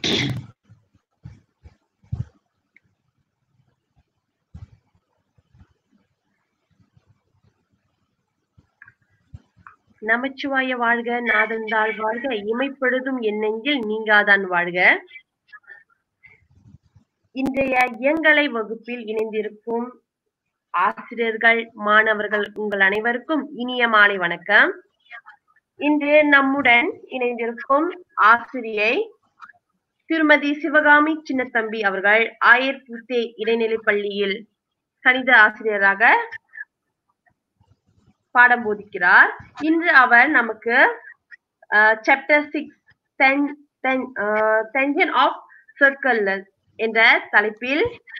நமச்சிவாய வாழ்க நாதந்தாள் வாழ்க இமைப்பொழுதும் என் நெஞ்சில் நீங்காதான் வாழ்க இன்றைய இயங்கலை வகுப்பில் இணைந்திருக்கும் ஆசிரியர்கள் மாணவர்கள் உங்கள் அனைவருக்கும் இனிய மாலை வணக்கம் இன்று நம்முடன் இணைந்திருக்கும் ஆசிரியை திருமதி சிவகாமி சின்னத்தம்பி அவர்கள் ஆயர் பூத்தே இடைநிலைப் பள்ளியில் கணித ஆசிரியராக பாடம் போதிக்கிறார் இன்று அவர் நமக்கு chapter six tangents of circle என்ற தலைப்பில்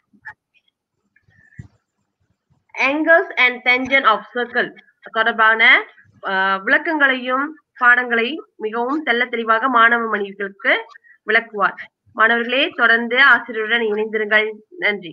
angles and tangents of circle தொடர்பான அஹ், விளக்கங்களையும் பாடங்களை மிகவும் தெள்ள தெளிவாக மாணவ மணிகளுக்கு விளக்குவார் மாணவர்களே தொடர்ந்து ஆசிரியருடன் இணைந்திருங்கள் நன்றி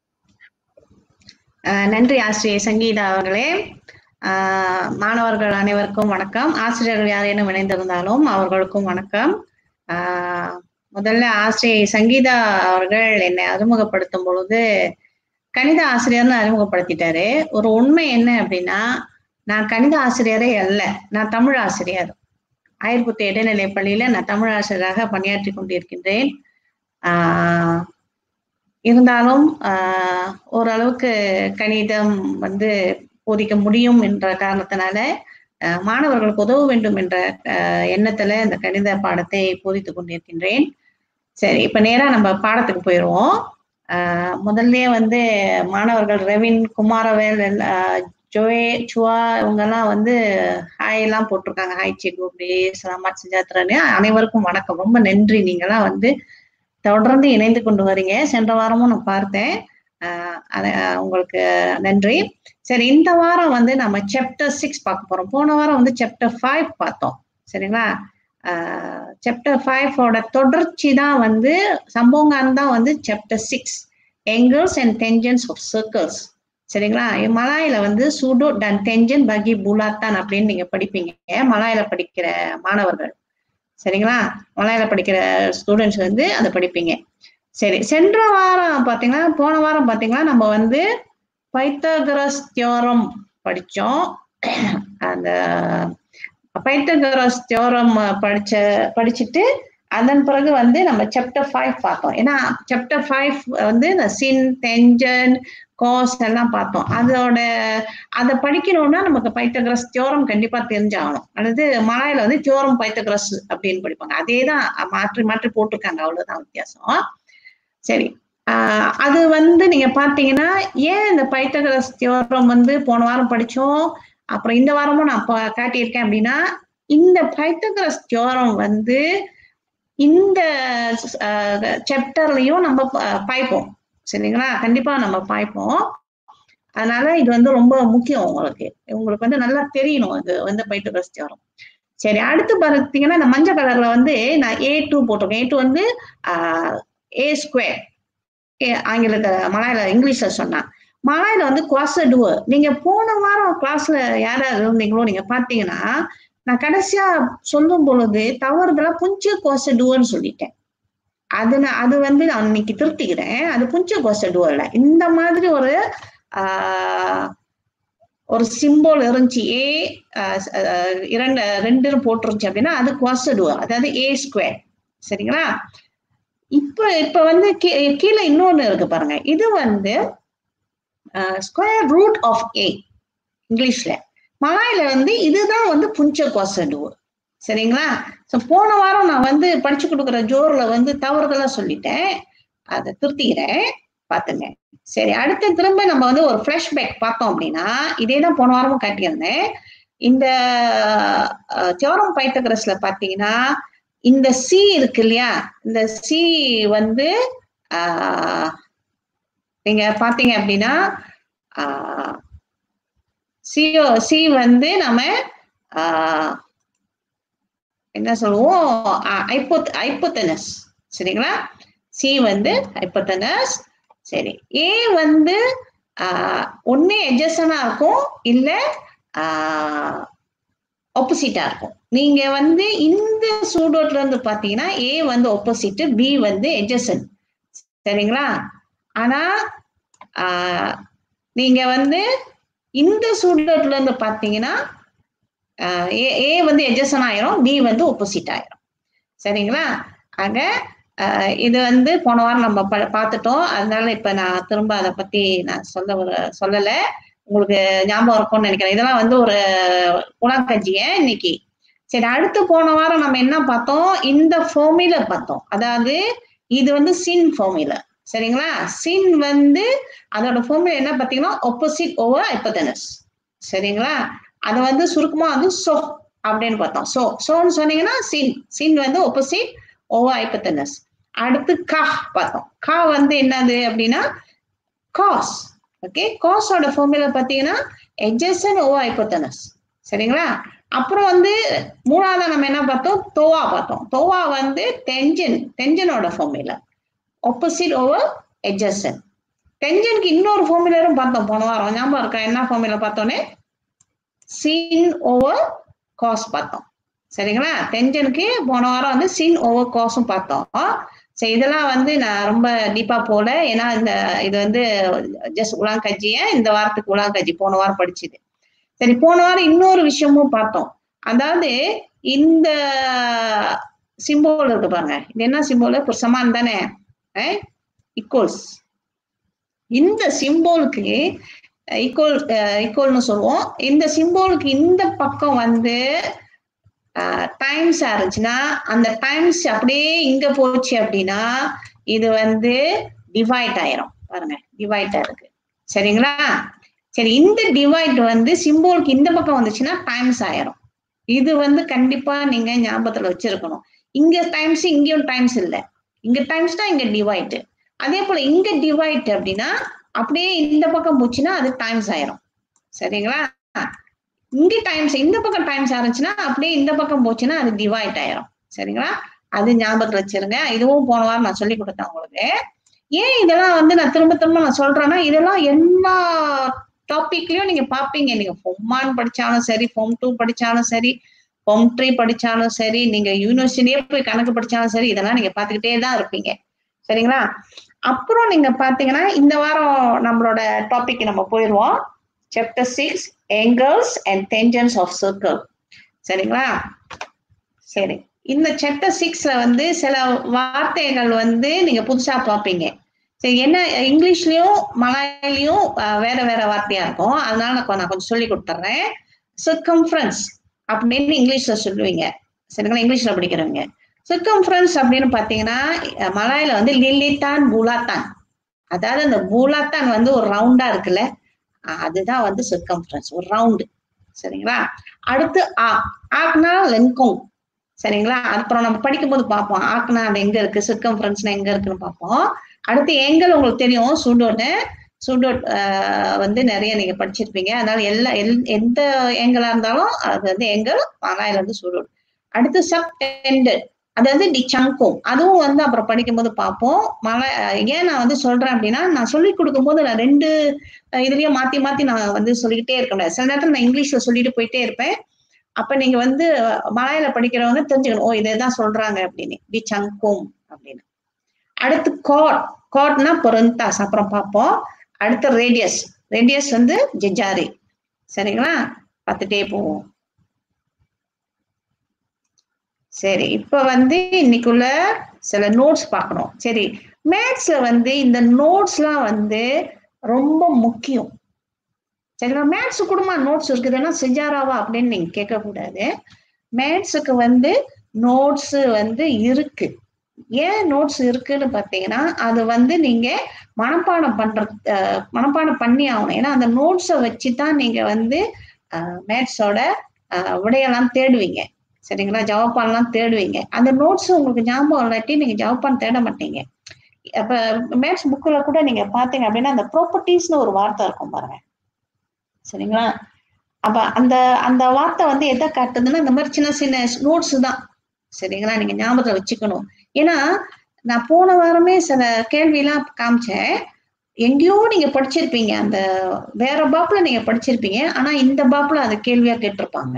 அஹ் நன்றி ஆசிரியர் சங்கீதா அவர்களே அஹ் மாணவர்கள் அனைவருக்கும் வணக்கம் ஆசிரியர்கள் யாரேனும் இணைந்திருந்தாலும் அவர்களுக்கும் வணக்கம் அஹ் முதல்ல ஆசிரியை சங்கீதா அவர்கள் என்னை அறிமுகப்படுத்தும் பொழுது கணித ஆசிரியர்னு அறிமுகப்படுத்திட்டாரு ஒரு உண்மை என்ன அப்படின்னா நான் கணித ஆசிரியரே அல்ல நான் தமிழ் ஆசிரியர் ஆயிரப்புத்தி இடைநிலை பள்ளியில நான் தமிழ் ஆசிரியராக பணியாற்றி கொண்டிருக்கின்றேன் ஆஹ் இருந்தாலும் ஆஹ் ஓரளவுக்கு கணிதம் வந்து போதிக்க முடியும் என்ற காரணத்தினால ஆஹ் மாணவர்களுக்கு உதவ வேண்டும் என்ற ஆஹ் எண்ணத்துல இந்த கணித பாடத்தை போதித்துக் கொண்டிருக்கின்றேன் சரி இப்ப நேரா நம்ம பாடத்துக்கு போயிடுவோம் ஆஹ் முதல்லயே வந்து மாணவர்கள் ரெவின் குமாரவேல் எல்லா- ஜோயே சுவா இவங்கெல்லாம் வந்து ஹாய் எல்லாம் போட்டிருக்காங்க ஹாய் செக் அப்படி சலாமாத் செஞ்சாத்திரன்னு அனைவருக்கும் வணக்கம் ரொம்ப நன்றி நீங்கெல்லாம் வந்து தொடர்ந்து இணைந்து கொண்டு வரீங்க சென்ற வாரமும் நான் பார்த்தேன் ஆஹ் அது, ஆஹ் உங்களுக்கு நன்றி சரி இந்த வாரம் வந்து நம்ம சாப்டர் சிக்ஸ் பார்க்க போறோம் போன வாரம் வந்து சாப்டர் ஃபைவ் பார்த்தோம் சரிங்களா சாப்டர் ஃபைவோட தொடர்ச்சி தான் வந்து சம்போங்கான் தான் வந்து chapter six angles and tangents of circles சரிங்களா மலாயில வந்து சூடோ டன் டென்ஜன் பகி புலாத்தான் அப்படின்னு நீங்க படிப்பீங்க மலாயில படிக்கிற மாணவர்கள் சரிங்களா மலையாள படிக்கிற ஸ்டூடெண்ட்ஸ் வந்து அதை படிப்பீங்க சரி சென்ற வாரம் பாத்தீங்கன்னா போன வாரம் பாத்தீங்கன்னா நம்ம வந்து பைத்தகரஸ் தியோரம் படிச்சோம் அந்த பைத்தகரஸ் தியோரம் படிச்ச படிச்சுட்டு அதன் பிறகு வந்து நம்ம சாப்டர் ஃபைவ் பார்த்தோம் ஏன்னா சாப்டர் ஃபைவ் வந்து இந்த சின் டென்ஜன் கோஸ் எல்லாம் பார்த்தோம் அதோட அதை படிக்கணும்னா நமக்கு பைத்தகரஸ் தியோரம் கண்டிப்பா தெரிஞ்சாகணும் அல்லது மலையில வந்து தியோரம் பைத்தகரஸ் அப்படின்னு படிப்பாங்க அதே தான் மாற்றி மாற்றி போட்டிருக்காங்க அவ்வளவுதான் வித்தியாசம் சரி ஆஹ் அது வந்து நீங்க பாத்தீங்கன்னா ஏன் இந்த பைத்தகரஸ் தியோரம் வந்து போன வாரம் படிச்சோம் அப்புறம் இந்த வாரமும் நான் பா- காட்டியிருக்கேன் அப்படின்னா இந்த பைத்தகரஸ் தியோரம் வந்து இந்த சாப்டர்லயும் நம்ம ப- பாய்ப்போம் சரிங்களா கண்டிப்பா நம்ம பாய்ப்போம் அதனால இது வந்து ரொம்ப முக்கியம் உங்களுக்கு உங்களுக்கு வந்து நல்லா தெரியணும் இது வந்து பைத்தகரஸ் தியோரம் சரி அடுத்து பார்த்தீங்கன்னா இந்த மஞ்சள் கலர்ல வந்து நான் ஏ டூ போட்டிருக்கேன் ஏ டூ வந்து ஏ ஸ்கொயர் ஆங்கிலத்தை மலையாள இங்கிலீஷ்ல சொன்னா மலையில வந்து குவாசடுவ நீங்க போன வாரம் கிளாஸ்ல யாராவது இருந்தீங்களோ நீங்க பாத்தீங்கன்னா நான் கடைசியா சொல்லும் பொழுது தவறுதலா புஞ்ச குவாசடுவன்னு சொல்லிட்டேன் அது நான் அது வந்து நான் இன்னைக்கு திருத்திக்கிறேன் அது புஞ்ச குவாசடுவ இல்ல இந்த மாதிரி ஒரு ஆஹ் ஒரு சிம்போல் இருந்துச்சு ஏ இரண்டு ரெண்டுன்னு போட்டுருந்துச்சு அப்படின்னா அது குவாசடுவ அதாவது ஏ ஸ்கொயர் சரிங்களா இப்ப இப்ப வந்து கீ- கீழே இன்னொன்னு இருக்கு பாருங்க இது வந்து ஸ்கொயர் ரூட் ஆஃப் ஏ இங்கிலீஷ்ல மலாயில வந்து இதுதான் வந்து புஞ்ச கொசடுவு சரிங்களா ஸோ போன வாரம் நான் வந்து படிச்சு கொடுக்குற ஜோர்ல வந்து தவறுதலா சொல்லிட்டேன் அதை திருத்திக்கிறேன் பார்த்துங்க சரி அடுத்து திரும்ப நம்ம வந்து ஒரு ஃபிளாஷ்பேக் பார்த்தோம் அப்படின்னா இதே தான் போன வாரமும் காட்டியிருந்தேன் இந்த தியோரம் பைத்தகரஸ்ல பார்த்தீங்கன்னா இந்த சி இருக்கு இல்லையா இந்த சி வந்து ஆஹ், நீங்க பாத்தீங்க அப்படின்னா சிஓ சி வந்து நம்ம ஆஹ், என்ன சொல்லுவோம் ஐப்போத் ஐப்போத்தனஸ் சரிங்களா சி வந்து ஐப்போத்தனஸ் சரி ஏ வந்து ஒன்னே எஜஸனா இருக்கும் இல்ல ஆப்போசிட்டா இருக்கும் நீங்க வந்து இந்த சூடோட்ல இருந்து பாத்தீங்கன்னா ஏ வந்து ஆப்போசிட் பி வந்து எஜசன் சரிங்களா ஆனா ஆஹ், நீங்க வந்து இந்த சூடோட்ல இருந்து பாத்தீங்கன்னா ஆஹ், ஏ ஏ வந்து எஜசன் ஆயிரும் பி வந்து ஆப்போசிட் ஆயிரும் சரிங்களா ஆக ஆஹ், இது வந்து போன வாரம் நம்ம ப- பார்த்துட்டோம் அதனால இப்ப நான் திரும்ப அதை பத்தி நான் சொல்ல ஒரு- சொல்லல உங்களுக்கு ஞாபகம் இருக்கும்னு நினைக்கிறேன் இதெல்லாம் வந்து ஒரு குணக்கஞ்சிய இன்னைக்கு சரி அடுத்து போன வாரம் நம்ம என்ன பார்த்தோம் இந்த ஃபார்முலா பார்த்தோம் அதாவது இது வந்து சின் ஃபார்முலா சரிங்களா சின் வந்து அதோட ஃபார்முலா என்ன பார்த்தீங்கன்னா opposite ஓவர் hypotenuse சரிங்களா அது வந்து சுருக்கமா வந்து சோ அப்படின்னு பார்த்தோம் சோ சோன்னு சொன்னீங்கன்னா சின் சின் வந்து opposite ஓவர் hypotenuse அடுத்து கா பார்த்தோம் கா வந்து என்னது அப்படின்னா காஸ் ஓகே காஸோட ஃபார்முலா பார்த்தீங்கன்னா adjacent ஓவர் hypotenuse சரிங்களா அப்புறம் வந்து மூணாவதா நம்ம என்ன பார்த்தோம் தோவா பார்த்தோம் தோவா வந்து டென்ஜன் டென்ஜனோட ஃபார்முலா opposite ஓவர் adjacent டென்ஜனுக்கு இன்னொரு ஃபார்முலாவும் பார்த்தோம் போன வாரம் ஞாபகம் இருக்கா என்ன ஃபார்முலா பார்த்தோன்னே சீன் ஓவர் காஸ் பார்த்தோம் சரிங்களா டென்ஜனுக்கு போன வாரம் வந்து சீன் ஓவர் காஸும் பார்த்தோம் சரி இதெல்லாம் வந்து நான் ரொம்ப டீப்பா போல ஏன்னா இந்த இது வந்து ஜஸ்ட் உலாங்கஜிய இந்த வாரத்துக்கு உலாங்கஜி போன வாரம் படிச்சுது சரி போன வாரம் இன்னொரு விஷயமும் பார்த்தோம் அதாவது இந்த சிம்போல் இருக்கு பாருங்க இது என்ன சிம்போல் ஒரு சமான் தானே ஈக்குவல்ஸ் இந்த சிம்போலுக்கு ஈக்குவல் ஈக்குவல்னு சொல்லுவோம் இந்த சிம்போலுக்கு இந்த பக்கம் வந்து டைம்ஸ் இருந்துச்சுன்னா அந்த டைம்ஸ் அப்படியே இங்க போச்சு அப்படின்னா இது வந்து டிவைட் ஆயிரும் பாருங்க டிவைட் இருக்கு சரிங்களா சரி இந்த டிவைட் வந்து சிம்போலுக்கு இந்த பக்கம் வந்துச்சுன்னா டைம்ஸ் ஆயிரும் இது வந்து கண்டிப்பா நீங்க ஞாபகத்துல வச்சிருக்கணும் இங்க டைம்ஸ் இங்கேயும் டைம்ஸ் இல்ல இங்க டைம்ஸ் தான் இங்க டிவைட் அதே போல இங்க டிவைட் அப்படின்னா அப்படியே இந்த பக்கம் போச்சுன்னா அது டைம்ஸ் ஆயிரும் சரிங்களா இங்க டைம்ஸ் இந்த பக்கம் டைம்ஸ் ஆரம்பிச்சுன்னா அப்படியே இந்த பக்கம் போச்சுன்னா அது டிவைட் ஆயிரும் சரிங்களா அது ஞாபகத்துல வச்சிருங்க இதுவும் போன வாரம் நான் சொல்லி கொடுத்தேன் உங்களுக்கு ஏன் இதெல்லாம் வந்து நான் திரும்ப திரும்ப நான் சொல்றேன்னா இதெல்லாம் எல்லா டாபிக்லயும் நீங்க பாப்பீங்க நீங்க ஃபொம்மான் படிச்சாலும் சரி ஃபொம் டூ படிச்சாலும் சரி ஃபொம் த்ரீ படிச்சாலும் சரி நீங்க யூனிவர்சிட்டியே போய் கணக்கு படிச்சாலும் சரி இதெல்லாம் நீங்க பாத்துக்கிட்டே தான் இருப்பீங்க சரிங்களா அப்புறம் நீங்க பாத்தீங்கன்னா இந்த வாரம் நம்மளோட டாபிக் நம்ம போயிடுவோம் chapter six angles and tangents of circle சரிங்களா சரி இந்த சாப்டர் சிக்ஸ்ல வந்து சில வார்த்தைகள் வந்து நீங்க புதுசா பார்ப்பீங்க சரி என்ன இங்கிலீஷ்லயும் மலாயிலையும் அஹ், வேற வேற வார்த்தையா இருக்கும் அதனால நான் நான் கொஞ்சம் சொல்லி கொடுத்துட்றேன் circumference அப்படின்னு இங்கிலீஷ்ல சொல்லுவீங்க சரிங்களா இங்கிலீஷ்ல படிக்கிறவங்க circumference அப்படின்னு பாத்தீங்கன்னா அஹ், மலாயில வந்து லில்லித்தான் பூலாத்தான் அதாவது அந்த பூலாத்தான் வந்து ஒரு ரவுண்டா இருக்குல்ல அஹ், அதுதான் வந்து circumference ஒரு ரவுண்டு சரிங்களா அடுத்து ஆ ஆக்னா லென்கோங் சரிங்களா அப்புறம் நம்ம படிக்கும்போது பார்ப்போம் ஆக்னா அது எங்க இருக்கு circumference எங்க இருக்குன்னு பார்ப்போம் அடுத்து ஏங்கல் உங்களுக்கு தெரியும் சூடோன்னு சூடோட் வந்து நிறைய நீங்க படிச்சிருப்பீங்க அதனால எல்லா எல்- எந்த ஏங்கலா இருந்தாலும் அது வந்து ஏங்கல் மலாயில இருந்து சூடோட் அடுத்து சப் டெண்டர் அதாவது டி சங்கோம் அதுவும் வந்து அப்புறம் படிக்கும்போது பார்ப்போம் மலை ஏன் நான் வந்து சொல்றேன் அப்படின்னா நான் சொல்லி கொடுக்கும்போது நான் ரெண்டு அஹ், இதுலயும் மாத்தி மாத்தி நான் வந்து சொல்லிக்கிட்டே இருக்க முடியாது சில நேரத்துல நான் இங்கிலீஷ்ல சொல்லிட்டு போயிட்டே இருப்பேன் அப்ப நீங்க வந்து மலையில படிக்கிறவங்க தெரிஞ்சுக்கணும் ஓ இதைதான் சொல்றாங்க அப்படின்னு டி சங்கோம் அப்படின்னு அடுத்து காட் காட்னா பொருந்தாஸ் அப்புறம் பார்ப்போம் அடுத்து ரேடியஸ் ரேடியஸ் வந்து ஜெஜாரி சரிங்களா பார்த்துட்டே போவோம் சரி இப்ப வந்து இன்னைக்குள்ள சில நோட்ஸ் பார்க்கணும் சரி மேத்ஸ்ல வந்து இந்த நோட்ஸ்லாம் வந்து ரொம்ப முக்கியம் சரிங்களா மேத்ஸ் கூடமா நோட்ஸ் இருக்குதுன்னா செஜாராவா அப்படின்னு நீங்க கேட்க கூடாது மேத்ஸுக்கு வந்து நோட்ஸ் வந்து இருக்கு ஏன் நோட்ஸ் இருக்குன்னு பார்த்தீங்கன்னா அது வந்து நீங்க மனப்பாடம் பண்ற அஹ், மனப்பாடம் பண்ணி ஆகணும் ஏன்னா அந்த நோட்ஸை வச்சு தான் நீங்க வந்து மேத்ஸோட விடையெல்லாம் தேடுவீங்க சரிங்களா ஜவப்பான்லாம் தேடுவீங்க அந்த நோட்ஸ் உங்களுக்கு ஞாபகம் இல்லாட்டி நீங்க ஜவப்பான் தேட மாட்டீங்க அப்ப மேத்ஸ் புக்ல கூட நீங்க பாத்தீங்க அப்படின்னா அந்த ப்ராப்பர்ட்டிஸ்னு ஒரு வார்த்தை இருக்கும் பாருங்க சரிங்களா அப்ப அந்த அந்த வார்த்தை வந்து எதை காட்டுதுன்னா இந்த மாதிரி சின்ன சின்ன நோட்ஸ் தான் சரிங்களா நீங்க ஞாபகத்துல வச்சுக்கணும் ஏன்னா நான் போன வாரமே சில கேள்வியெல்லாம் காமிச்சேன் எங்கேயோ நீங்க படிச்சிருப்பீங்க அந்த வேற பாப்ல நீங்க படிச்சிருப்பீங்க ஆனா இந்த பாப்ல அது கேள்வியா கேட்டிருப்பாங்க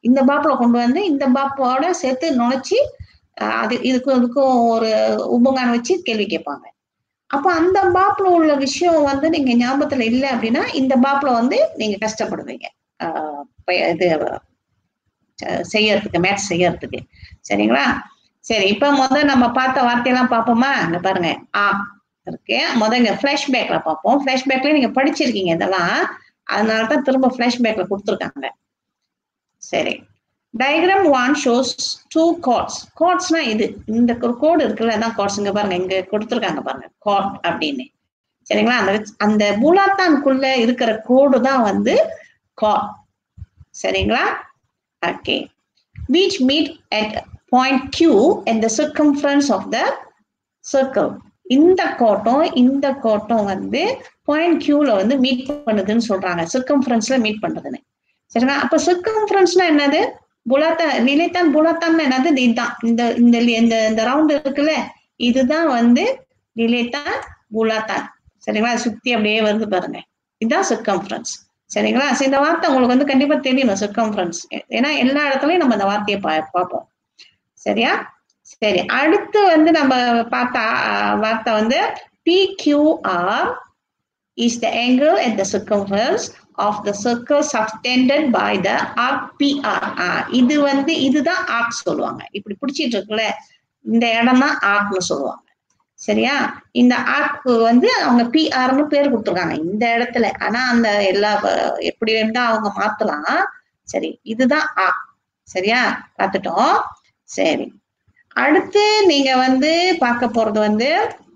இந்த பாப்புல கொண்டு வந்து இந்த பாப்போட சேர்த்து நுழைச்சி அஹ் அது இதுக்கும் இதுக்கும் ஒரு உபங்கான வச்சு கேள்வி கேட்பாங்க அப்ப அந்த பாப்புல உள்ள விஷயம் வந்து நீங்க ஞாபகத்துல இல்லை அப்படின்னா இந்த பாப்புல வந்து நீங்க கஷ்டப்படுவீங்க ஆஹ் ப- இது அஹ் செய்யறதுக்கு மேத்ஸ் செய்யறதுக்கு சரிங்களா சரி இப்ப முத நம்ம பார்த்த வார்த்தையெல்லாம் பார்ப்போமா இங்க பாருங்க ஆ இருக்கு முத இங்க பேக்ல பார்ப்போம் பேக்ல நீங்க படிச்சிருக்கீங்க இதெல்லாம் அதனாலதான் திரும்ப பேக்ல கொடுத்துருக்காங்க சரி diagram one shows two chords கார்ட்ஸ்னா இது இந்த கோடு இருக்குல்ல அதான் கார்ட்ஸ் இங்க பாருங்க இங்க கொடுத்துருக்காங்க பாருங்க கார்ட் அப்படின்னு சரிங்களா அந்த அந்த பூலாத்தான்குள்ள இருக்கிற கோடு தான் வந்து கார்ட் சரிங்களா okay which meet at point Q in the circumference of the circle. இந்த கோட்டம் இந்த கோட்டம் வந்து பாயிண்ட் கியூல வந்து மீட் பண்ணுதுன்னு சொல்றாங்க சிர்கம்ஃபரன்ஸ்ல மீட் பண்றதுன்னு சரிங்களா அப்ப சிர்கம்ஃபரன்ஸ்னா என்னது புலாத்தா நிலைத்தான் புலாத்தான் என்னது இதுதான் இந்த இந்த இந்த இந்த ரவுண்ட் இருக்குல்ல இதுதான் வந்து நிலைத்தான் புலாத்தான் சரிங்களா அது சுத்தி அப்படியே வருது பாருங்க இதுதான் சிர்கம்ஃபரன்ஸ் சரிங்களா சரி இந்த வார்த்தை உங்களுக்கு வந்து கண்டிப்பா தெரியணும் சிர்கம்ஃபரன்ஸ் ஏன்னா எல்லா இடத்துலயும் நம்ம இந்த வார்த்தையை பா பார்ப்போம் சரியா சரி அடுத்து வந்து நம்ம பார்த்த அஹ், வார்த்தை வந்து PQR is the angle at the circumference of the circle subtended by the arc PR ஆஹ், இது வந்து இதுதான் arc சொல்லுவாங்க இப்படி பிடிச்சிட்டு இருக்குல்ல இந்த இடம் தான் ஆர்க்னு சொல்லுவாங்க சரியா இந்த ஆர்க் வந்து அவங்க பிஆர்னு பேர் கொடுத்துருக்காங்க இந்த இடத்துல ஆனா அந்த எல்லா அஹ், எப்படி வேணா அவங்க மாத்தலாம் சரி இதுதான் ஆர்க் சரியா பார்த்துட்டோம் சரி அடுத்து நீங்க வந்து பார்க்க போறது வந்து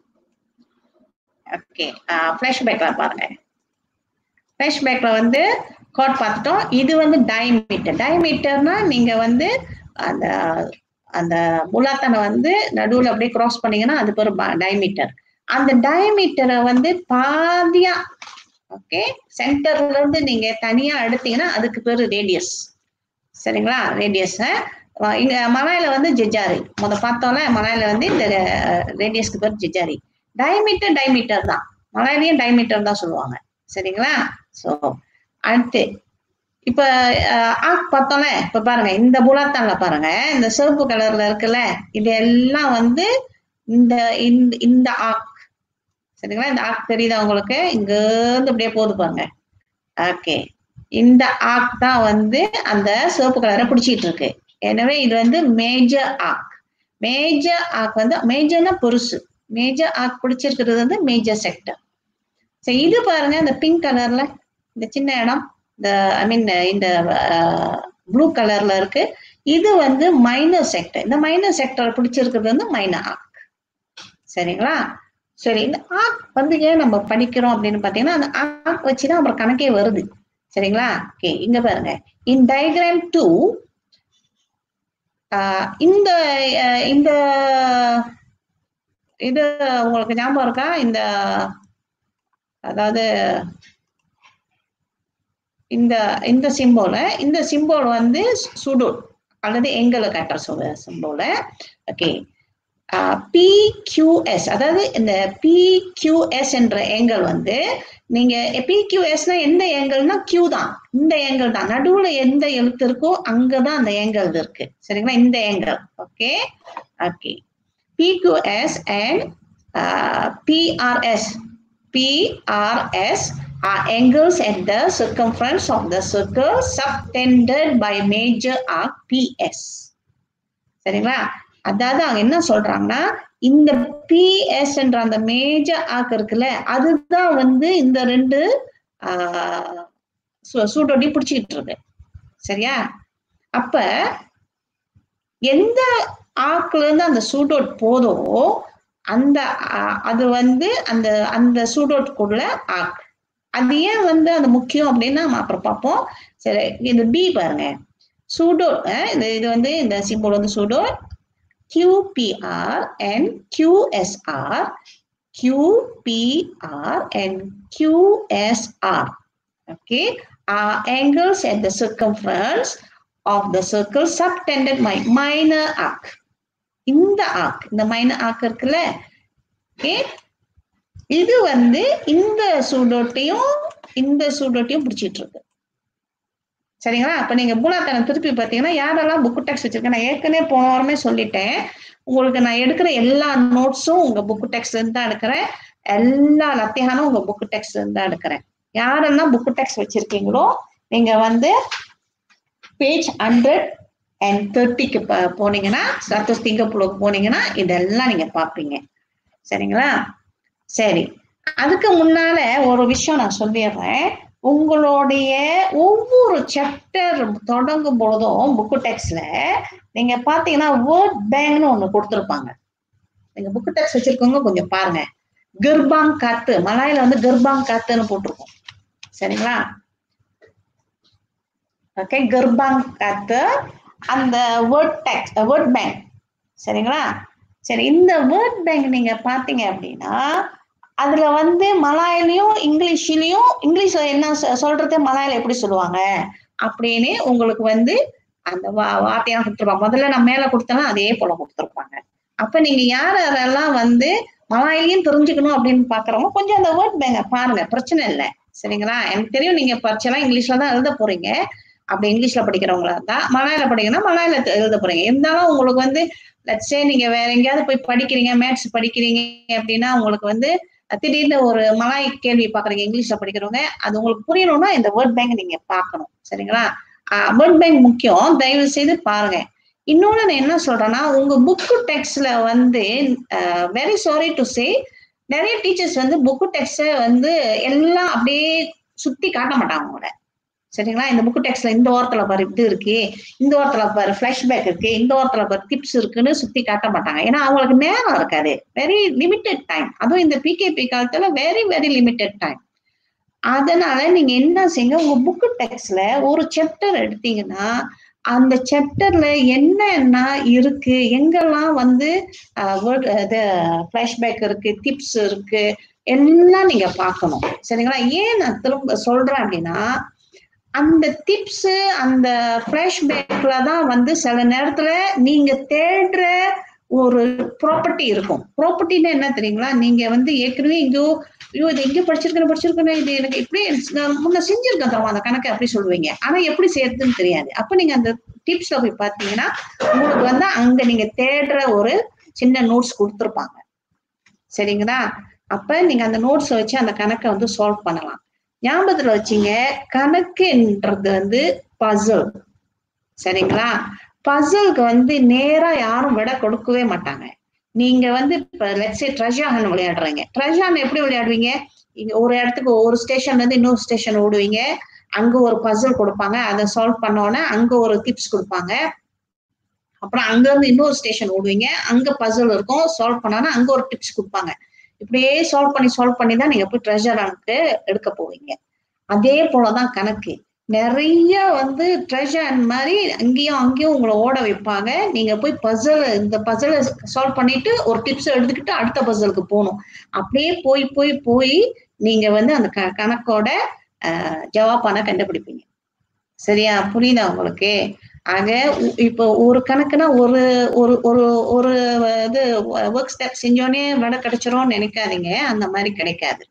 ஓகே ஃபிளாஷ்பேக்ல பாருங்க ஃபிளாஷ்பேக்ல வந்து கோட் பார்த்துட்டோம் இது வந்து டயமீட்டர் டயமீட்டர்னா நீங்க வந்து அந்த அந்த முலாத்தனை வந்து நடுவுல அப்படியே கிராஸ் பண்ணீங்கன்னா அது பேர் டயமீட்டர் அந்த டயமீட்டரை வந்து பாதியா ஓகே சென்டர்ல இருந்து நீங்க தனியா எடுத்தீங்கன்னா அதுக்கு பேரு ரேடியஸ் சரிங்களா ரேடியஸ் இங்க மலையில வந்து ஜெஜாரி முத பார்த்தோம்ல மலையில வந்து இந்த ரேடியஸ்க்கு பேர் ஜெஜாரி டயமீட்டர் டயமீட்டர் தான் மலையிலயும் டயமீட்டர் தான் சொல்லுவாங்க சரிங்களா சோ அடுத்து இப்ப ஆக் பார்த்தோம்ல இப்ப பாருங்க இந்த புலாத்தான்ல பாருங்க இந்த சிவப்பு கலர்ல இருக்குல்ல இது எல்லாம் வந்து இந்த இந்த இந்த ஆக் சரிங்களா இந்த ஆக் தெரியுதா உங்களுக்கு இங்க இருந்து அப்படியே போகுது பாருங்க ஓகே இந்த ஆக் தான் வந்து அந்த சிவப்பு கலரை பிடிச்சிட்டு இருக்கு எனவே இது வந்து மேஜர் ஆக் மேஜர் ஆக் வந்து மேஜர்னா பெருசு மேஜர் ஆக் பிடிச்சிருக்கிறது வந்து மேஜர் செக்டர் சரி இது பாருங்க இந்த பிங்க் கலர்ல இந்த சின்ன இடம் இந்த ஐ மீன் இந்த ப்ளூ கலர்ல இருக்கு இது வந்து மைனர் செக்டர் இந்த மைனர் செக்டர் பிடிச்சிருக்கிறது வந்து மைனர் ஆக் சரிங்களா சரி இந்த ஆக் வந்து ஏன் நம்ம படிக்கிறோம் அப்படின்னு பாத்தீங்கன்னா அந்த ஆக் வச்சுதான் அப்புறம் கணக்கே வருது சரிங்களா ஓகே இங்க பாருங்க இன் டயக்ராம் டூ இந்த அஹ், இந்த இது உங்களுக்கு ஞாபகம் இருக்கா இந்த அதாவது இந்த இந்த சிம்போல இந்த சிம்போல் வந்து சுடோட் அல்லது எங்களை காட்டுற சொல்ல சிம்போல ஓகே பிக்யூஎஸ் அதாவது இந்த பிக்யூஎஸ் என்ற ஏங்கல் வந்து நீங்க பிக்யூஎஸ்னா எந்த ஏங்கல்னா கியூ தான் இந்த ஏங்கல் தான் நடுவுல எந்த எழுத்து இருக்கோ அங்கதான் அந்த ஏங்கல் இருக்கு சரிங்களா இந்த angle okay okay PQS and uh, PRS. PRS are angles at the circumference of the circle subtended by major arc PS. சரிங்களா அதாவது அவங்க என்ன சொல்றாங்கன்னா இந்த பிஎஸ் என்ற அந்த மேஜர் ஆக் இருக்குல்ல அதுதான் வந்து இந்த ரெண்டு சூட்டோடி பிடிச்சிக்கிட்டு இருக்கு சரியா அப்ப எந்த ஆக்குல இருந்து அந்த சூடோட் போதோ அந்த ஆ- அது வந்து அந்த அந்த சூடோட்குள்ள ஆக் அது ஏன் வந்து அது முக்கியம் அப்படின்னு நம்ம அப்புறம் பார்ப்போம் சரி இது பி பாருங்க சூடோட் இது இது வந்து இந்த சிம்பிள் வந்து சூடோட் QPR and QSR QPR and QSR okay are angles at the circumference of the circle subtended by minor arc இந்த ஆர்க் இந்த மைனர் ஆர்க் இருக்குல்ல ஓகே இது வந்து இந்த சூடோட்டையும் இந்த சூடோட்டையும் பிடிச்சிட்டு இருக்கு சரிங்களா அப்ப நீங்க மூலாத்தனம் திருப்பி பார்த்தீங்கன்னா யாரெல்லாம் புக் டெக்ஸ்ட் வச்சிருக்கேன் நான் ஏற்கனவே போன வாரமே சொல்லிட்டேன் உங்களுக்கு நான் எடுக்கிற எல்லா நோட்ஸும் உங்க புக் டெக்ஸ்ட் இருந்து தான் எடுக்கிறேன் எல்லா லத்தியானும் உங்க புக் டெக்ஸ்ட் இருந்து தான் எடுக்கிறேன் யாரெல்லாம் புக் டெக்ஸ்ட் வச்சிருக்கீங்களோ நீங்க வந்து பேஜ் ஹண்ட்ரட் அண்ட் தேர்ட்டிக்கு போனீங்கன்னா சத்தோஸ் திங்கப்புளுக்கு போனீங்கன்னா இதெல்லாம் நீங்க பார்ப்பீங்க சரிங்களா சரி அதுக்கு முன்னால ஒரு விஷயம் நான் சொல்லிடுறேன் உங்களுடைய ஒவ்வொரு சாப்டர் தொடங்கும் பொழுதும் புக்கு டெக்ஸ்ட்ல நீங்க பாத்தீங்கன்னா வேர்ட் பேங்க்னு ஒண்ணு கொடுத்துருப்பாங்க நீங்க புக்கு டெக்ஸ்ட் வச்சிருக்கவங்க கொஞ்சம் பாருங்க கர்பாங் காத்து மலாயில வந்து கர்பாங் காத்துன்னு போட்டிருக்கோம் சரிங்களா ஓகே கர்பாங் காத்து அந்த வேர்ட் டெக்ஸ்ட் வேர்ட் பேங்க் சரிங்களா சரி இந்த வேர்ட் பேங்க் நீங்க பாத்தீங்க அப்படின்னா அதுல வந்து மலாயிலையும் இங்கிலீஷ்லயும் இங்கிலீஷ்ல என்ன சொ- சொல்றது மலாயில எப்படி சொல்லுவாங்க அப்படின்னு உங்களுக்கு வந்து அந்த வா- வார்த்தையெல்லாம் கொடுத்துருப்பாங்க முதல்ல நான் மேல கொடுத்தேன்னா அதே போல கொடுத்துருப்பாங்க அப்ப நீங்க யார் யாரெல்லாம் வந்து மலாயிலையும் தெரிஞ்சுக்கணும் அப்படின்னு பாக்குறவங்க கொஞ்சம் அந்த வேர்ட் பேங்க பாருங்க பிரச்சனை இல்லை சரிங்களா எனக்கு தெரியும் நீங்க பரீட்சைலாம் இங்கிலீஷ்ல தான் எழுத போறீங்க அப்படி இங்கிலீஷ்ல படிக்கிறவங்களா இருந்தா மலையாள படிக்கணும் மலையாள எழுத போறீங்க இருந்தாலும் உங்களுக்கு வந்து லட்சே நீங்க வேற எங்கேயாவது போய் படிக்கிறீங்க மேத்ஸ் படிக்கிறீங்க அப்படின்னா உங்களுக்கு வந்து திடீர்னு ஒரு மலாய் கேள்வி பாக்குறீங்க இங்கிலீஷ்ல படிக்கிறவங்க அது உங்களுக்கு புரியணும்னா இந்த வேர்ட் பேங்க் நீங்க பார்க்கணும் சரிங்களா வேர்ட் பேங்க் முக்கியம் தயவு செய்து பாருங்க இன்னொன்னு நான் என்ன சொல்றேன்னா உங்க புக்கு டெக்ஸ்ட்ல வந்து வெரி சாரி டு சே நிறைய டீச்சர்ஸ் வந்து புக்கு டெக்ஸ்ட வந்து எல்லாம் அப்படியே சுத்தி காட்ட மாட்டாங்க உங்களோட சரிங்களா இந்த புக்கு டெக்ஸ்ட்ல இந்த ஓரத்துல பாரு இது இருக்கு இந்த ஓரத்துல பாரு பேக் இருக்கு இந்த ஓரத்துல பாரு டிப்ஸ் இருக்குன்னு சுத்தி காட்ட மாட்டாங்க ஏன்னா அவங்களுக்கு நேரம் இருக்காது வெரி லிமிட்டெட் டைம் அதுவும் இந்த பிகேபி காலத்துல வெரி வெரி லிமிட்டெட் டைம் அதனால நீங்க என்ன செய்யுங்க உங்க புக்கு டெக்ஸ்ட்ல ஒரு சாப்டர் எடுத்தீங்கன்னா அந்த சாப்டர்ல என்னென்ன இருக்கு எங்கெல்லாம் வந்து ஃபிளாஷ்பேக் இருக்கு டிப்ஸ் இருக்கு எல்லாம் நீங்க பார்க்கணும் சரிங்களா ஏன் நான் திரும்ப சொல்றேன் அப்படின்னா அந்த டிப்ஸ் அந்த ஃபிளாஷ்பேக்ல தான் வந்து சில நேரத்துல நீங்க தேடுற ஒரு ப்ராப்பர்ட்டி இருக்கும் ப்ராப்பர்ட்டின்னா என்ன தெரியுங்களா நீங்க வந்து ஏற்கனவே எங்கேயோ ஐயோ இது எங்க படிச்சிருக்கேன் படிச்சிருக்கேன் இது எனக்கு எப்படி நான் முன்ன செஞ்சிருக்கேன் தரமா அந்த கணக்கை அப்படி சொல்லுவீங்க ஆனா எப்படி செய்யறதுன்னு தெரியாது அப்ப நீங்க அந்த டிப்ஸ்ல போய் பாத்தீங்கன்னா உங்களுக்கு வந்து அங்க நீங்க தேடுற ஒரு சின்ன நோட்ஸ் கொடுத்துருப்பாங்க சரிங்களா அப்ப நீங்க அந்த நோட்ஸ் வச்சு அந்த கணக்கை வந்து சால்வ் பண்ணலாம் ஞாபகத்துல வச்சீங்க கணக்குன்றது வந்து பசில் சரிங்களா பசிலுக்கு வந்து நேரா யாரும் விட கொடுக்கவே மாட்டாங்க நீங்க வந்து இப்ப லெட்ஸே ட்ரெஷான் விளையாடுறீங்க ட்ரெஷான் எப்படி விளையாடுவீங்க இங்க ஒரு இடத்துக்கு ஒரு ஸ்டேஷன்ல இருந்து இன்னொரு ஸ்டேஷன் ஓடுவீங்க அங்க ஒரு பசில் கொடுப்பாங்க அதை சால்வ் பண்ணோன்னே அங்க ஒரு டிப்ஸ் கொடுப்பாங்க அப்புறம் அங்க இருந்து இன்னொரு ஸ்டேஷன் ஓடுவீங்க அங்க பசில் இருக்கும் சால்வ் பண்ணோன்னா அங்க ஒரு டிப்ஸ் கொடுப்பாங்க இப்படியே சால்வ் பண்ணி சால்வ் பண்ணி தான் நீங்க போய் ட்ரெஷர் ரனுக்கு எடுக்க போவீங்க அதே போலதான் கணக்கு நிறைய வந்து ட்ரெஷர் மாதிரி அங்கேயும் அங்கேயும் உங்களை ஓட வைப்பாங்க நீங்க போய் பசில் இந்த பசிலை சால்வ் பண்ணிட்டு ஒரு டிப்ஸ் எடுத்துக்கிட்டு அடுத்த பசிலுக்கு போகணும் அப்படியே போய் போய் போய் நீங்க வந்து அந்த க கணக்கோட ஜவாப்பான கண்டுபிடிப்பீங்க சரியா புரியுதா உங்களுக்கு ஆக உ- இப்போ ஒரு கணக்குனா ஒரு ஒரு ஒரு ஒரு இது ஒர்க் ஸ்டெப் செஞ்சோடனே விட கிடைச்சிரும்னு நினைக்காதீங்க அந்த மாதிரி கிடைக்காது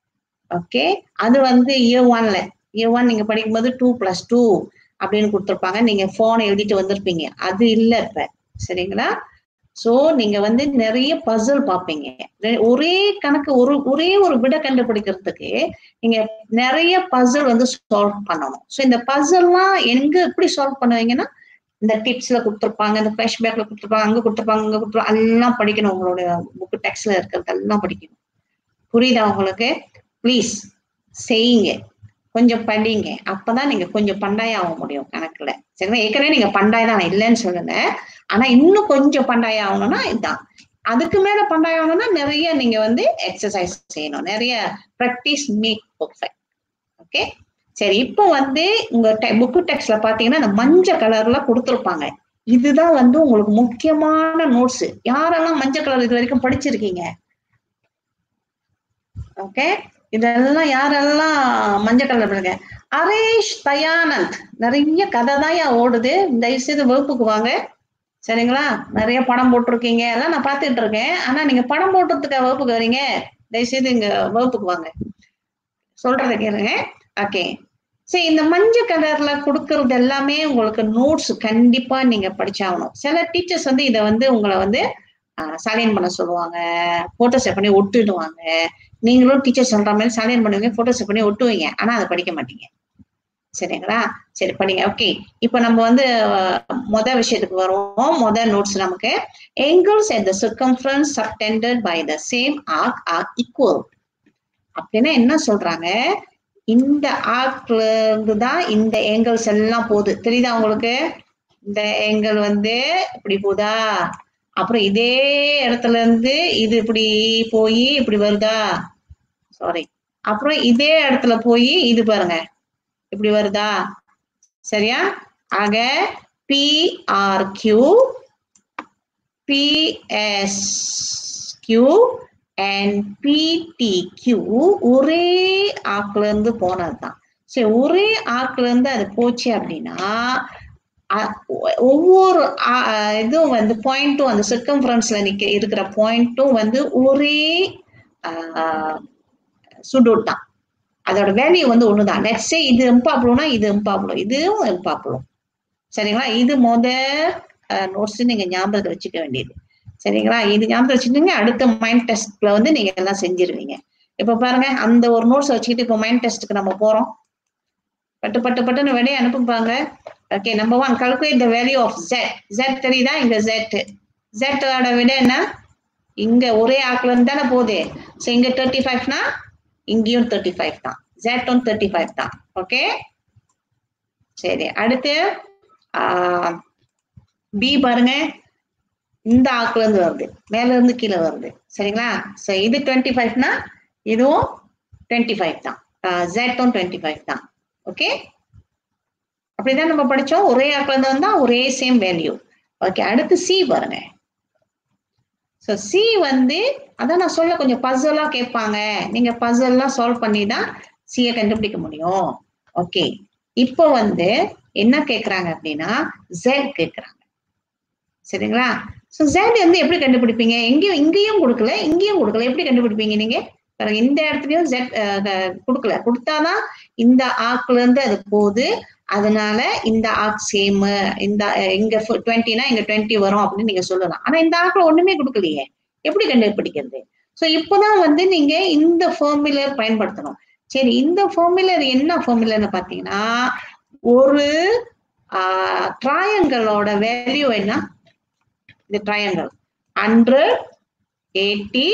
ஓகே அது வந்து இயர் ஒன்ல இயர் ஒன் நீங்க படிக்கும்போது டூ பிளஸ் டூ அப்படின்னு கொடுத்துருப்பாங்க நீங்க போன் எழுதிட்டு வந்திருப்பீங்க அது இல்ல இப்ப சரிங்களா சோ நீங்க வந்து நிறைய பசில் பார்ப்பீங்க ரெ- ஒரே கணக்கு ஒரு ஒரே ஒரு விட கண்டுபிடிக்கிறதுக்கு நீங்க நிறைய பசில் வந்து சால்வ் பண்ணணும் ஸோ இந்த பசில்லாம் எங்க எப்படி சால்வ் பண்ணுவீங்கன்னா இந்த டிப்ஸ்ல கொடுத்துருப்பாங்க இந்த ஃபிளாஷ்பேக்ல கொடுத்துருப்பாங்க அங்க கொடுத்துருப்பாங்க அங்க கொடுத்துருப்பாங்க எல்லாம் படிக்கணும் உங்களுடைய புக் டெக்ஸ்ட்ல இருக்கிறது எல்லாம் படிக்கணும் புரியுதா உங்களுக்கு ப்ளீஸ் செய்யுங்க கொஞ்சம் படிங்க அப்பதான் நீங்க கொஞ்சம் பண்டாயம் ஆக முடியும் கணக்குல சரிங்களா ஏற்கனவே நீங்க பண்டாயம் தான் நான் இல்லைன்னு சொல்லல ஆனா இன்னும் கொஞ்சம் பண்டாயம் ஆகணும்னா இதுதான் அதுக்கு மேல பண்டாயம் ஆகணும்னா நிறைய நீங்க வந்து எக்ஸசைஸ் செய்யணும் நிறைய ப்ராக்டிஸ் மேக் பர்ஃபெக்ட் ஓகே சரி இப்போ வந்து உங்க புக்கு டெக்ஸ்ட்ல பாத்தீங்கன்னா இந்த மஞ்சள் கலர்ல கொடுத்துருப்பாங்க இதுதான் வந்து உங்களுக்கு முக்கியமான நோட்ஸ் யாரெல்லாம் மஞ்சள் கலர் இது வரைக்கும் படிச்சிருக்கீங்க ஓகே இதெல்லாம் யாரெல்லாம் மஞ்சள் கலர் பண்ணுங்க அரேஷ் தயானந்த் நிறைய கதை தான் ஓடுது தயவு செய்து வகுப்புக்கு வாங்க சரிங்களா நிறைய படம் போட்டிருக்கீங்க எல்லாம் நான் பார்த்துட்டு இருக்கேன் ஆனா நீங்க படம் போட்டதுக்கு வகுப்புக்கு வரீங்க தயவு செய்து இங்க வகுப்புக்கு வாங்க சொல்றதை கேளுங்க ஓகே சரி இந்த மஞ்சள் கலர்ல கொடுக்கறது எல்லாமே உங்களுக்கு நோட்ஸ் கண்டிப்பா நீங்க படிச்சாகணும் சில டீச்சர்ஸ் வந்து இதை வந்து உங்களை வந்து சலைன் பண்ண சொல்லுவாங்க போட்டோஸ் பண்ணி ஒட்டுடுவாங்க நீங்களும் டீச்சர் சொல்ற மாதிரி சலைன் பண்ணுவீங்க போட்டோஸ் பண்ணி ஒட்டுவீங்க ஆனா அதை படிக்க மாட்டீங்க சரிங்களா சரி படிங்க ஓகே இப்போ நம்ம வந்து மொத விஷயத்துக்கு வருவோம் மொத நோட்ஸ் நமக்கு angles at the circumference subtended by the same arc are equal அப்படின்னா என்ன சொல்றாங்க இந்த ஆர்க்ல இருந்து தான் இந்த ஏங்கிள்ஸ் எல்லாம் போகுது தெரியுதா உங்களுக்கு இந்த ஏங்கிள் வந்து இப்படி போதா அப்புறம் இதே இடத்துல இருந்து இது இப்படி போய் இப்படி வருதா சாரி அப்புறம் இதே இடத்துல போய் இது பாருங்க இப்படி வருதா சரியா ஆக P R Q P S Q and P T Q ஒரே ஆக்குல இருந்து போனதுதான் சரி ஒரே ஆக்குல இருந்து அது போச்சு அப்படின்னா ஒவ்வொரு இதுவும் வந்து பாயிண்ட்டும் அந்த சிர்கம்ஃபரன்ஸ்ல நிக்க இருக்கிற பாயிண்ட்டும் வந்து ஒரே சுடோட் தான் அதோட வேல்யூ வந்து ஒண்ணுதான் லெட்ஸே இது இம்பாப்ளம்னா இது இம்பாப்ளம் இதுவும் இம்பாப்ளம் சரிங்களா இது மொத நோட்ஸ் நீங்க ஞாபகத்தை வச்சுக்க வேண்டியது சரிங்களா இது ஞாபகம் வச்சுக்கோங்க அடுத்த மைண்ட் டெஸ்ட்ல வந்து நீங்க எல்லாம் செஞ்சிருவீங்க இப்ப பாருங்க அந்த ஒரு நோட்ஸ் வச்சுக்கிட்டு இப்போ மைண்ட் டெஸ்ட்டுக்கு நம்ம போறோம் பட்டு பட்டு பட்டுன்னு வெளியே அனுப்புப்பாங்க okay number one calculate the value of z z தெரியுதா இங்க ஜெட் ஜெட்டோட விட என்ன இங்க ஒரே ஆக்குல இருந்து தானே போகுது ஸோ இங்க தேர்ட்டி ஃபைவ்னா இங்கேயும் தேர்ட்டி ஃபைவ் தான் ஜெட்டும் தேர்ட்டி ஃபைவ் தான் ஓகே சரி அடுத்து பி பாருங்க இந்த ஆக்குல இருந்து வருது மேல இருந்து கீழே வருது சரிங்களா ஸோ இது டுவெண்ட்டி ஃபைவ்னா இதுவும் டுவெண்ட்டி ஃபைவ் தான் ஜெட்டும் டுவெண்ட்டி ஃபைவ் தான் ஓகே அப்படிதான் நம்ம படிச்சோம் ஒரே ஆக்குல இருந்து வந்தா ஒரே சேம் வேல்யூ ஓகே அடுத்து சி பாருங்க ஸோ சி வந்து அதான் நான் சொல்ல கொஞ்சம் பசலா கேட்பாங்க நீங்க பசல்லாம் சால்வ் பண்ணி தான் சியை கண்டுபிடிக்க முடியும் ஓகே இப்போ வந்து என்ன கேக்குறாங்க அப்படின்னா ஜெட் கேக்குறாங்க சரிங்களா ஸோ ஜெட் வந்து எப்படி கண்டுபிடிப்பீங்க எங்கேயும் இங்கேயும் கொடுக்கல இங்கேயும் கொடுக்கல எப்படி கண்டுபிடிப்பீங்க நீங்க இந்த இடத்துலயும் ஜெட் கொடுக்கல கொடுத்தாதான் இந்த ஆக்குல இருந்து அது போகுது அதனால இந்த ஆக் சேம் இந்த இங்க டுவெண்ட்டினா இங்க டுவெண்ட்டி வரும் அப்படின்னு நீங்க சொல்லலாம் ஆனா இந்த ஆக்குல ஒண்ணுமே கொடுக்கலையே எப்படி கண்டுபிடிக்கிறது ஸோ இப்போதான் வந்து நீங்க இந்த ஃபார்முலர் பயன்படுத்தணும் சரி இந்த ஃபார்முலர் என்ன ஃபார்முலர்னு பாத்தீங்கன்னா ஒரு ட்ராயங்களோட வேல்யூ என்ன இந்த ட்ரையாங்கல் ஹண்ட்ரட் எயிட்டி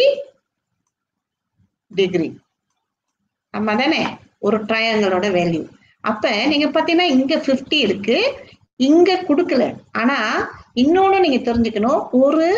டிகிரி ஆமா தானே ஒரு ட்ரையாங்கலோட வேல்யூ அப்ப நீங்க பாத்தீங்கன்னா இங்க பிப்டி இருக்கு இங்க கொடுக்கல ஆனா இன்னொன்னு நீங்க தெரிஞ்சுக்கணும் ஒரு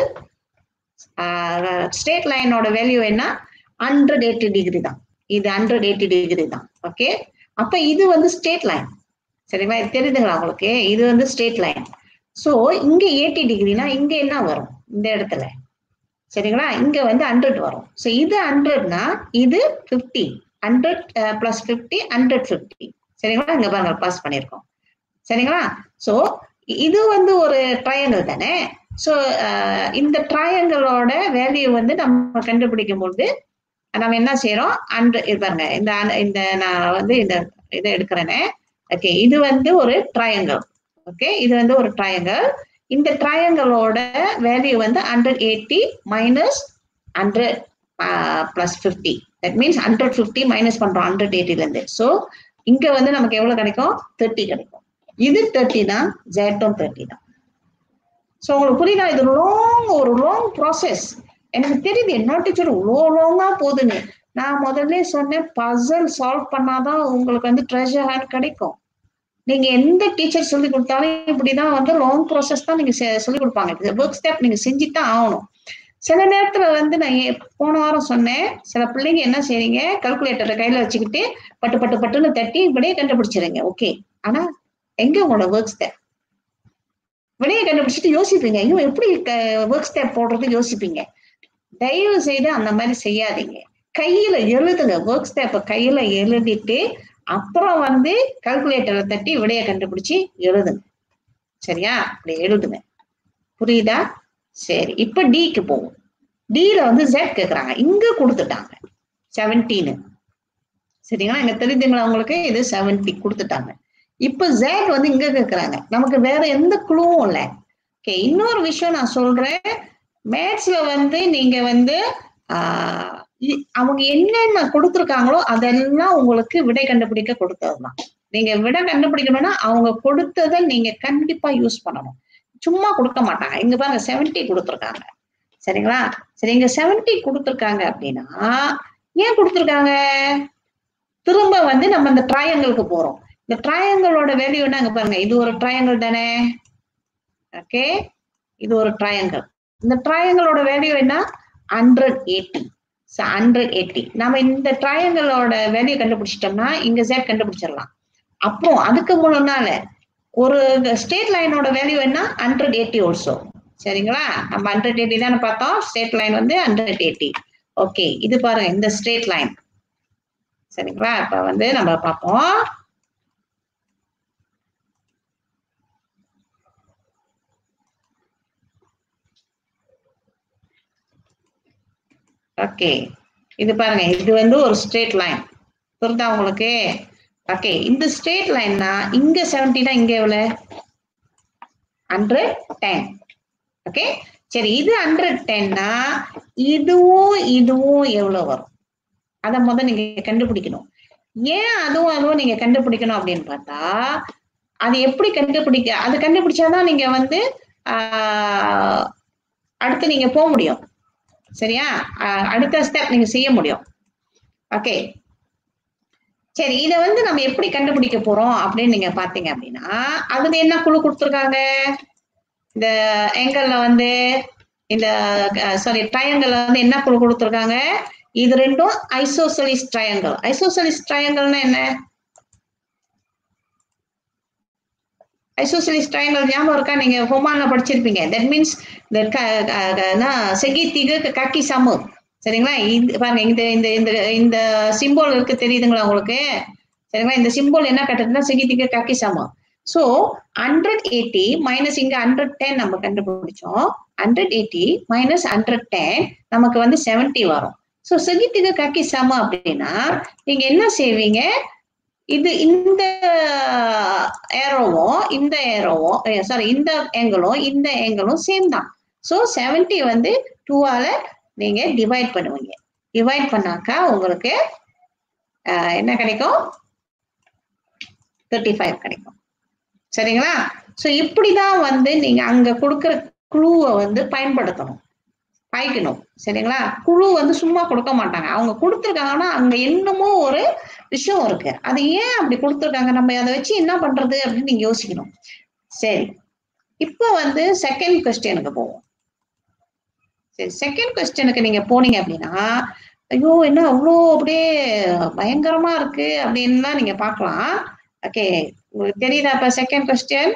ஸ்ட்ரேட் லைனோட வேல்யூ என்ன ஹண்ட்ரட் எயிட்டி டிகிரி தான் இது ஹண்ட்ரட் எயிட்டி டிகிரி தான் ஓகே அப்ப இது வந்து ஸ்ட்ரேட் லைன் சரிங்களா இது தெரியுதுங்களா உங்களுக்கு இது வந்து ஸ்ட்ரேட் லைன் ஸோ இங்க எயிட்டி டிகிரினா இங்க என்ன வரும் இந்த இடத்துல சரிங்களா இங்க வந்து ஹண்ட்ரட் வரும் ஸோ இது ஹண்ட்ரட்னா இது fifty hundred plus fifty hundred fifty சரிங்களா இங்க பாருங்க பாஸ் பண்ணியிருக்கோம் சரிங்களா ஸோ இது வந்து ஒரு ட்ரையாங்கிள் தானே ஸோ இந்த ட்ரையாங்கிளோட வேல்யூ வந்து நம்ம கண்டுபிடிக்கும் பொழுது நம்ம என்ன செய்யறோம் ஹண்ட்ரட் இது பாருங்க இந்த இந்த நான் வந்து இந்த இதை எடுக்கிறேனே ஓகே இது வந்து ஒரு ட்ரையாங்கிள் ஓகே இது வந்து ஒரு ட்ரையாங்கிள் இந்த ட்ரையாங்கிளோட வேல்யூ வந்து hundred eighty minus hundred plus fifty that means hundred fifty minus பண்றோம் ஹண்ட்ரட் எயிட்டில இருந்து ஸோ இங்க வந்து நமக்கு எவ்வளவு கிடைக்கும் தேர்ட்டி கிடைக்கும் இது தேர்ட்டி தான் ஜேட்டும் தேர்ட்டி தான் ஸோ உங்களுக்கு புரியுதா இது லாங் ஒரு லாங் ப்ராசஸ் எனக்கு தெரியுது என்ன டீச்சர் இவ்வளோ லாங்கா போகுதுன்னு நான் முதல்ல சொன்னேன் பசல் சால்வ் பண்ணாதான் உங்களுக்கு வந்து ட்ரெஷர் ஹேண்ட் கிடைக்கும் நீங்க எந்த டீச்சர் சொல்லி கொடுத்தாலும் இப்படிதான் வந்து லாங் ப்ராசஸ் தான் நீங்க சொல்லி கொடுப்பாங்க ஒர்க் ஸ்டெப் நீங்க செஞ்சுதான் ஆகணும் சில நேரத்துல வந்து நான் போன வாரம் சொன்னேன் சில பிள்ளைங்க என்ன செய்றீங்க கல்குலேட்டரை கையில வச்சுக்கிட்டு பட்டு பட்டு பட்டுன்னு தட்டி இப்படியே கண்டுபிடிச்சிருங்க ஓகே ஆனா எங்க உங்களோட ஒர்க் ஸ்டெப் விடையை கண்டுபிடிச்சிட்டு யோசிப்பீங்க ஐயோ எப்படி ஒர்க் ஸ்டெப் போடுறது யோசிப்பீங்க தயவு செய்து அந்த மாதிரி செய்யாதீங்க கையில எழுதுங்க ஒர்க் ஸ்டெப்பை கையில எழுதிட்டு அப்புறம் வந்து கல்குலேட்டரை தட்டி விடையை கண்டுபிடிச்சு எழுதுங்க சரியா அப்படி எழுதுங்க புரியுதா சரி இப்ப டிக்கு போவோம் டில வந்து ஜெட் கேக்குறாங்க இங்க கொடுத்துட்டாங்க செவன்டீனு சரிங்களா இங்க தெரியுதுங்களா உங்களுக்கு இது செவன்டி கொடுத்துட்டாங்க இப்ப Z வந்து இங்க கேக்குறாங்க நமக்கு வேற எந்த குழுவும் இல்லை ஓகே இன்னொரு விஷயம் நான் சொல்றேன் மேத்ஸ்ல வந்து நீங்க வந்து ஆஹ் இ- அவங்க என்னென்ன கொடுத்துருக்காங்களோ அதெல்லாம் உங்களுக்கு விடை கண்டுபிடிக்க கொடுத்ததுதான் நீங்க விடை கண்டுபிடிக்கணும்னா அவங்க கொடுத்ததை நீங்க கண்டிப்பா யூஸ் பண்ணணும் சும்மா கொடுக்க மாட்டாங்க இங்க பாருங்க செவன்டி கொடுத்துருக்காங்க சரிங்களா சரி இங்க செவன்டி கொடுத்துருக்காங்க அப்படின்னா ஏன் கொடுத்துருக்காங்க திரும்ப வந்து நம்ம இந்த ட்ரையாங்கிளுக்கு போறோம் இந்த ட்ரையாங்கிளோட வேல்யூ என்ன அங்க பாருங்க இது ஒரு ட்ரையாங்கிள் தானே ஓகே இது ஒரு ட்ரையாங்கிள் இந்த ட்ரையாங்கிளோட வேல்யூ என்ன ஹண்ட்ரட் எயிட்டி ஹண்ட்ரட் எயிட்டி நம்ம இந்த ட்ரையாங்கிளோட வேல்யூ கண்டுபிடிச்சிட்டோம்னா இங்க Z கண்டுபிடிச்சிடலாம் அப்புறம் அதுக்கு முன்னால ஒரு ஸ்டேட் லைனோட வேல்யூ என்ன ஹண்ட்ரட் எயிட்டி ஆல்சோ சரிங்களா நம்ம ஹண்ட்ரட் எயிட்டி தானே பார்த்தோம் ஸ்டேட் லைன் வந்து ஹண்ட்ரட் எயிட்டி ஓகே இது பாருங்க இந்த ஸ்ட்ரேட் லைன் சரிங்களா இப்ப வந்து நம்ம பார்ப்போம் ஓகே இது பாருங்க இது வந்து ஒரு ஸ்ட்ரேட் லைன் புரியுதா உங்களுக்கு ஓகே இந்த ஸ்ட்ரேட் லைன்னா இங்க செவன்டினா இங்க எவ்வளவு ஹண்ட்ரட் டென் ஓகே சரி இது ஹண்ட்ரட் டென்னா இதுவும் இதுவும் எவ்வளவு வரும் அதை முதல்ல நீங்க கண்டுபிடிக்கணும் ஏன் அதுவும் அதுவும் நீங்க கண்டுபிடிக்கணும் அப்படின்னு பார்த்தா அது எப்படி கண்டுபிடிக்க அது கண்டுபிடிச்சாதான் நீங்க வந்து ஆஹ், அடுத்து நீங்க போக முடியும் சரியா ஆஹ், அடுத்த ஸ்டெப் நீங்க செய்ய முடியும் ஓகே சரி இதை வந்து நம்ம எப்படி கண்டுபிடிக்க போறோம் அப்படின்னு நீங்க பாத்தீங்க அப்படின்னா அதுல என்ன குழு கொடுத்துருக்காங்க இந்த ஏங்கல்ல வந்து இந்த சாரி ட்ரையாங்கல்ல வந்து என்ன குழு கொடுத்துருக்காங்க இது ரெண்டும் ஐசோசலிஸ் ட்ரையாங்கல் ஐசோசலிஸ் ட்ரையாங்கல்னா என்ன ஐசோசலிஸ் ட்ரையாங்கல் ஞாபகம் இருக்கா நீங்க ஹோமான்ல படிச்சிருப்பீங்க தட் மீன்ஸ் இந்த செகித்திகு கக்கி சமு சரிங்களா இது பாருங்க இந்த இந்த இந்த இந்த சிம்போல் இருக்கு தெரியுதுங்களா உங்களுக்கு சரிங்களா இந்த சிம்போல் என்ன கட்டுறதுன்னா செகித்திகு கக்கி சமு ஸோ ஹண்ட்ரட் எயிட்டி மைனஸ் இங்க ஹண்ட்ரட் டென் நம்ம கண்டுபிடிச்சோம் hundred eighty minus hundred ten நமக்கு வந்து செவன்டி வரும் ஸோ செகித்திகு கக்கி சம அப்படின்னா நீங்க என்ன செய்வீங்க இது இந்த ஏரோவும் இந்த ஏரோவும் சாரி இந்த ஏங்கிளும் இந்த ஏங்கிளும் சேம் தான் ஸோ செவன்டி வந்து டூவால நீங்க டிவைட் பண்ணுவீங்க டிவைட் பண்ணாக்கா உங்களுக்கு ஆஹ், என்ன கிடைக்கும் தேர்ட்டி ஃபைவ் கிடைக்கும் சரிங்களா ஸோ இப்படிதான் வந்து நீங்க அங்க கொடுக்குற குழுவை வந்து பயன்படுத்தணும் பாய்க்கணும் சரிங்களா குழு வந்து சும்மா கொடுக்க மாட்டாங்க அவங்க கொடுத்துருக்காங்கன்னா அங்க என்னமோ ஒரு விஷயம் இருக்கு அது ஏன் அப்படி கொடுத்துருக்காங்க நம்ம அதை வச்சு என்ன பண்றது அப்படின்னு நீங்க யோசிக்கணும் சரி இப்போ வந்து செகண்ட் கொஸ்டினுக்கு போவோம் சரி செகண்ட் கொஸ்டினுக்கு நீங்க போனீங்க அப்படின்னா ஐயோ என்ன அவ்வளோ அப்படியே பயங்கரமா இருக்கு அப்படின்லாம் நீங்க பார்க்கலாம் ஓகே உங்களுக்கு தெரியுதா இப்ப செகண்ட் கொஸ்டின்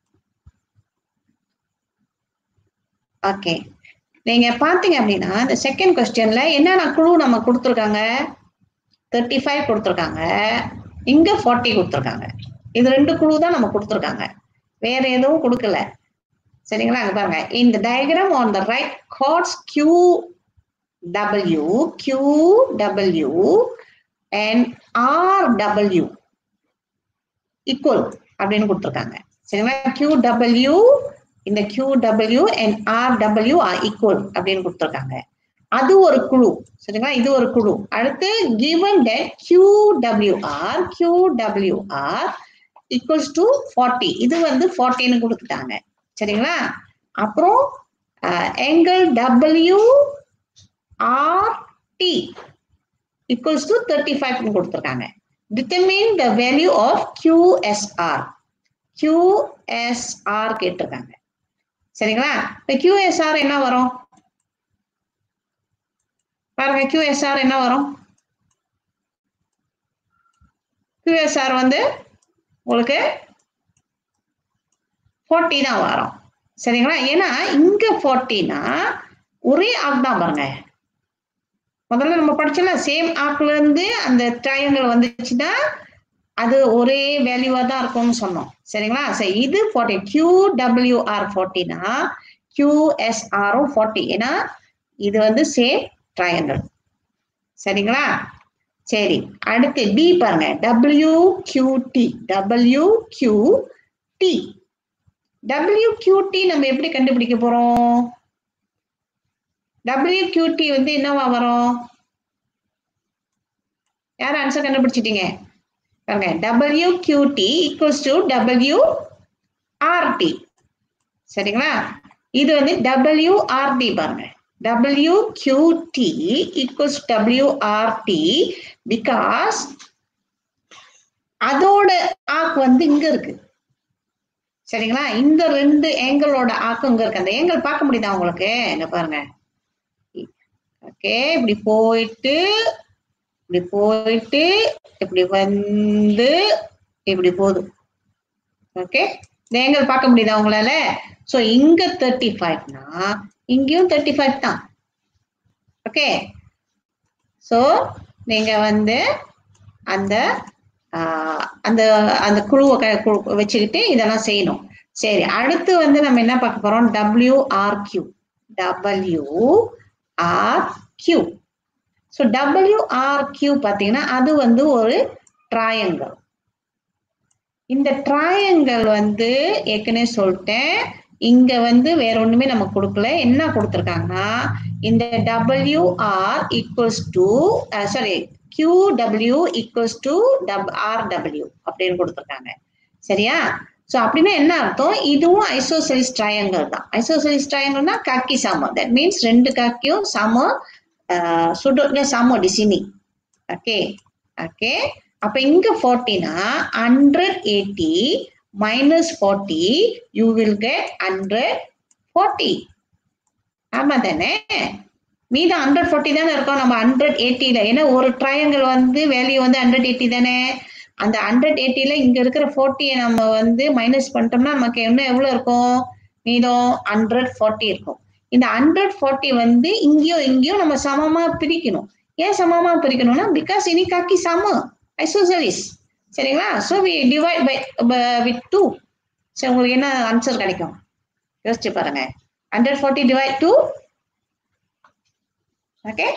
ஓகே நீங்க பாத்தீங்க அப்படின்னா இந்த செகண்ட் கொஸ்டின்ல என்னென்ன குழு நம்ம கொடுத்துருக்காங்க தேர்ட்டி ஃபைவ் கொடுத்துருக்காங்க இங்க ஃபார்ட்டி கொடுத்துருக்காங்க இது ரெண்டு குழு தான் நம்ம கொடுத்துருக்காங்க வேற எதுவும் கொடுக்கல சரிங்களா அங்க பாருங்க இந்த diagram on the right chords Q W Q W and R W equal அப்படின்னு கொடுத்துருக்காங்க சரிங்களா கியூ டபிள்யூ இந்த Q W and R W R equal அப்படின்னு கொடுத்துருக்காங்க அது ஒரு குழு சரிங்களா இது ஒரு குழு அடுத்து given that Q W R Q W R equals to forty இது வந்து ஃபார்ட்டின்னு கொடுத்துட்டாங்க சரிங்களா அப்புறம் angle W R T equals to thirty ஃபைவ்னு கொடுத்துருக்காங்க determine the value of Q S R Q S R கேட்டிருக்காங்க சரிங்களா இந்த கியூஎஸ்ஆர் என்ன வரும் பாருங்க கியூஎஸ்ஆர் என்ன வரும் கியூஎஸ்ஆர் வந்து உங்களுக்கு ஃபார்ட்டி தான் வரும் சரிங்களா ஏன்னா இங்க ஃபார்ட்டினா ஒரே ஆக் தான் பாருங்க முதல்ல நம்ம படிச்சோம்ல சேம் ஆக்ல இருந்து அந்த ட்ரையாங்கிள் வந்துச்சுன்னா அது ஒரே வேல்யூவா தான் இருக்கும்னு சொன்னோம் சரிங்களா சரி இது ஃபார்ட்டி கியூ டபிள்யூஆர் ஃபார்ட்டினா கியூஎஸ்ஆரும் ஃபார்ட்டி ஏன்னா இது வந்து சேம் ட்ரையாங்கிள் சரிங்களா சரி அடுத்து டி பாருங்க W Q T W Q T W Q T நம்ம எப்படி கண்டுபிடிக்க போறோம் டபிள்யூ கியூ டி வந்து என்னவா வரும் யார் ஆன்சர் கண்டுபிடிச்சிட்டீங்க பாருங்க W Q T equals to W R T சரிங்களா இது வந்து டபிள்யூ ஆர்டி பாருங்க W Q T equals W R T because அதோட ஆக்கு வந்து இங்க இருக்கு சரிங்களா இந்த ரெண்டு ஏங்கிளோட ஆக்கு இங்க இருக்கு அந்த ஏங்கல் பார்க்க முடியுதா உங்களுக்கு இங்க பாருங்க ஓகே இப்படி போயிட்டு இப்படி போயிட்டு இப்படி வந்து இப்படி போகுது ஓகே இந்த ஏங்கல் பார்க்க முடியுதா உங்களால சோ இங்க தேர்ட்டி ஃபைவ்னா இங்கேயும் தேர்ட்டி ஃபைவ் தான் ஓகே ஸோ நீங்க வந்து அந்த ஆஹ், அந்த அந்த குழுவை க- குழு- வச்சுக்கிட்டு இதெல்லாம் செய்யணும் சரி அடுத்து வந்து நம்ம என்ன பார்க்க போறோம் W R Q W R Q so W R Q பார்த்தீங்கன்னா அது வந்து ஒரு ட்ராயங்கல் இந்த ட்ராயங்கல் வந்து ஏற்கனவே சொல்லிட்டேன் இங்க வந்து வேற ஒண்ணுமே நம்ம கொடுக்கல என்ன கொடுத்துருக்காங்கன்னா இந்த W R equals to sorry Q W equals to W R W அப்படின்னு கொடுத்துருக்காங்க சரியா ஸோ அப்படின்னா என்ன அர்த்தம் இதுவும் ஐசோசெலிஸ் ட்ரையாங்கல் தான் ஐசோசெலிஸ் ட்ரையாங்கல்னா காக்கி சாம தட் மீன்ஸ் ரெண்டு காக்கியும் சம சுடு சம டிசினி ஓகே ஓகே அப்ப இங்க ஃபார்ட்டினா hundred eighty minus forty you will get hundred forty ஆமா தானே மீதம் ஹண்ட்ரட் ஃபார்ட்டி தானே இருக்கும் நம்ம ஹண்ட்ரட் எயிட்டில ஏன்னா ஒரு ட்ரையாங்கிள் வந்து வேல்யூ வந்து ஹண்ட்ரட் எயிட்டி தானே அந்த ஹண்ட்ரட் எயிட்டில இங்க இருக்கிற ஃபோர்ட்டியை நம்ம வந்து மைனஸ் பண்ணிட்டோம்னா நமக்கு என்ன எவ்வளவு இருக்கும் மீதம் ஹண்ட்ரட் ஃபார்ட்டி இருக்கும் இந்த ஹண்ட்ரட் ஃபார்ட்டி வந்து இங்கேயும் இங்கேயும் நம்ம சமமா பிரிக்கணும் ஏன் சமமா பிரிக்கணும்னா பிகாஸ் இனி காக்கி சமம் ஐசோசலிஸ் சரிங்களா so we divide by with two சரி உங்களுக்கு என்ன ஆன்சர் கிடைக்கும் யோசிச்சு பாருங்க hundred forty divide two okay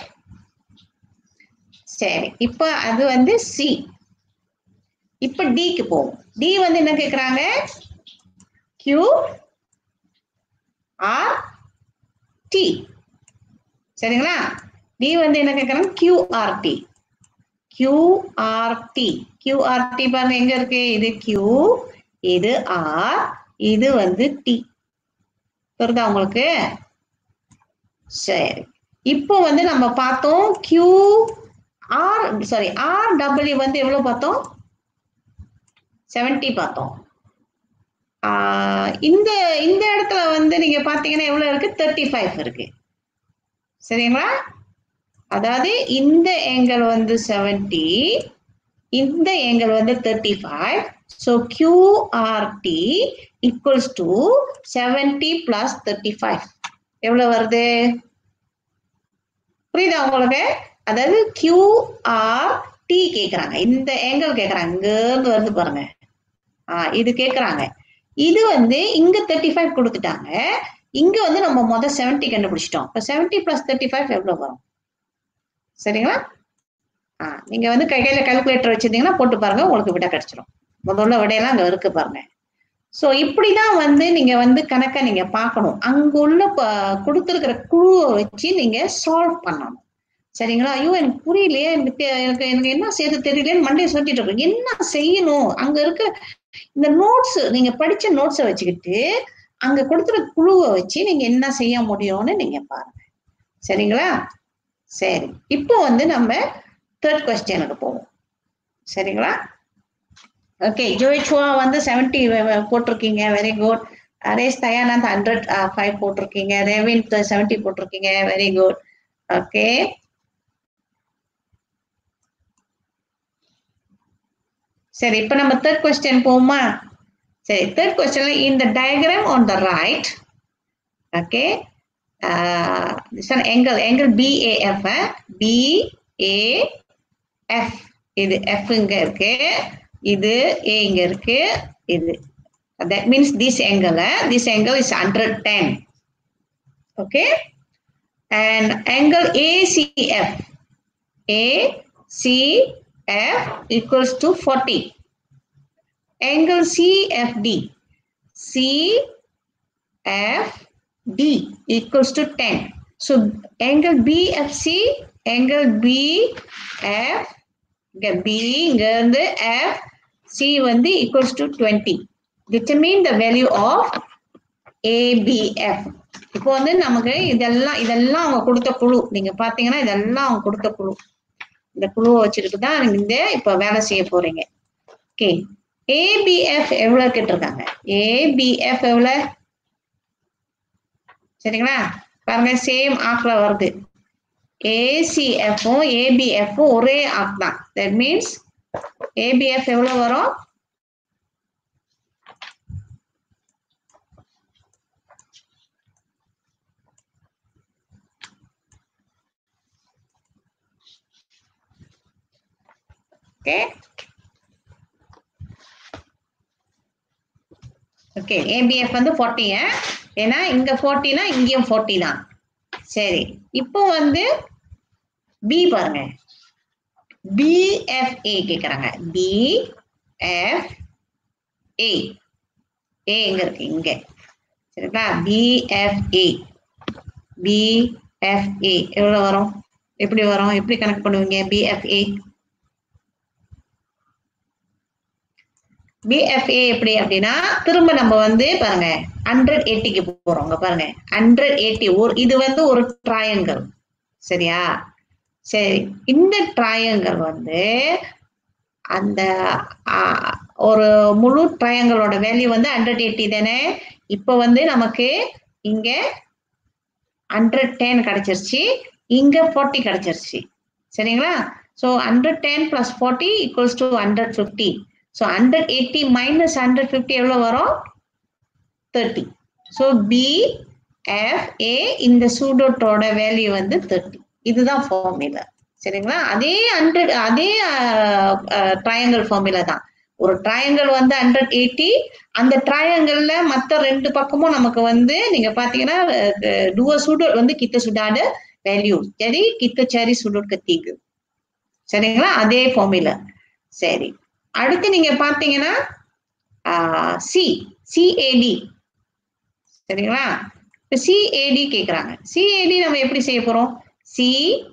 சரி இப்போ அது வந்து சி இப்போ டிக்கு போவோம் டி வந்து என்ன கேக்குறாங்க கியூ ஆர் டி சரிங்களா டி வந்து என்ன கேக்குறாங்க கியூஆர்டி கியூஆர்டி கியூஆர்டி பாருங்க எங்க இருக்கு இது கியூ இது ஆர் இது வந்து டி புரியுதா உங்களுக்கு சரி இப்போ வந்து நம்ம பார்த்தோம் Q R sorry R W வந்து எவ்வளவு பார்த்தோம் செவன்டி பார்த்தோம் ஆஹ் இந்த இந்த இடத்துல வந்து நீங்க பாத்தீங்கன்னா எவ்வளவு இருக்கு தேர்ட்டி ஃபைவ் இருக்கு சரிங்களா அதாவது இந்த ஏங்கல் வந்து செவன்டி இந்த ஏங்கல் வந்து thirty five so QRT equals to seventy plus thirty five எவ்வளவு வருது புரியுதா உங்களுக்கு அதாவது கியூஆர் டி கேக்குறாங்க இந்த ஏங்கல் கேக்குறாங்க இங்க இருந்து வருது பாருங்க ஆ இது கேக்குறாங்க இது வந்து இங்க தேர்ட்டி ஃபைவ் கொடுத்துட்டாங்க இங்க வந்து நம்ம மொதல் செவன்டி கண்டுபிடிச்சிட்டோம் இப்போ செவன்டி பிளஸ் தேர்ட்டி ஃபைவ் எவ்வளவு வரும் சரிங்களா ஆ நீங்க வந்து கையில கால்குலேட்டர் வச்சிருந்தீங்கன்னா போட்டு பாருங்க உங்களுக்கு விட கிடைச்சிரும் முதல்ல விடையெல்லாம் அங்க இருக்கு பாருங்க ஸோ இப்படிதான் வந்து நீங்க வந்து கணக்கை நீங்க பார்க்கணும் அங்க உள்ள ப- கொடுத்திருக்கிற குழுவை வச்சு நீங்க சால்வ் பண்ணணும் சரிங்களா ஐயோ எனக்கு புரியலையே எனக்கு தெ- எனக்கு எனக்கு என்ன செய்யறது தெரியலன்னு மண்டையை சொல்லிட்டு இருக்கோம் என்ன செய்யணும் அங்க இருக்க இந்த நோட்ஸ் நீங்க படிச்ச நோட்ஸை வச்சுக்கிட்டு அங்க கொடுத்துற குழுவை வச்சு நீங்க என்ன செய்ய முடியும்னு நீங்க பாருங்க சரிங்களா சரி இப்போ வந்து நம்ம தேர்ட் கொஸ்டினுக்கு போவோம் சரிங்களா ஓகே ஜோய்ச்சுவா வந்து செவன்டி போட்டிருக்கீங்க வெரி குட் அரேஸ் தயானந்த் ஹண்ட்ரட் ஃபைவ் போட்டிருக்கீங்க ரேவின் செவன்டி போட்டிருக்கீங்க வெரி குட் ஓகே சரி இப்போ நம்ம தேர்ட் கொஸ்டின் போவோமா சரி தேர்ட் கொஸ்டின்ல இந்த diagram on the right okay this one angle angle BAF BAF இது F இங்க இருக்கு இது A இங்க இருக்கு இது that means this angle eh? this angle is 110 okay and angle ACF CF equals to 40. Angle CFD. CFD equals to 10. So angle BFC, angle BF, இங்க B இங்க இருந்து F, C வந்து equals to 20. Determine the value of ABF. இப்போ வந்து நமக்கு இதெல்லாம் இதெல்லாம் அவங்க கொடுத்த குழு நீங்க பாத்தீங்கன்னா இதெல்லாம் அவங்க கொடுத்த குழு இந்த குழுவை வச்சுக்கிட்டு தான் இந்த இப்ப வேலை செய்ய போறீங்க ஓகே ஏபிஎஃப் எவ்வளவு கேட்டிருக்காங்க ஏபிஎஃப் எவ்வளவு சரிங்களா பாருங்க சேம் ஆக்ல வருது ஏசிஎஃப்பும் ஏபிஎஃப்பும் ஒரே ஆக் தான் தட் மீன்ஸ் ஏபிஎஃப் எவ்வளவு வரும் ஓகே ஓகே ஏபிஎஃப் வந்து ஃபார்ட்டி ஏன்னா இங்க ஃபார்ட்டினா இங்கேயும் ஃபார்ட்டி தான் சரி இப்போ வந்து பி பாருங்க பிஎஃப்ஏ கேக்குறாங்க பிஎஃப் ஏ ஏ எங்க இருக்கு இங்க சரிங்களா பிஎஃப்ஏ பிஎஃப்ஏ எவ்வளவு வரும் எப்படி வரும் எப்படி கணக்கு பண்ணுவீங்க பிஎஃப்ஏ பிஎஃப்ஏ எப்படி அப்படின்னா திரும்ப நம்ம வந்து பாருங்க ஹண்ட்ரட் எயிட்டிக்கு போறோம் இங்க பாருங்க ஹண்ட்ரட் எயிட்டி ஒரு இது வந்து ஒரு ட்ரையங்கல் சரியா சரி இந்த ட்ரையங்கல் வந்து அந்த ஆ, ஒரு முழு ட்ரையங்களோட வேல்யூ வந்து ஹண்ட்ரட் எயிட்டி தானே இப்போ வந்து நமக்கு இங்க ஹண்ட்ரட் டென் கிடைச்சிருச்சு இங்க ஃபார்ட்டி கிடைச்சிருச்சு சரிங்களா so hundred ten plus forty equals to hundred fifty so hundred eighty minus hundred fifty எவ்வளோ வரும் thirty so B F A இந்த சூடோட்டோட வேல்யூ வந்து தேர்ட்டி இதுதான் ஃபார்முலா சரிங்களா அதே ஹண்ட்ரட் அதே ட்ரையாங்கிள் ஃபார்முலா தான் ஒரு ட்ரையாங்கிள் வந்து ஹண்ட்ரட் எயிட்டி அந்த ட்ரையாங்கிள்ல மற்ற ரெண்டு பக்கமும் நமக்கு வந்து நீங்க பாத்தீங்கன்னா டூவ சூடோட் வந்து கித்த சுடாடு வேல்யூ சரி கித்த சரி சுடோட் கத்திக்கு சரிங்களா அதே ஃபார்முலா சரி அடுத்து நீங்க பாத்தீங்கன்னா சி சிஏடி சரிங்களா இப்ப சிஏடி கேக்குறாங்க சிஏடி நம்ம எப்படி செய்ய போறோம் சி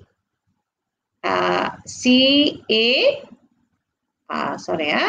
சிஏ சாரியா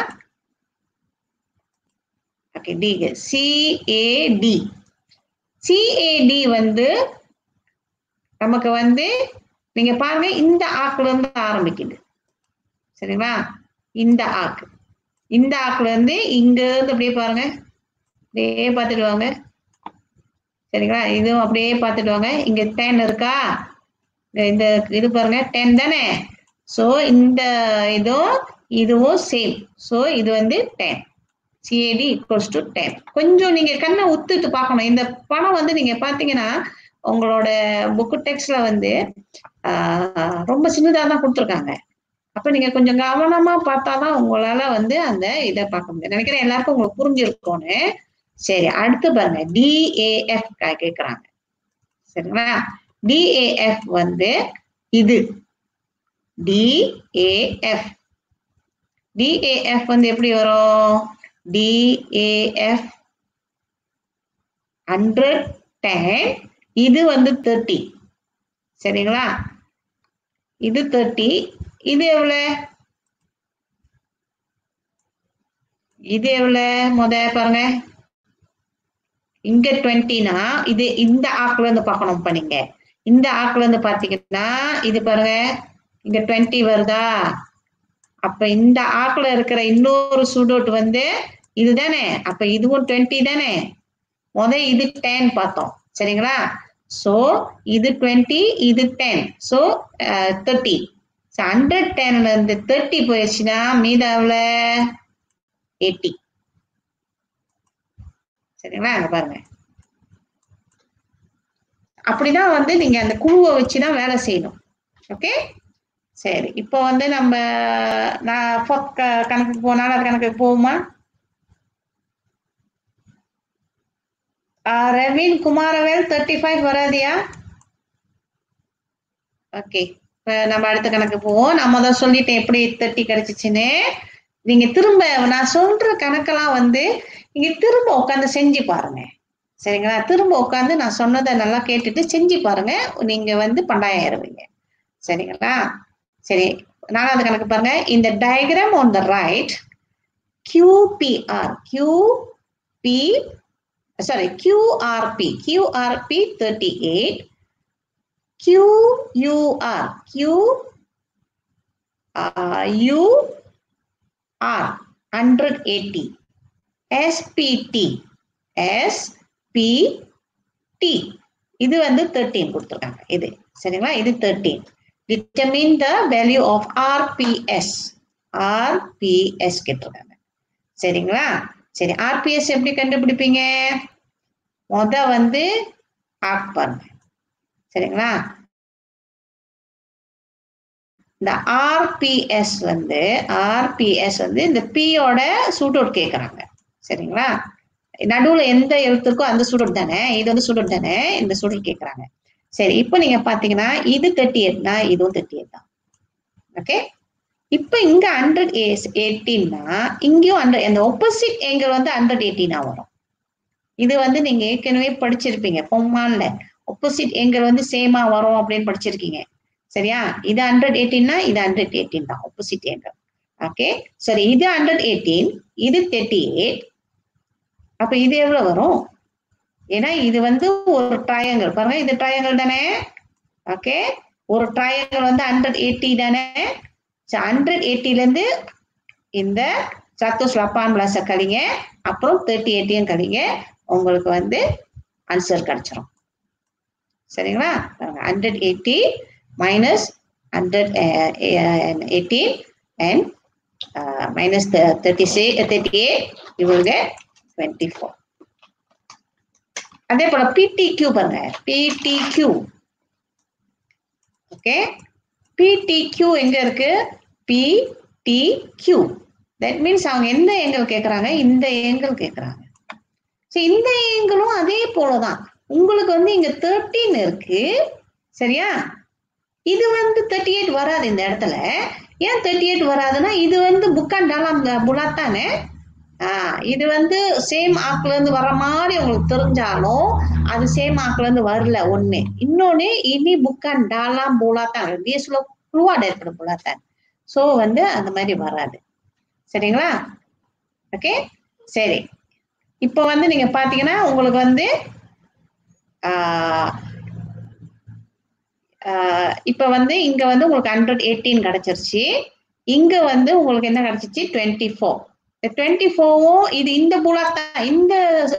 ஓகே டி சிஏடி சிஏடி வந்து நமக்கு வந்து நீங்க பாருங்க இந்த ஆக்குல இருந்து ஆரம்பிக்குது சரிங்களா இந்த ஆக்கு இந்த ஆக்குல இருந்து இங்க இருந்து அப்படியே பாருங்க அப்படியே பார்த்துட்டு வாங்க சரிங்களா இதுவும் அப்படியே பார்த்துட்டு வாங்க இங்க டென் இருக்கா இந்த இது பாருங்க டென் தானே ஸோ இந்த இதுவும் இதுவும் சேம் ஸோ இது வந்து ten CAD equals to ten கொஞ்சம் நீங்க கண்ணை உத்துட்டு பார்க்கணும் இந்த படம் வந்து நீங்க பாத்தீங்கன்னா உங்களோட புக்கு டெக்ஸ்ட்ல வந்து ஆஹ், ரொம்ப சின்னதா தான் கொடுத்துருக்காங்க அப்ப நீங்க கொஞ்சம் கவனமா பார்த்தாதான் உங்களால வந்து அந்த இதை பார்க்க முடியும் நினைக்கிறேன் எல்லாருக்கும் உங்களுக்கு புரிஞ்சிருக்கும்னு சரி அடுத்து பாருங்க டிஏஎஃப் கேக்குறாங்க சரிங்களா டிஏஎஃப் வந்து இது டிஏஎஃப் டிஏஎஃப் வந்து எப்படி வரும் டிஏஎஃப் ஹண்ட்ரட் டென் இது வந்து தேர்ட்டி சரிங்களா இது தேர்ட்டி இது எவ்வளவு இது எவ்வளவு முத பாருங்க இங்க டுவெண்ட்டினா இது இந்த ஆக்குல இருந்து பார்க்கணும் பண்ணீங்க இந்த ஆக்குல இருந்து பாத்தீங்கன்னா இது பாருங்க இங்க டுவெண்ட்டி வருதா அப்ப இந்த ஆக்குல இருக்கிற இன்னொரு சூடோட் வந்து இதுதானே அப்ப இதுவும் டுவெண்ட்டி தானே முத இது டென் பார்த்தோம் சரிங்களா சோ இது டுவெண்ட்டி இது ten so thirty so hundred டென்ல இருந்து தேர்ட்டி போயிடுச்சுன்னா மீதாவில் எயிட்டி சரிங்களா அங்க பாருங்க அப்படிதான் வந்து நீங்க அந்த குழுவை வச்சுதான் வேலை செய்யணும் ஓகே சரி இப்போ வந்து நம்ம நான் ஃபோர்த் கணக்குக்கு போனாலும் அது கணக்குக்கு போகுமா ரவீன் குமாரவேல் தேர்ட்டி ஃபைவ் வராதியா ஓகே இப்ப நம்ம அடுத்த கணக்கு போவோம் நம்ம தான் சொல்லிட்டேன் எப்படி தேர்ட்டி கிடைச்சிச்சுன்னு நீங்க திரும்ப நான் சொல்ற கணக்கெல்லாம் வந்து நீங்க திரும்ப உட்காந்து செஞ்சு பாருங்க சரிங்களா திரும்ப உட்காந்து நான் சொன்னதை நல்லா கேட்டுட்டு செஞ்சு பாருங்க நீங்க வந்து பண்டாயிருவீங்க சரிங்களா சரி நாலாவது கணக்கு பாருங்க இந்த diagram on the right QPR QP sorry QRP QRP 38 QUR Q uh, U R 180 SPT SPT இது வந்து 13 கொடுத்துருக்காங்க இது சரிங்களா இது 13 determine the value of RPS RPS கேட்டிருக்காங்க சரிங்களா சரி RPS எப்படி கண்டுபிடிப்பீங்க முத வந்து ஆட் பண்ணுங்க சரிங்களா இந்த ஆர்பிஎஸ் வந்து ஆர்பிஎஸ் வந்து இந்த பியோட சூட்டோட் கேட்குறாங்க சரிங்களா நடுவுல எந்த எழுத்துருக்கோ அந்த சூட்டோட் தானே இது வந்து சூட்டோட் தானே இந்த சூட்டோட் கேட்குறாங்க சரி இப்போ நீங்க பாத்தீங்கன்னா இது தேர்ட்டி எயிட்னா இதுவும் தேர்ட்டி எயிட் தான் ஓகே இப்போ இங்க ஹண்ட்ரட் ஏஸ் எயிட்டீன்னா இங்கேயும் ஹண்ட்ரட் அந்த ஒப்போசிட் எங்கல் வந்து ஹண்ட்ரட் எயிட்டீனா வரும் இது வந்து நீங்க ஏற்கனவே படிச்சிருப்பீங்க பொம்மான்ல ஒப்போசிட் எங்கல் வந்து சேமா வரும் அப்படின்னு படிச்சிருக்கீங்க சரியா இது ஹண்ட்ரட் எயிட்டீன்னா இது ஹண்ட்ரட் எயிட்டீன் தான் ஒப்போசிட் எங்கல் ஓகே சரி இது ஹண்ட்ரட் எயிட்டீன் இது தேர்ட்டி எயிட் அப்ப இது எவ்வளவு வரும் ஏன்னா இது வந்து ஒரு ட்ரையாங்கிள் பாருங்க இது ட்ரையாங்கிள் தானே ஓகே ஒரு ட்ரையாங்கிள் வந்து ஹண்ட்ரட் எயிட்டி தானே ஹண்ட்ரட் எயிட்டிலேருந்து இந்த சத்தோஸ் லப்பான் பிளஸை கழிங்க அப்புறம் தேர்ட்டி எயிட்டியும் கழிங்க உங்களுக்கு வந்து ஆன்சர் கிடைச்சிரும் சரிங்களா hundred eighty minus hundred eighteen and minus thirty say thirty eight இவங்க டுவெண்ட்டி ஃபோர் அதே போல பிடிக்யூ பாருங்க பிடிக்யூ ஓகே பிடிக்யூ எங்க இருக்கு பிடிக்யூ தட் மீன்ஸ் அவங்க எந்த ஏங்கல் கேட்குறாங்க இந்த ஏங்கல் கேட்குறாங்க ஸோ இந்த ஏங்கலும் அதே போலதான் உங்களுக்கு வந்து இங்க தேர்ட்டின் இருக்கு சரியா இது வந்து தேர்ட்டி எயிட் வராது இந்த இடத்துல ஏன் தேர்ட்டி எயிட் வராதுன்னா இது வந்து புக் அண்ட் டாலாம் புலாத் தானே ஆஹ் இது வந்து சேம் ஆக்குல இருந்து வர மாதிரி உங்களுக்கு தெரிஞ்சாலும் அது சேம் ஆக்குல இருந்து வரல ஒண்ணு இன்னொன்னு இனி புக் அண்ட் டாலாம் பூலாத்தான் பிஎஸ்ல குழுவாட இருக்கிற பூலாத்தான் ஸோ வந்து அந்த மாதிரி வராது சரிங்களா ஓகே சரி இப்போ வந்து நீங்க பாத்தீங்கன்னா உங்களுக்கு வந்து ஆஹ் ஆஹ் இப்ப வந்து இங்க வந்து உங்களுக்கு ஹண்ட்ரட் எயிட்டீன் கிடைச்சிருச்சு இங்க வந்து உங்களுக்கு என்ன கிடைச்சிச்சு டுவெண்ட்டி ஃபோர் டுவெண்ட்டி ஃபோரும் இது இந்த புலாக் தான் இந்த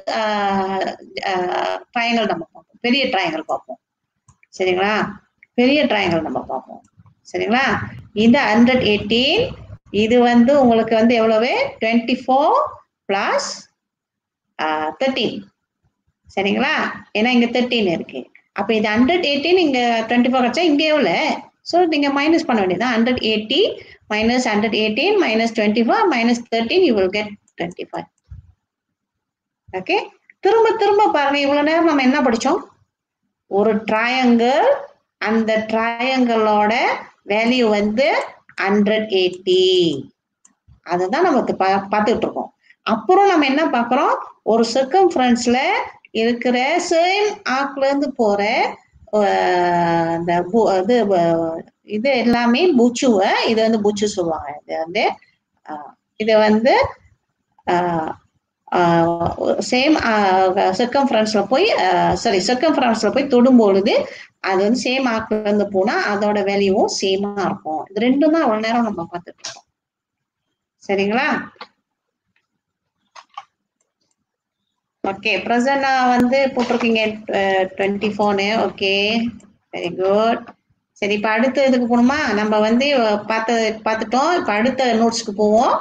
ட்ரையாங்கல் நம்ம பார்ப்போம் பெரிய ட்ரையாங்கல் பார்ப்போம் சரிங்களா பெரிய ட்ரையாங்கல் நம்ம பார்ப்போம் சரிங்களா இந்த ஹண்ட்ரட் எயிட்டீன் இது வந்து உங்களுக்கு வந்து எவ்வளவு டுவெண்ட்டி ஃபோர் பிளஸ் தேர்ட்டீன் சரிங்களா ஏன்னா இங்க தேர்ட்டீன் இருக்கு அப்ப இது ஹண்ட்ரட் எயிட்டீன் இங்க டுவெண்ட்டி ஃபோர் வச்சா இங்க எவ்வளவு ஸோ நீங்க மைனஸ் பண்ண வேண்டியது hundred eighty minus 118 minus 24 minus 13 you will get 25 okay திரும்ப திரும்ப பாருங்க இவ்வளவு நேரம் நம்ம என்ன படிச்சோம் ஒரு ட்ரையாங்கிள் அந்த ட்ரையாங்கிளோட வேல்யூ வந்து ஹண்ட்ரட் எயிட்டி அதுதான் நமக்கு பா பார்த்துட்டு இருக்கோம் அப்புறம் நம்ம என்ன பார்க்குறோம் ஒரு சர்க்கம்ஃபரன்ஸ்ல இருக்கிற சேம் ஆக்ல இருந்து போற இந்த இது இது எல்லாமே புச்சுவை இது வந்து புச்சு சொல்லுவாங்க இது வந்து இது வந்து சேம் சர்க்கம்ஃபரன்ஸ்ல போய் சாரி சர்க்கம்ஃபரன்ஸ்ல போய் தொடும் பொழுது அது வந்து சேம் ஆக்குல இருந்து போனா அதோட வேல்யூவும் சேமா இருக்கும் இது ரெண்டும் தான் அவ்வளவு நேரம் நம்ம பார்த்துட்டு இருக்கோம் சரிங்களா ஓகே ப்ரெசன்டா வந்து போட்டிருக்கீங்க twenty four okay very good சரி இப்ப அடுத்த இதுக்கு போகணுமா நம்ம வந்து பார்த்து பார்த்துட்டோம் இப்ப அடுத்த நோட்ஸ்க்கு போவோம்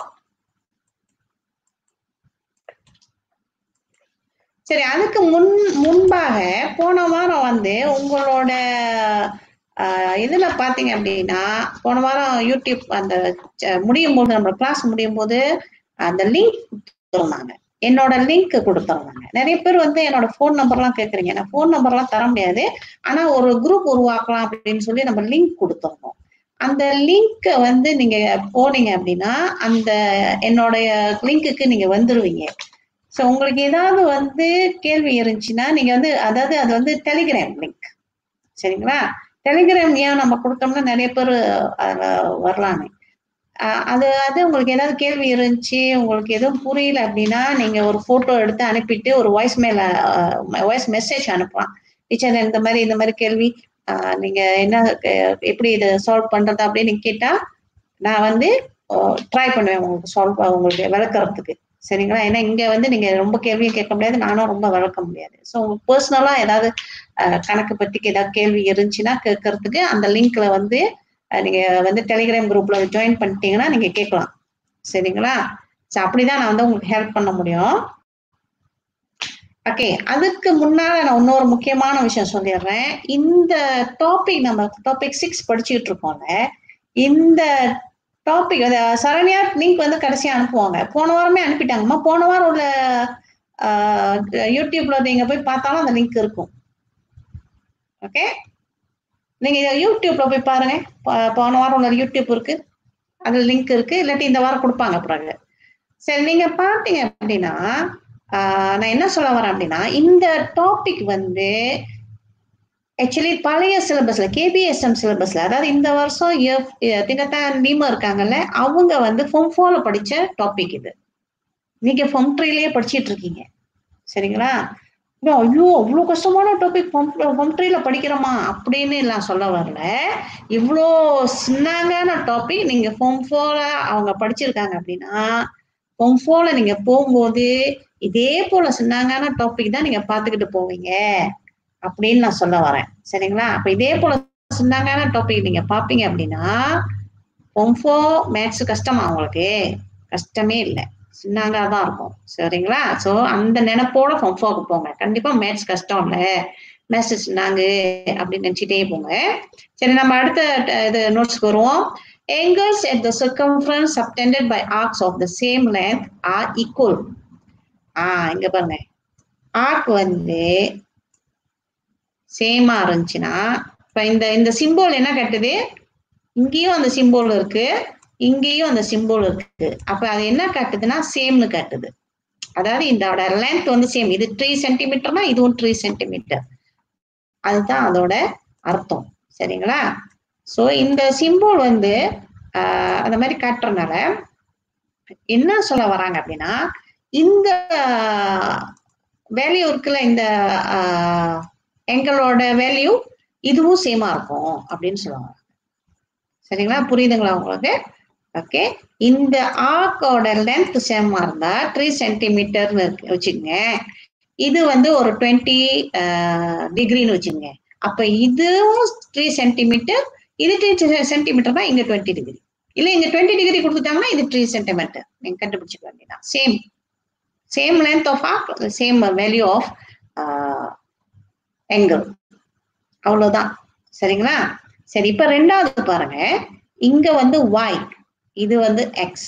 சரி அதுக்கு முன் முன்பாக போன வாரம் வந்து உங்களோட இதுல பாத்தீங்க அப்படின்னா போன வாரம் யூடியூப் அந்த முடியும் போது நம்ம கிளாஸ் முடியும் போது அந்த லிங்க் கொடுத்துருந்தாங்க என்னோட லிங்க் கொடுத்துருவாங்க நிறைய பேர் வந்து என்னோட ஃபோன் நம்பர்லாம் கேட்குறீங்க நான் ஃபோன் நம்பர்லாம் தர முடியாது ஆனா ஒரு குரூப் உருவாக்கலாம் அப்படின்னு சொல்லி நம்ம லிங்க் கொடுத்துருந்தோம் அந்த லிங்க்கை வந்து நீங்க போனீங்க அப்படின்னா அந்த என்னுடைய லிங்க்குக்கு நீங்க வந்துருவீங்க ஸோ உங்களுக்கு ஏதாவது வந்து கேள்வி இருந்துச்சுன்னா நீங்க வந்து அதாவது அது வந்து டெலிகிராம் லிங்க் சரிங்களா டெலிகிராம் ஏன் நம்ம கொடுத்தோம்னா நிறைய பேர் அதில் வரலாமே ஆஹ் அது அது உங்களுக்கு ஏதாவது கேள்வி இருந்துச்சு உங்களுக்கு எதுவும் புரியல அப்படின்னா நீங்க ஒரு போட்டோ எடுத்து அனுப்பிட்டு ஒரு வாய்ஸ் மேல வாய்ஸ் மெசேஜ் அனுப்பலாம் டீச்சர் இந்த மாதிரி இந்த மாதிரி கேள்வி ஆஹ் நீங்க என்ன அஹ் எப்படி இதை சால்வ் பண்றது அப்படின்னு கேட்டா நான் வந்து ட்ரை பண்ணுவேன் உங்களுக்கு சால்வ் உங்களுக்கு விளக்குறதுக்கு சரிங்களா ஏன்னா இங்க வந்து நீங்க ரொம்ப கேள்வியும் கேட்க முடியாது நானும் ரொம்ப விளக்க முடியாது ஸோ உங்களுக்கு பர்சனலா ஏதாவது அஹ், கணக்கு பத்திக்கு ஏதாவது கேள்வி இருந்துச்சுன்னா கேட்கறதுக்கு அந்த லிங்க்ல வந்து அஹ், நீங்க வந்து டெலிகிராம் குரூப்ல ஜாயின் பண்ணிட்டீங்கன்னா நீங்க கேட்கலாம் சரிங்களா ஸோ அப்படிதான் நான் வந்து உங்களுக்கு ஹெல்ப் பண்ண முடியும் ஓகே அதுக்கு முன்னால நான் இன்னொரு முக்கியமான விஷயம் சொல்லிடுறேன் இந்த டாபிக் நம்ம டாபிக் சிக்ஸ் படிச்சுக்கிட்டு இருக்கோம்ல இந்த டாபிக் சரண்யா லிங்க் வந்து கடைசியா அனுப்புவாங்க போன வாரமே அனுப்பிட்டாங்கம்மா போன வாரம் உள்ள ஆஹ், யூடியூப்ல நீங்க போய் பார்த்தாலும் அந்த லிங்க் இருக்கும் ஓகே நீங்க இதை யூடியூப்ல போய் பாருங்க ப- போன வாரம் உள்ள யூடியூப் இருக்கு அதுல லிங்க் இருக்கு இல்லாட்டி இந்த வாரம் கொடுப்பாங்க பிறகு சரி நீங்க பார்த்தீங்க அப்படின்னா ஆஹ், நான் என்ன சொல்ல வரேன் அப்படின்னா இந்த டாபிக் வந்து ஆக்சுவலி பழைய சிலபஸ்ல கேபிஎஸ்எம் சிலபஸ்ல அதாவது இந்த வருஷம் திங்கத்தான் நீமா இருக்காங்கல்ல அவங்க வந்து ஃபோம் ஃபோல படிச்ச டாபிக் இது நீங்க ஃபோம் த்ரீலயே படிச்சிட்டு இருக்கீங்க சரிங்களா ஐயோ, ஐயோ அவ்வளோ கஷ்டமான டாபிக் ஃபோம் த்ரீல படிக்கிறோமா அப்படின்னு எல்லாம் சொல்ல வரல இவ்வளோ சின்னங்கான டாபிக் நீங்க ஃபோம் ஃபோல அவங்க படிச்சிருக்காங்க அப்படின்னா ஃபோம் ஃபோல நீங்க போகும்போது இதே போல சின்னங்கான டாபிக் தான் நீங்க பார்த்துக்கிட்டு போவீங்க அப்படின்னு நான் சொல்ல வரேன் சரிங்களா அப்ப இதே போல சின்னங்கான டாபிக் நீங்க பாப்பீங்க அப்படின்னா பொம்ஃபோ மேத்ஸ் கஷ்டமா உங்களுக்கு கஷ்டமே இல்லை சின்னங்கா தான் இருக்கும் சரிங்களா சோ அந்த நினைப்போட பொம்ஃபோக்கு போங்க கண்டிப்பா மேத்ஸ் கஷ்டம் இல்ல மேத்ஸ் சின்னாங்க அப்படின்னு நினைச்சிட்டே போங்க சரி நம்ம அடுத்த ட- இது நோட்ஸ்க்கு வருவோம் angles at the circumference subtended by arcs of the same length are equal ஆ இங்க பாருங்க arc வந்து சேமா இருந்துச்சுன்னா இப்ப இந்த இந்த சிம்போல் என்ன கட்டுது இங்கேயும் அந்த சிம்போல் இருக்கு இங்கேயும் அந்த சிம்போல் இருக்கு அப்ப அது என்ன காட்டுதுன்னா சேம்னு காட்டுது அதாவது இதோட லென்த் வந்து சேம் இது த்ரீ சென்டிமீட்டர்னா இதுவும் த்ரீ சென்டிமீட்டர் அதுதான் அதோட அர்த்தம் சரிங்களா சோ இந்த சிம்போல் வந்து ஆஹ் அந்த மாதிரி காட்டுறதுனால என்ன சொல்ல வராங்க அப்படின்னா இந்த வேல்யூ இருக்குல்ல இந்த எங்களோட வேல்யூ இதுவும் சேமா இருக்கும் அப்படின்னு சொல்லுவாங்க சரிங்களா புரியுதுங்களா உங்களுக்கு ஓகே இந்த ஆர்க்கோட லென்த் சேமா இருந்தா த்ரீ சென்டிமீட்டர்னு இருக்கு வச்சுக்கோங்க இது வந்து ஒரு டுவெண்ட்டி டிகிரின்னு வச்சுக்கோங்க அப்ப இதுவும் த்ரீ சென்டிமீட்டர் இது த்ரீ சென்டிமீட்டர் தான் இங்க டுவெண்ட்டி டிகிரி இல்ல இங்க டுவெண்ட்டி டிகிரி கொடுத்துட்டாங்கன்னா இது த்ரீ சென்டிமீட்டர் நீங்க கண்டுபிடிச்சுக்க வேண்டியதான் same same length of arc same value of angle அவ்வளவுதான் சரிங்களா சரி இப்ப ரெண்டாவது பாருங்க இங்க வந்து y இது வந்து எக்ஸ்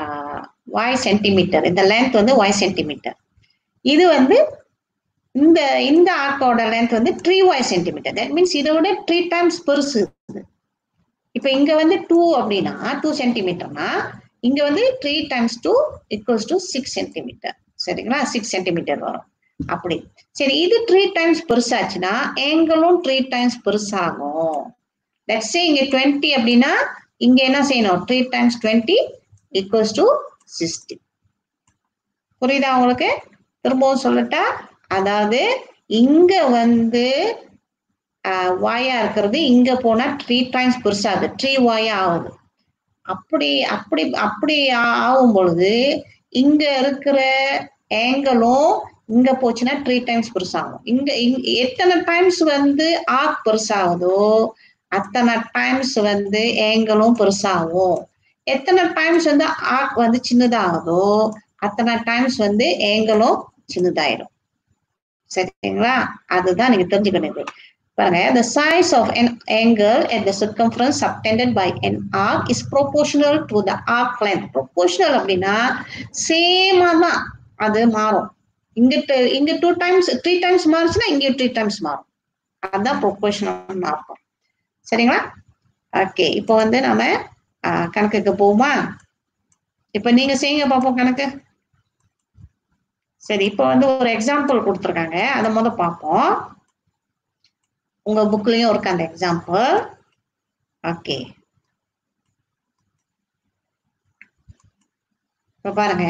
y சென்டிமீட்டர் இந்த லென்த் வந்து y சென்டிமீட்டர் இது வந்து இந்த இந்த ஆர்க்கோட லென்த் வந்து three Y centimetre that means இதை விட த்ரீ டைம்ஸ் பெருசு இது. இப்ப இங்க வந்து டூ அப்படின்னா டூ சென்டிமீட்டர்னா இங்க வந்து three times two equals to six centimetre சரிங்களா சிக்ஸ் சென்டிமீட்டர் வரும் அப்படி சரி இது த்ரீ டைம்ஸ் பெருசாச்சுன்னா ஏங்களும் த்ரீ டைம்ஸ் பெருசாகும் லெட்ஸ் சே இங்க டுவெண்ட்டி அப்படின்னா இங்க என்ன செய்யணும் three times twenty equals to sixty புரியுதா உங்களுக்கு திரும்பவும் சொல்லட்டா அதாவது இங்க வந்து வாயா இருக்கிறது இங்க போனா த்ரீ டைம்ஸ் பெருசாகுது த்ரீ வாயா ஆகுது அப்படி அப்படி அப்படி ஆ- ஆகும் பொழுது இங்க இருக்கிற ஏங்கலும் இங்க போச்சுன்னா த்ரீ டைம்ஸ் பெருசாகும் இங்க இங்க- எத்தனை டைம்ஸ் வந்து ஆர்க் பெருசாகுதோ அத்தனை டைம்ஸ் வந்து ஏங்கலும் பெருசாகும் எத்தனை டைம்ஸ் வந்து ஆர்க் வந்து சின்னதாகுதோ அத்தனை டைம்ஸ் வந்து ஏங்கலும் சின்னதாயிடும் சரிங்களா அதுதான் நீங்க தெரிஞ்சுக்கணும் பாருங்க the size of an angle at the circumference subtended by an arc is proportional to the arc length proportional அப்படின்னா சேமா தான் அது மாறும் இங்கிட்ட இங்க டூ டைம்ஸ் த்ரீ டைம்ஸ் மாறுச்சுன்னா இங்க த்ரீ டைம்ஸ் மாறும் அதுதான் ப்ரொபோஷனல் அர்த்தம் சரிங்களா ஓகே இப்போ வந்து நம்ம ஆஹ், கணக்குக்கு போவோமா இப்போ நீங்க செய்யுங்க பார்ப்போம் கணக்கு சரி இப்போ வந்து ஒரு எக்ஸாம்பிள் கொடுத்துருக்காங்க அதை முத பார்ப்போம் உங்க புக்லயும் இருக்கு அந்த எக்ஸாம்பிள் ஓகே இப்போ பாருங்க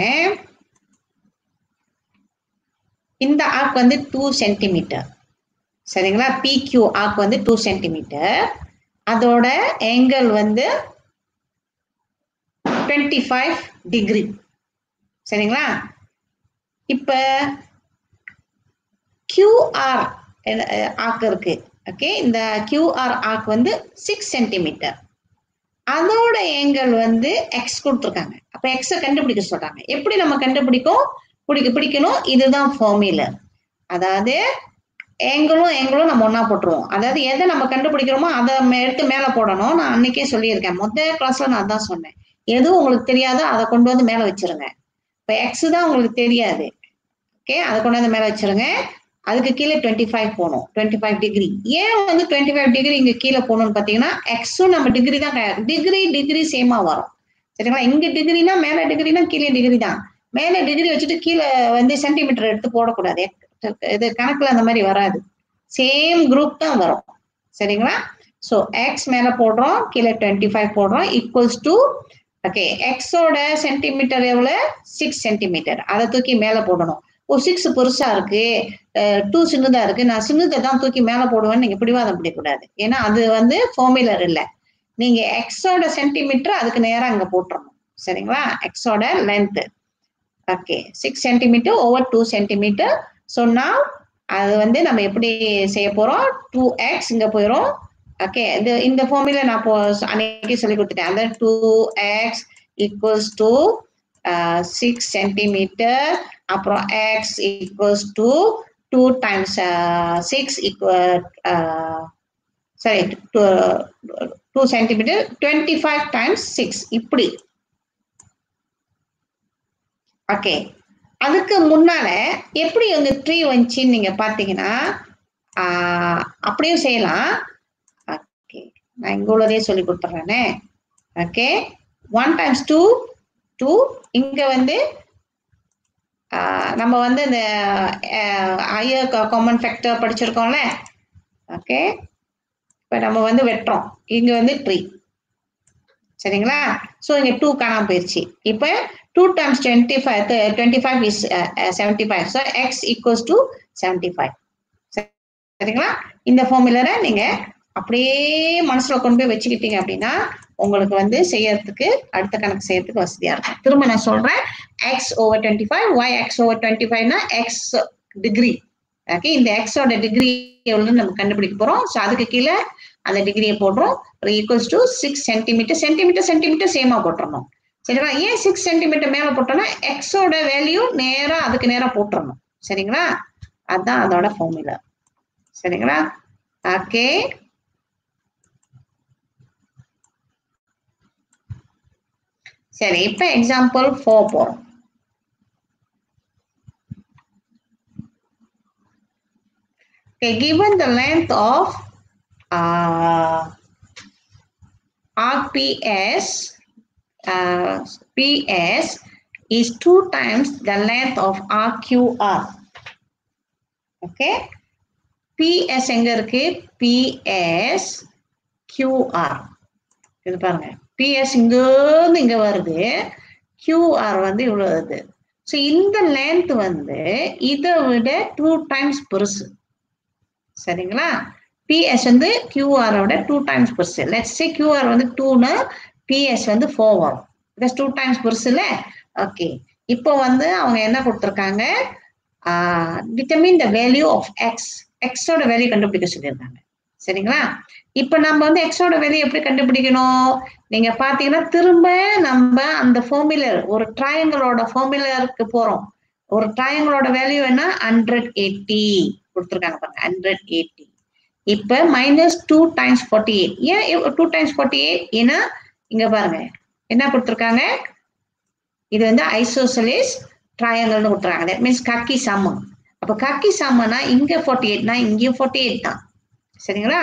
இந்த ஆர்க் வந்து டூ சென்டிமீட்டர் சரிங்களா பிக்யூ ஆர்க் வந்து டூ சென்டிமீட்டர் அதோட ஏங்கல் வந்து டுவெண்ட்டி ஃபைவ் டிகிரி சரிங்களா இப்ப கியூஆர் ஆர்க் இருக்கு ஓகே இந்த கியூஆர் ஆர்க் வந்து சிக்ஸ் சென்டிமீட்டர் அதோட ஏங்கல் வந்து எக்ஸ் கொடுத்துருக்காங்க அப்ப எக்ஸ கண்டுபிடிக்க சொல்றாங்க எப்படி நம்ம கண்டுபிடிக்கும் பிடிக்க பிடிக்கணும் இதுதான் ஃபார்முலர் அதாவது ஏங்களும் ஏங்களும் நம்ம ஒண்ணா போட்டுருவோம் அதாவது எதை நம்ம கண்டுபிடிக்கிறோமோ அதை மே- எடுத்து மேல போடணும் நான் அன்னைக்கே சொல்லியிருக்கேன் மொத்த கிளாஸ்ல நான் அதான் சொன்னேன் எது உங்களுக்கு தெரியாதோ அதை கொண்டு வந்து மேல வச்சிருங்க இப்ப எக்ஸ் தான் உங்களுக்கு தெரியாது ஓகே அதை கொண்டு வந்து மேல வச்சிருங்க அதுக்கு கீழே டுவெண்ட்டி ஃபைவ் போகணும் டுவெண்ட்டி ஃபைவ் டிகிரி ஏன் வந்து டுவெண்ட்டி ஃபைவ் டிகிரி இங்க கீழே போகணும்னு பாத்தீங்கன்னா எக்ஸும் நம்ம டிகிரி தான் டிகிரி டிகிரி சேமா வரும் சரிங்களா இங்க டிகிரினா மேல டிகிரினா கீழே டிகிரி தான் மேல டிகிரி வச்சுட்டு கீழே வந்து சென்டிமீட்டர் எடுத்து போடக்கூடாது இது கணக்குல அந்த மாதிரி வராது சேம் குரூப் தான் வரும் சரிங்களா ஸோ எக்ஸ் மேல போடுறோம் கீழே டுவெண்ட்டி ஃபைவ் போடுறோம் ஈக்குவல்ஸ் டு ஓகே எக்ஸோட சென்டிமீட்டர் எவ்வளவு சிக்ஸ் சென்டிமீட்டர் அதை தூக்கி மேல போடணும் ஓ சிக்ஸ் பெருசா இருக்கு டூ சின்னதா இருக்கு நான் சின்னதை தான் தூக்கி மேல போடுவேன்னு நீங்க பிடிவாதம் பிடிக்கக்கூடாது ஏன்னா அது வந்து ஃபார்முலர் இல்ல நீங்க எக்ஸோட சென்டிமீட்டர் அதுக்கு நேரா அங்க போட்டுறணும் சரிங்களா எக்ஸோட length okay six centimetre over two centimetre so நான் அது வந்து நம்ம எப்படி செய்ய போறோம் டூ எக்ஸ் இங்க போயிடும் ஓகே இது இந்த ஃபார்முலா நான் இப்போ அன்னைக்கு சொல்லி கொடுத்துட்டேன் அந்த two X equals to six centimetre அப்புறம் X equals to two times six equal sorry two centimetre twenty five times six இப்படி ஓகே அதுக்கு முன்னால எப்படி உங்க ட்ரீ வந்துச்சுன்னு நீங்க பாத்தீங்கன்னா ஆஹ், அப்படியும் செய்யலாம் ஓகே நான் இங்க உள்ளதே சொல்லி கொடுத்துட்றேனே okay one times two two இங்க வந்து ஆஹ், நம்ம வந்து இந்த ஹையர் காமன் ஃபேக்டர் படிச்சிருக்கோம்ல ஓகே இப்போ நம்ம வந்து வெட்டுறோம் இங்க வந்து ட்ரீ சரிங்களா ஸோ இங்க டூ காணாம போயிடுச்சு இப்போ two times twenty five twenty five is seventy five so X equals to seventy five சரிங்களா இந்த ஃபார்முலரை நீங்க அப்படியே மனசுல கொண்டு போய் வச்சுக்கிட்டீங்க அப்படின்னா உங்களுக்கு வந்து செய்யறதுக்கு அடுத்த கணக்கு செய்யறதுக்கு வசதியா இருக்கும் திரும்ப நான் சொல்றேன் X over twenty five Y X over twenty ஃபைவ்னா எக்ஸ் டிகிரி ஓகே இந்த எக்ஸோட டிகிரி எவ்வளோன்னு நம்ம கண்டுபிடிக்க போறோம் ஸோ அதுக்கு கீழே அந்த டிகிரியை போடுறோம் equals to six centimetre centimetre centimetre சேமா போட்டுறணும் சரிங்களா ஏன் சிக்ஸ் சென்டிமீட்டர் மேல போட்டோம்னா எக்ஸோட வேல்யூ நேரா அதுக்கு நேரா போட்டுறணும் சரிங்களா அதான் அதோட ஃபார்முலா சரிங்களா ஓகே சரி இப்ப எக்ஸாம்பிள் ஃபோர் போறோம் Okay, given the length of uh, RPS, uh, PS is two times the length of RQR. Okay, PS எங்க இருக்கு PS QR இது பாருங்க PS இங்கிருந்து இங்க வருது QR வந்து இவ்வளவு வருது ஸோ இந்த லென்த் வந்து இதை விட டூ டைம்ஸ் பெருசு சரிங்களா பிஎஸ் வந்து கியூஆரோட டூ டைம்ஸ் பெருசு லெட்ஸ் சே கியூஆர் வந்து டூன்னு பிஎஸ் வந்து ஃபோர் வரும் பிளஸ் டூ டைம்ஸ் பெருசு இல்ல ஓகே இப்போ வந்து அவங்க என்ன கொடுத்துருக்காங்க determine the value of X எக்ஸோட வேல்யூ கண்டுபிடிக்க சொல்லியிருக்காங்க சரிங்களா இப்போ நம்ம வந்து எக்ஸோட வேல்யூ எப்படி கண்டுபிடிக்கணும் நீங்க பாத்தீங்கன்னா திரும்ப நம்ம அந்த ஃபார்முலர் ஒரு ட்ரையாங்கிளோட ஃபார்முலருக்கு போறோம் ஒரு ட்ரையாங்கிளோட வேல்யூ என்ன ஹண்ட்ரட் எயிட்டி கொடுத்துருக்காங்க பாருங்க ஹண்ட்ரட் எயிட்டி இப்ப minus two times forty eight ஏன் டூ டைம்ஸ் ஃபார்ட்டி எயிட் ஏன்னா இங்க பாருங்க என்ன கொடுத்துருக்காங்க இது வந்து ஐசோசலிஸ் ட்ரையாங்கல்னு கொடுத்துறாங்க தட் மீன்ஸ் கக்கி சமம் அப்ப கக்கி சமம்னா இங்க ஃபார்ட்டி எயிட்னா இங்கேயும் ஃபார்ட்டி எயிட் தான் சரிங்களா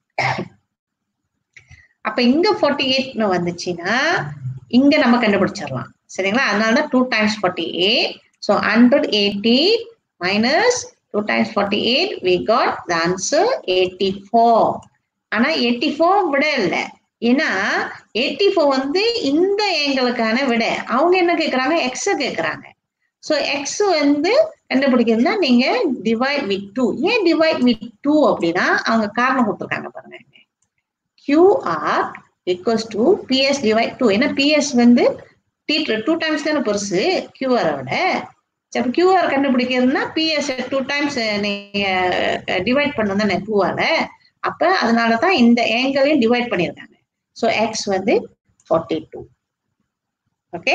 அப்ப இங்க ஃபார்ட்டி எயிட்னு வந்துச்சுன்னா இங்க நம்ம கண்டுபிடிச்சிடலாம் சரிங்களா அதனால தான் two times forty eight so hundred eighty minus two times forty eight we got the answer eighty four ஆனா எயிட்டி ஃபோர் விட இல்லை ஏன்னா எயிட்டி ஃபோர் வந்து இந்த ஏங்களுக்கான விட அவங்க என்ன கேட்குறாங்க எக்ஸ கேட்குறாங்க ஸோ எக்ஸ் வந்து கண்டுபிடிக்கிறதுனா நீங்க டிவைட் வித் டூ ஏன் டிவைட் வித் டூ அப்படின்னா அவங்க காரணம் கொடுத்துருக்காங்க பாருங்க QR equals to BS divide two ஏன்னா பிஎஸ் வந்து டி டூ டைம்ஸ் தானே பெருசு கியூஆரை விட சரி கியூஆர் கண்டுபிடிக்கிறதுனா பிஎஸ் டூ டைம்ஸ் நீங்க டிவைட் பண்ணணும் தானே டூவால அப்ப அதனால தான் இந்த ஏங்கலையும் டிவைட் பண்ணியிருக்காங்க ஸோ எக்ஸ் வந்து ஃபார்ட்டி டூ ஓகே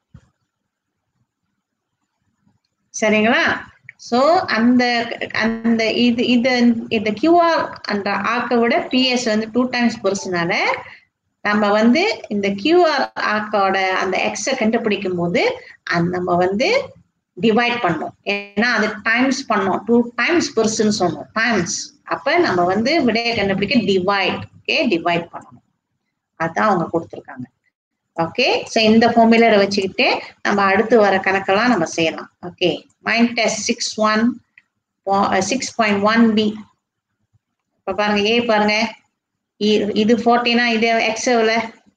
சரிங்களா ஸோ அந்த அந்த இது இது இந்த கியூஆர் அந்த ஆக்கை விட பிஎஸ் வந்து டூ டைம்ஸ் பெருசுனால நம்ம வந்து இந்த கியூஆர் ஆக்கோட அந்த எக்ஸை கண்டுபிடிக்கும் போது அந்த நம்ம வந்து டிவைட் பண்ணோம் ஏன்னா அது டைம்ஸ் பண்ணோம் டூ டைம்ஸ் பெருசுன்னு சொன்னோம் டைம்ஸ் அப்ப நம்ம வந்து விடையை கண்டுபிடிக்க டிவைட் ஓகே டிவைட் பண்ணணும் அதான் அவங்க கொடுத்துருக்காங்க ஓகே ஸோ இந்த ஃபார்முலரை வச்சுக்கிட்டு நம்ம அடுத்து வர கணக்கெல்லாம் நம்ம செய்யலாம் okay mind test six one six point one B இப்போ பாருங்க ஏ பாருங்க இது ஃபோர்ட்டினா இது எக்ஸ் எவ்வளோ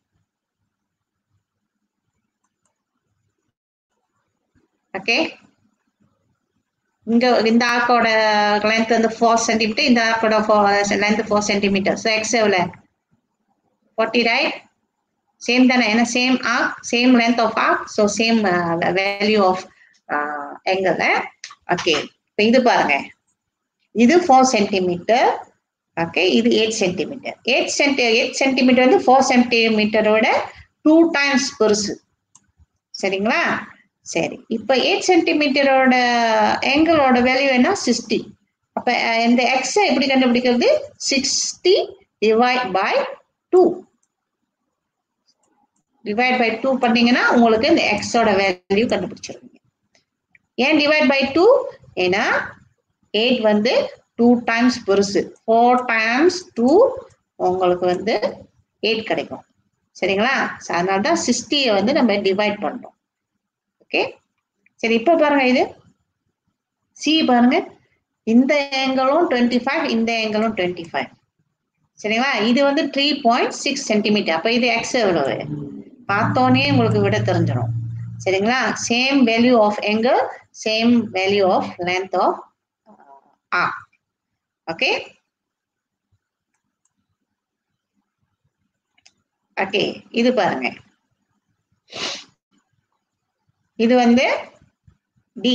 ஓகே இங்க இந்த ஆக்கோட லென்த் வந்து ஃபோர் சென்டிமீட்டர் இந்த ஆக்கோட length four centimetre so X எவ்வளோ ஃபார்ட்டி ரைட் சேம் தானே ஏன்னா same arc same length of arc so same value of எங்கல ஓகே இப்போ இது பாருங்க இது ஃபோர் சென்டிமீட்டர் ஓகே இது eight centimetre eight centi eight centimetre வந்து ஃபோர் சென்டிமீட்டரோட டூ டைம்ஸ் பெருசு சரிங்களா சரி இப்போ எயிட் சென்டிமீட்டரோட எங்களோட வேல்யூ என்ன சிக்ஸ்டி அப்போ இந்த எக்ஸை எப்படி கண்டுபிடிக்கிறது sixty divide by two divide by two பண்ணீங்கன்னா உங்களுக்கு இந்த எக்ஸோட வேல்யூ கண்டுபிடிச்சிருவீங்க ஏன் டிவைட் பை டூ ஏன்னா எயிட் வந்து டூ டைம்ஸ் பெருசு ஃபோர் டைம்ஸ் டூ உங்களுக்கு வந்து எயிட் கிடைக்கும் சரிங்களா அதனால தான் சிக்ஸ்டியை வந்து நம்ம டிவைட் பண்ணுறோம் ஓகே சரி இப்போ பாருங்க இது சி பாருங்க இந்த ஏங்களும் டுவெண்ட்டி ஃபைவ் இந்த ஏங்களும் டுவெண்ட்டி ஃபைவ் சரிங்களா இது வந்து த்ரீ பாயிண்ட் சிக்ஸ் சென்டிமீட்டர் அப்போ இது எக்ஸ் எவ்வளவு பார்த்தோன்னே உங்களுக்கு விட தெரிஞ்சிடும் சரிங்களா same value of angle same value of length of ஆ ஓகே ஓகே இது பாருங்க இது வந்து டி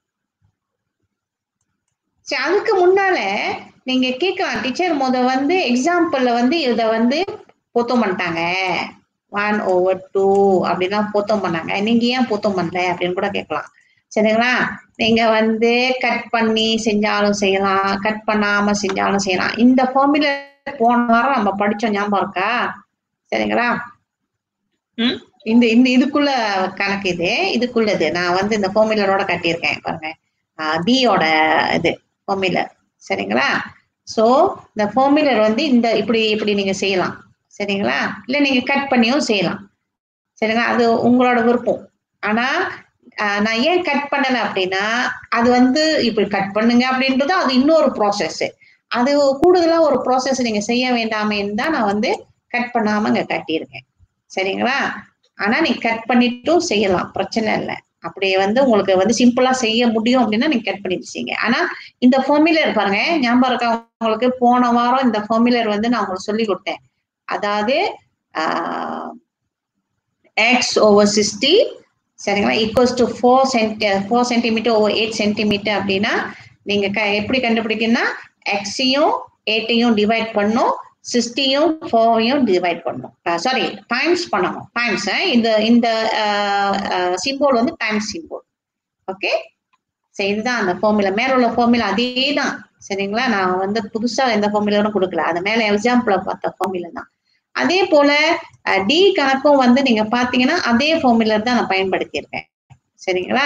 சரி அதுக்கு முன்னால நீங்க கேட்கலாம் டீச்சர் முத வந்து எக்ஸாம்பிள்ல வந்து இத வந்து பொத்தம் பண்ணிட்டாங்க ஒன் ஓவர் டூ அப்படிலாம் பொத்தம் பண்ணாங்க நீங்க ஏன் பொத்தம் பண்ணல அப்படின்னு கூட கேட்கலாம் சரிங்களா நீங்க வந்து கட் பண்ணி செஞ்சாலும் செய்யலாம் கட் பண்ணாம செஞ்சாலும் செய்யலாம் இந்த ஃபார்முலா போன வாரம் நம்ம படிச்சோம் ஞாபகம் இருக்கா சரிங்களா ம் இந்த இந்த இதுக்குள்ள கணக்கு இது இதுக்குள்ளது நான் வந்து இந்த ஃபார்முலரோட கட்டியிருக்கேன் பாருங்க பியோட இது ஃபார்முலர் சரிங்களா ஸோ இந்த ஃபார்முலர் வந்து இந்த இப்படி இப்படி நீங்க செய்யலாம் சரிங்களா இல்லை நீங்க கட் பண்ணியும் செய்யலாம் சரிங்களா அது உங்களோட விருப்பம் ஆனா நான் ஏன் கட் பண்ணல அப்படின்னா அது வந்து இப்படி கட் பண்ணுங்க அப்படின்றது அது இன்னொரு ப்ராசஸ் அது கூடுதலா ஒரு ப்ராசஸ் நீங்க செய்ய வேண்டாமேன்னு தான் நான் வந்து கட் பண்ணாம இங்க கட்டியிருக்கேன் சரிங்களா ஆனா நீங்க கட் பண்ணிட்டும் செய்யலாம் பிரச்சனை இல்லை அப்படியே வந்து உங்களுக்கு வந்து சிம்பிளா செய்ய முடியும் அப்படின்னா நீங்க கட் பண்ணிட்டு செய்யுங்க ஆனா இந்த ஃபார்முலர் பாருங்க ஞாபகம் இருக்கா உங்களுக்கு போன வாரம் இந்த ஃபார்முலர் வந்து நான் உங்களுக்கு சொல்லி கொடுத்தேன் அதாவது எக்ஸ் ஓவர் சிக்ஸ்டி சரிங்களா equals to four centi four centimetre over eight centimetre அப்படின்னா நீங்க க எப்படி கண்டுபிடிக்கணும்னா எக்ஸையும் எயிட்டையும் டிவைட் பண்ணும் சிக்ஸ்டியும் ஃபோரையும் டிவைட் பண்ணும் சாரி டைம்ஸ் பண்ணணும் டைம்ஸ் இந்த இந்த சிம்போல் வந்து டைம்ஸ் சிம்போல் ஓகே சரி இதுதான் அந்த ஃபார்முலா மேல உள்ள ஃபார்முலா அதே தான் சரிங்களா நான் வந்து புதுசா எந்த ஃபார்முலாவும் கொடுக்கல அது மேல எக்ஸாம்பிள் பார்த்த ஃபார்முலா தான் அதே போல டி கணக்கும் வந்து நீங்க பாத்தீங்கன்னா அதே ஃபார்முலா தான் நான் பயன்படுத்தியிருக்கேன் சரிங்களா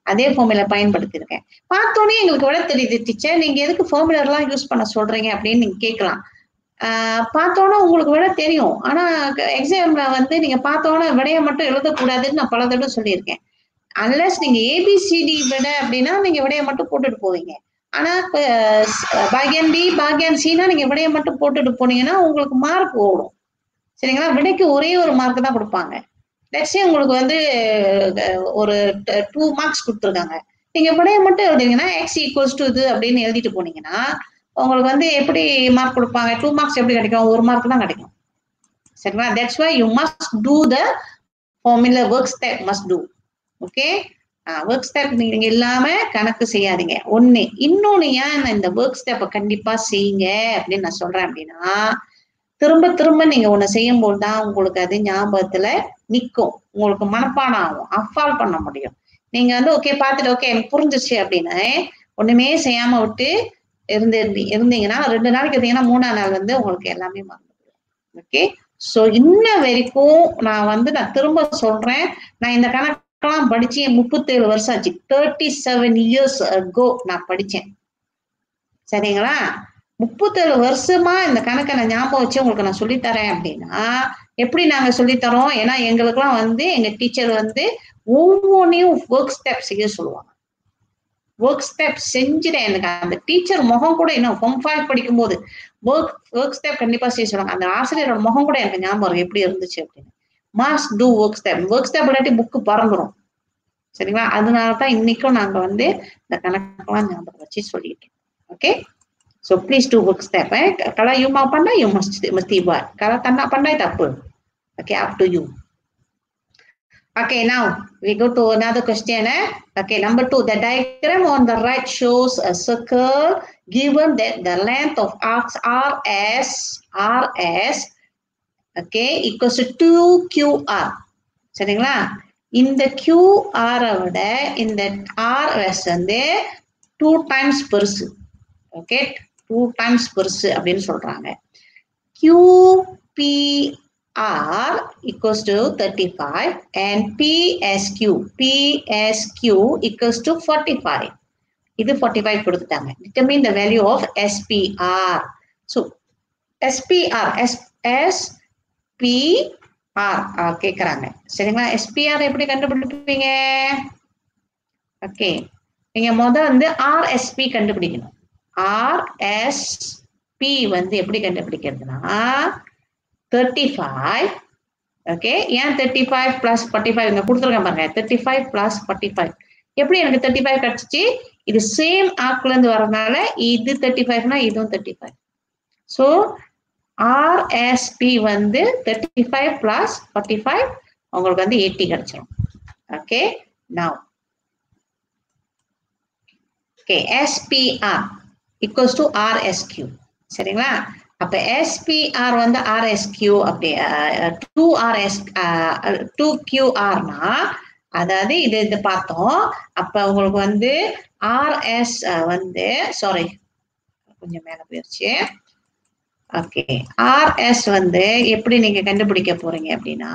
அதே ஃபார்முலா பயன்படுத்தியிருக்கேன் பார்த்தோன்னே எங்களுக்கு விட தெரியுது டீச்சர் நீங்க எதுக்கு ஃபார்முலா எல்லாம் யூஸ் பண்ண சொல்றீங்க அப்படின்னு நீங்க கேட்கலாம் ஆஹ் பார்த்தோன்னே உங்களுக்கு விட தெரியும் ஆனா எக்ஸாம்ல வந்து நீங்க பார்த்தோன்னே விடைய மட்டும் எழுதக்கூடாதுன்னு நான் பல தடவை சொல்லியிருக்கேன் அன்லஸ் நீங்க ஏபிசிடி விட அப்படின்னா நீங்க விடைய மட்டும் போட்டுட்டு போவீங்க ஆனா இப்ப பாகியன் பி பாகியன் சினா நீங்க விடைய மட்டும் போட்டுட்டு போனீங்கன்னா உங்களுக்கு மார்க் ஓடும் சரிங்களா விடைக்கு ஒரே ஒரு மார்க் தான் கொடுப்பாங்க லட்சே உங்களுக்கு வந்து அஹ், ஒரு டூ மார்க்ஸ் கொடுத்துருக்காங்க நீங்க விடைய மட்டும் எழுதுனீங்கன்னா எக்ஸ் ஈக்குவல்ஸ் டு இது அப்படின்னு எழுதிட்டு போனீங்கன்னா உங்களுக்கு வந்து எப்படி மார்க் கொடுப்பாங்க டூ மார்க்ஸ் எப்படி கிடைக்கும் ஒரு மார்க் தான் கிடைக்கும் சரிங்களா that's why you must do the formula work step must do okay work step நீங்க இல்லாம கணக்கு செய்யாதீங்க ஒண்ணு இன்னொன்னு ஏன் நான் இந்த ஒர்க் ஸ்டெப்பை கண்டிப்பா செய்யுங்க அப்படின்னு நான் சொல்றேன் அப்படின்னா திரும்ப திரும்ப நீங்க ஒண்ணு செய்யும் போது தான் உங்களுக்கு அது ஞாபகத்துல நிக்கும் உங்களுக்கு மனப்பாடம் ஆகும் அஃபால் பண்ண முடியும் நீங்க வந்து ஓகே பார்த்துட்டு ஓகே எனக்கு புரிஞ்சிச்சு அப்படின்னு ஒண்ணுமே செய்யாம விட்டு இருந்து இருந்தீங்கன்னா ரெண்டு நாளைக்கு இருந்தீங்கன்னா மூணாம் நாள் வந்து உங்களுக்கு எல்லாமே மறந்து ஓகே சோ இன்ன வரைக்கும் நான் வந்து நான் திரும்ப சொல்றேன் நான் இந்த கணக்கெல்லாம் படிச்சு முப்பத்தேழு வருஷம் ஆச்சு தேர்ட்டி செவன் இயர்ஸ் கோ நான் படிச்சேன் சரிங்களா முப்பத்தேழு வருஷமா இந்த கணக்கை நான் ஞாபகம் வச்சு உங்களுக்கு நான் சொல்லித்தரேன் அப்படின்னா எப்படி நாங்க சொல்லித்தரோம் ஏன்னா எங்களுக்கெல்லாம் வந்து எங்க டீச்சர் வந்து ஒவ்வொன்றையும் ஒர்க் ஸ்டெப் செய்ய சொல்லுவாங்க ஒர்க் ஸ்டெப் செஞ்சுட்டேன் எனக்கு அந்த டீச்சர் முகம் கூட இன்னும் ஃபார்ம் ஃபைவ் படிக்கும்போது ஒர்க் ஒர்க் ஸ்டெப் கண்டிப்பா செய்ய சொல்லுவாங்க அந்த ஆசிரியரோட முகம் கூட எனக்கு ஞாபகம் இருக்கு எப்படி இருந்துச்சு அப்படின்னு must do work step work step இல்லாட்டி புக்கு பறந்துடும் சரிங்களா அதனால தான் இன்னைக்கும் நாங்க வந்து இந்த கணக்கெல்லாம் ஞாபகம் வச்சு சொல்லிட்டு okay so please do work step kalau you mau pandai you mesti mesti buat kalau tak nak pandai tak apa okay up to you Okay, now we go to another question. Eh? Okay, number two, the diagram on the right shows a circle given that the length of arcs RS, RS, okay, equals to 2QR. சரிங்களா இந்த QR விட இந்த RS வந்து two times பெருசு okay two times பெருசு அப்படின்னு சொல்றாங்க QPR equals to 35 and PSQ PSQ equals to 45 இது 45 கொடுத்துட்டாங்க determine the value of SPR so SPR S SPR கேக்குறாங்க சரிங்களா SPR எப்படி கண்டுபிடிப்பீங்க ஓகே நீங்க முத வந்து RSP கண்டுபிடிக்கணும் RSP வந்து எப்படி கண்டுபிடிக்கிறதுனா தேர்ட்டி ஃபைவ் ஓகே ஏன் thirty five plus forty five இங்கே கொடுத்துருக்கேன் பாருங்க thirty five plus forty five எப்படி எனக்கு தேர்ட்டி ஃபைவ் கிடச்சிச்சு இது சேம் ஆக்குலேருந்து வரதுனால இது தேர்ட்டி ஃபைவ்னா இதுவும் தேர்ட்டி ஃபைவ் ஸோ ஆர்எஸ்பி வந்து thirty five plus forty five உங்களுக்கு வந்து எயிட்டி கிடைச்சிரும் okay now okay SPR equals to RSQ சரிங்களா அப்ப எஸ்பிஆர் வந்து ஆர்எஸ்கியூ அப்படி டூ ஆர்எஸ் டூ கியூஆர்னா அதாவது இது இது பார்த்தோம் அப்ப உங்களுக்கு வந்து ஆர்எஸ் வந்து சாரி கொஞ்சம் மேல போயிருச்சு ஓகே ஆர்எஸ் வந்து எப்படி நீங்க கண்டுபிடிக்க போறீங்க அப்படின்னா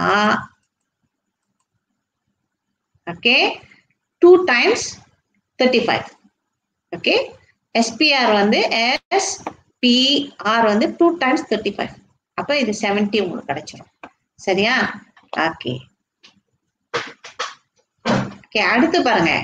okay two times thirty five okay SPR வந்து எஸ் பிஆர் வந்து டூ டைம்ஸ் தேர்ட்டி ஃபைவ் அப்போ இது செவன்டி உங்களுக்கு கிடைச்சிரும் சரியா ஓகே ஓகே அடுத்து பாருங்க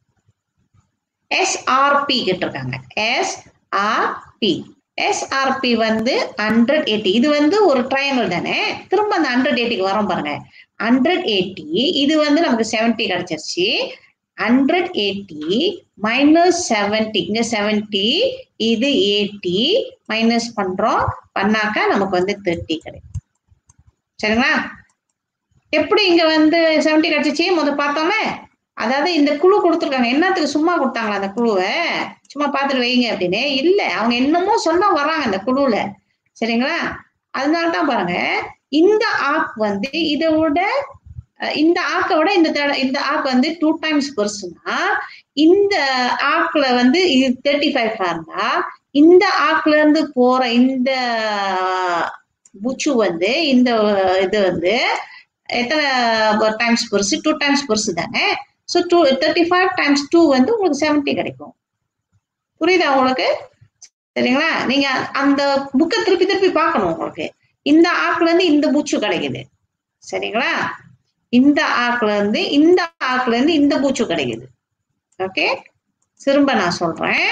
எஸ்ஆர்பி கேட்டிருக்காங்க எஸ்ஆர்பி எஸ்ஆர்பி வந்து ஹண்ட்ரட் எயிட்டி இது வந்து ஒரு ட்ரையாங்கிள் தானே திரும்ப அந்த ஹண்ட்ரட் எயிட்டிக்கு வரோம் பாருங்க ஹண்ட்ரட் எயிட்டி இது வந்து நமக்கு செவன்டி கிடைச்சிருச்சு ஹண்ட்ரட் எயிட்டி மைனஸ் செவன்டி இங்க செவன்டி இது எயிட்டி மைனஸ் பண்றோம் பண்ணாக்கா நமக்கு வந்து தேர்ட்டி கிடைக்கும் சரிங்களா எப்படி இங்க வந்து செவன்டி கிடைச்சிச்சு முதல் பார்த்தோமே அதாவது இந்த குழு கொடுத்துருக்காங்க என்னத்துக்கு சும்மா கொடுத்தாங்களா அந்த குழுவை சும்மா பார்த்துட்டு வைங்க அப்படின்னு இல்ல அவங்க என்னமோ சொல்ல வர்றாங்க அந்த குழுல சரிங்களா அதனால தான் பாருங்க இந்த ஆப் வந்து இதை விட இந்த ஆக்கை விட இந்த இந்த ஆக் வந்து டூ டைம்ஸ் பெருசுனா இந்த ஆக்ல வந்து இது தேர்ட்டி ஃபைவ் இருந்தா இந்த ஆக்ல இருந்து போற இந்த புச்சு வந்து இந்த இது வந்து எத்தனை டைம்ஸ் பெருசு டூ டைம்ஸ் பெருசு தானே so two thirty five times two வந்து உங்களுக்கு செவன்ட்டி கிடைக்கும் புரியுதா உங்களுக்கு சரிங்களா நீங்க அந்த புக்கை திருப்பி திருப்பி பார்க்கணும் உங்களுக்கு இந்த ஆக்குல இருந்து இந்த பூச்சு கிடைக்குது சரிங்களா இந்த ஆக்குல இருந்து இந்த ஆக்குல இருந்து இந்த பூச்சு கிடைக்குது ஓகே திரும்ப நான் சொல்றேன்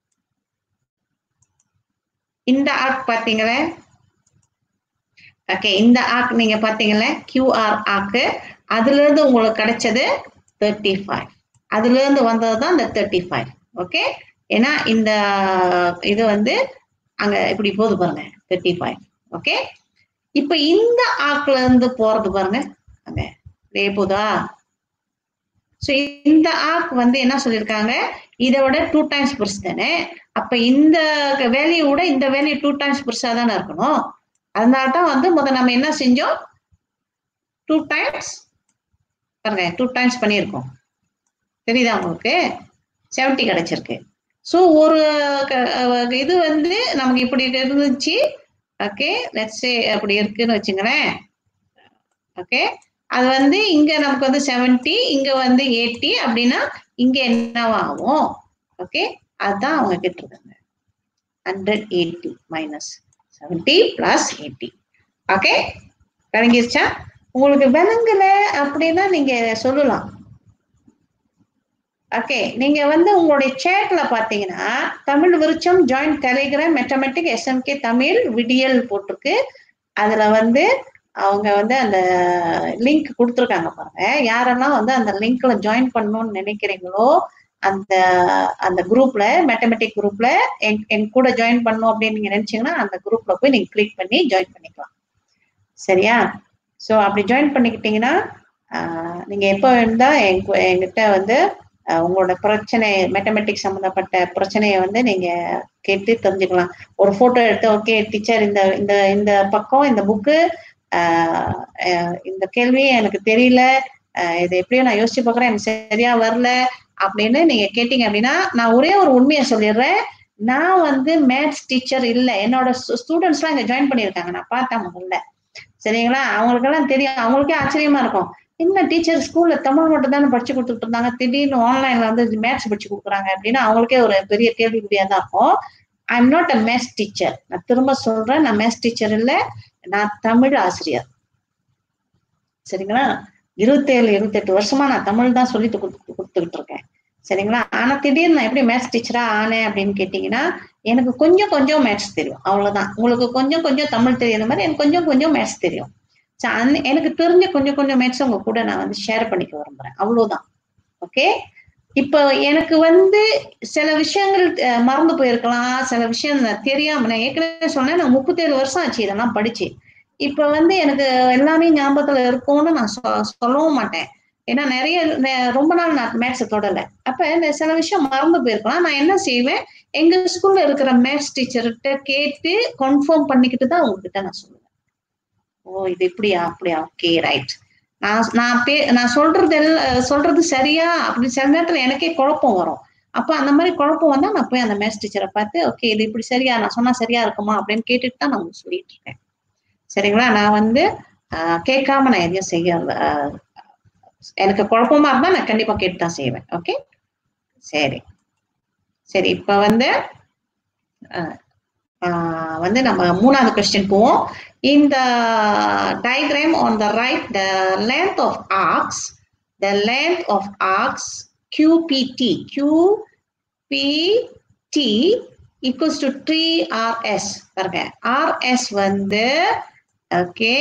இந்த ஆக் பாத்தீங்களே ஓகே இந்த ஆக் நீங்க பாத்தீங்களே கியூஆர் ஆக்கு அதுல இருந்து உங்களுக்கு கிடைச்சது தேர்ட்டி ஃபைவ் அதுல இருந்து வந்தது தான் இந்த தேர்ட்டி ஃபைவ் ஓகே ஏன்னா இந்த இது வந்து அங்க இப்படி போகுது பாருங்க தேர்ட்டி ஃபைவ் ஓகே இப்ப இந்த ஆக்குல இருந்து போறது பாருங்க அங்க இதே போதா ஸோ இந்த ஆக் வந்து என்ன சொல்லியிருக்காங்க இதை விட டூ டைம்ஸ் பெருசு தானே அப்ப இந்த வேல்யூ விட இந்த வேல்யூ டூ டைம்ஸ் பெருசா தானே இருக்கணும் அதனால தான் வந்து முதல்ல நம்ம என்ன செஞ்சோம் டூ டைம்ஸ் பாருங்க டூ டைம்ஸ் பண்ணியிருக்கோம் தெரியுதா உங்களுக்கு செவன்ட்டி கிடைச்சிருக்கு ஸோ ஒரு இது வந்து நமக்கு இப்படி இருந்துச்சு ஓகே லெட்ஸ் அப்படி இருக்குன்னு வச்சுங்களேன் ஓகே அது வந்து இங்க நமக்கு வந்து செவன்ட்டி இங்க வந்து எயிட்டி அப்படின்னா இங்க என்னவாகும் ஓகே அதுதான் அவங்க கேட்டிருக்காங்க hundred eighty minus seventy plus eighty okay விளங்கிருச்சா உங்களுக்கு விளங்கல அப்படின்னா நீங்க சொல்லலாம் ஓகே நீங்க வந்து உங்களுடைய சேட்ல பாத்தீங்கன்னா தமிழ் விருச்சம் join Telegram mathematic SMK Tamil விடியல் போட்டிருக்கு அதுல வந்து அவங்க வந்து அந்த லிங்க் கொடுத்துருக்காங்க பாருங்க யாரெல்லாம் வந்து அந்த லிங்க்ல ஜாயின் பண்ணணும்னு நினைக்கிறீங்களோ அந்த அந்த குரூப்ல மேத்தமெட்டிக் குரூப்ல என் கூட ஜாயின் பண்ணணும் அப்படின்னு நீங்க நினைச்சீங்கன்னா அந்த குரூப்ல போய் நீங்க கிளிக் பண்ணி ஜாயின் பண்ணிக்கலாம் சரியா ஸோ அப்படி ஜாயின் பண்ணிக்கிட்டீங்கன்னா நீங்க எப்போ இருந்தா எங்கிட்ட வந்து உங்களோட பிரச்சனை மேத்தமெட்டிக்ஸ் சம்மந்தப்பட்ட பிரச்சனையை வந்து நீங்க கேட்டு தெரிஞ்சுக்கலாம் ஒரு போட்டோ எடுத்து ஓகே டீச்சர் இந்த இந்த இந்த பக்கம் இந்த புக்கு இந்த கேள்வி எனக்கு தெரியல இது எப்படியோ நான் யோசிச்சு பார்க்குறேன் எனக்கு சரியா வரல அப்படின்னு நீங்க கேட்டீங்க அப்படின்னா நான் ஒரே ஒரு உண்மையை சொல்லிடுறேன் நான் வந்து மேத்ஸ் டீச்சர் இல்லை என்னோட ஸ்டூடெண்ட்ஸ்லாம் இங்க ஜாயின் பண்ணியிருக்காங்க நான் பார்த்தேன் முதல்ல சரிங்களா அவங்களுக்கெல்லாம் தெரியும் அவங்களுக்கே ஆச்சரியமா இருக்கும் என்ன டீச்சர் ஸ்கூல்ல தமிழ் மட்டும் தானே படிச்சு கொடுத்துட்டு இருந்தாங்க திடீர்னு ஆன்லைன்ல வந்து மேத்ஸ் படிச்சு கொடுக்குறாங்க அப்படின்னு அவங்களுக்கே ஒரு பெரிய கேள்விக்குறியா தான் இருக்கும் I am not a maths teacher நான் திரும்ப சொல்றேன் நான் மேத்ஸ் டீச்சர் இல்லை நான் தமிழ் ஆசிரியர் சரிங்களா இருபத்தேழு இருபத்தெட்டு வருஷமா நான் தமிழ் தான் சொல்லிட்டு கொடுத்துக்கிட்டு இருக்கேன் சரிங்களா ஆனா திடீர்னு நான் எப்படி மேத்ஸ் டீச்சரா ஆனேன் அப்படின்னு கேட்டீங்கன்னா எனக்கு கொஞ்சம் கொஞ்சம் மேத்ஸ் தெரியும் அவ்வளவுதான் உங்களுக்கு கொஞ்சம் கொஞ்சம் தமிழ் தெரியுற மாதிரி எனக்கு கொஞ்சம் கொஞ்சம் மேத்ஸ் தெரியும் எனக்கு தெரிஞ்ச கொஞ்சம் கொஞ்சம் மேத்ஸ் உங்க கூட நான் வந்து ஷேர் பண்ணிக்க விரும்புறேன் அவ்வளவுதான் ஓகே இப்போ எனக்கு வந்து சில விஷயங்கள் மறந்து போயிருக்கலாம் சில விஷயம் தெரியாம நான் ஏற்கனவே சொன்னேன் நான் முப்பத்தேழு வருஷம் ஆச்சு இதெல்லாம் படிச்சு இப்ப வந்து எனக்கு எல்லாமே ஞாபகத்துல இருக்கும்னு நான் சொல்லவும் மாட்டேன் ஏன்னா நிறைய ரொம்ப நாள் நான் மேத்ஸ் தொடல அப்ப இந்த சில விஷயம் மறந்து போயிருக்கலாம் நான் என்ன செய்வேன் எங்க ஸ்கூல்ல இருக்கிற மேத்ஸ் டீச்சர்கிட்ட கேட்டு கன்ஃபார்ம் பண்ணிக்கிட்டு தான் உங்ககிட்ட நான் சொல்லுவேன் ஓ இது இப்படியா அப்படியா ஓகே ரைட் நான் நான் பே நான் சொல்றது சொல்றது சரியா அப்படி சில நேரத்துல எனக்கே குழப்பம் வரும் அப்ப அந்த மாதிரி குழப்பம் வந்தா நான் போய் அந்த மேத்ஸ் டீச்சரை பார்த்து ஓகே இது இப்படி சரியா நான் சொன்னா சரியா இருக்குமா அப்படின்னு கேட்டுட்டு தான் நான் உங்களுக்கு சொல்லிட்டு இருக்கேன் சரிங்களா நான் வந்து கேட்காம நான் எதையும் செய்ய எனக்கு குழப்பமா இருந்தா நான் கண்டிப்பா கேட்டு தான் செய்வேன் ஓகே சரி சரி இப்ப வந்து வந்து நம்ம மூணாவது கொஸ்டின் போவோம் in the diagram on the right the length of arcs the length of arcs qpt qpt equals to 3rs பாருங்க rs வந்து ஓகே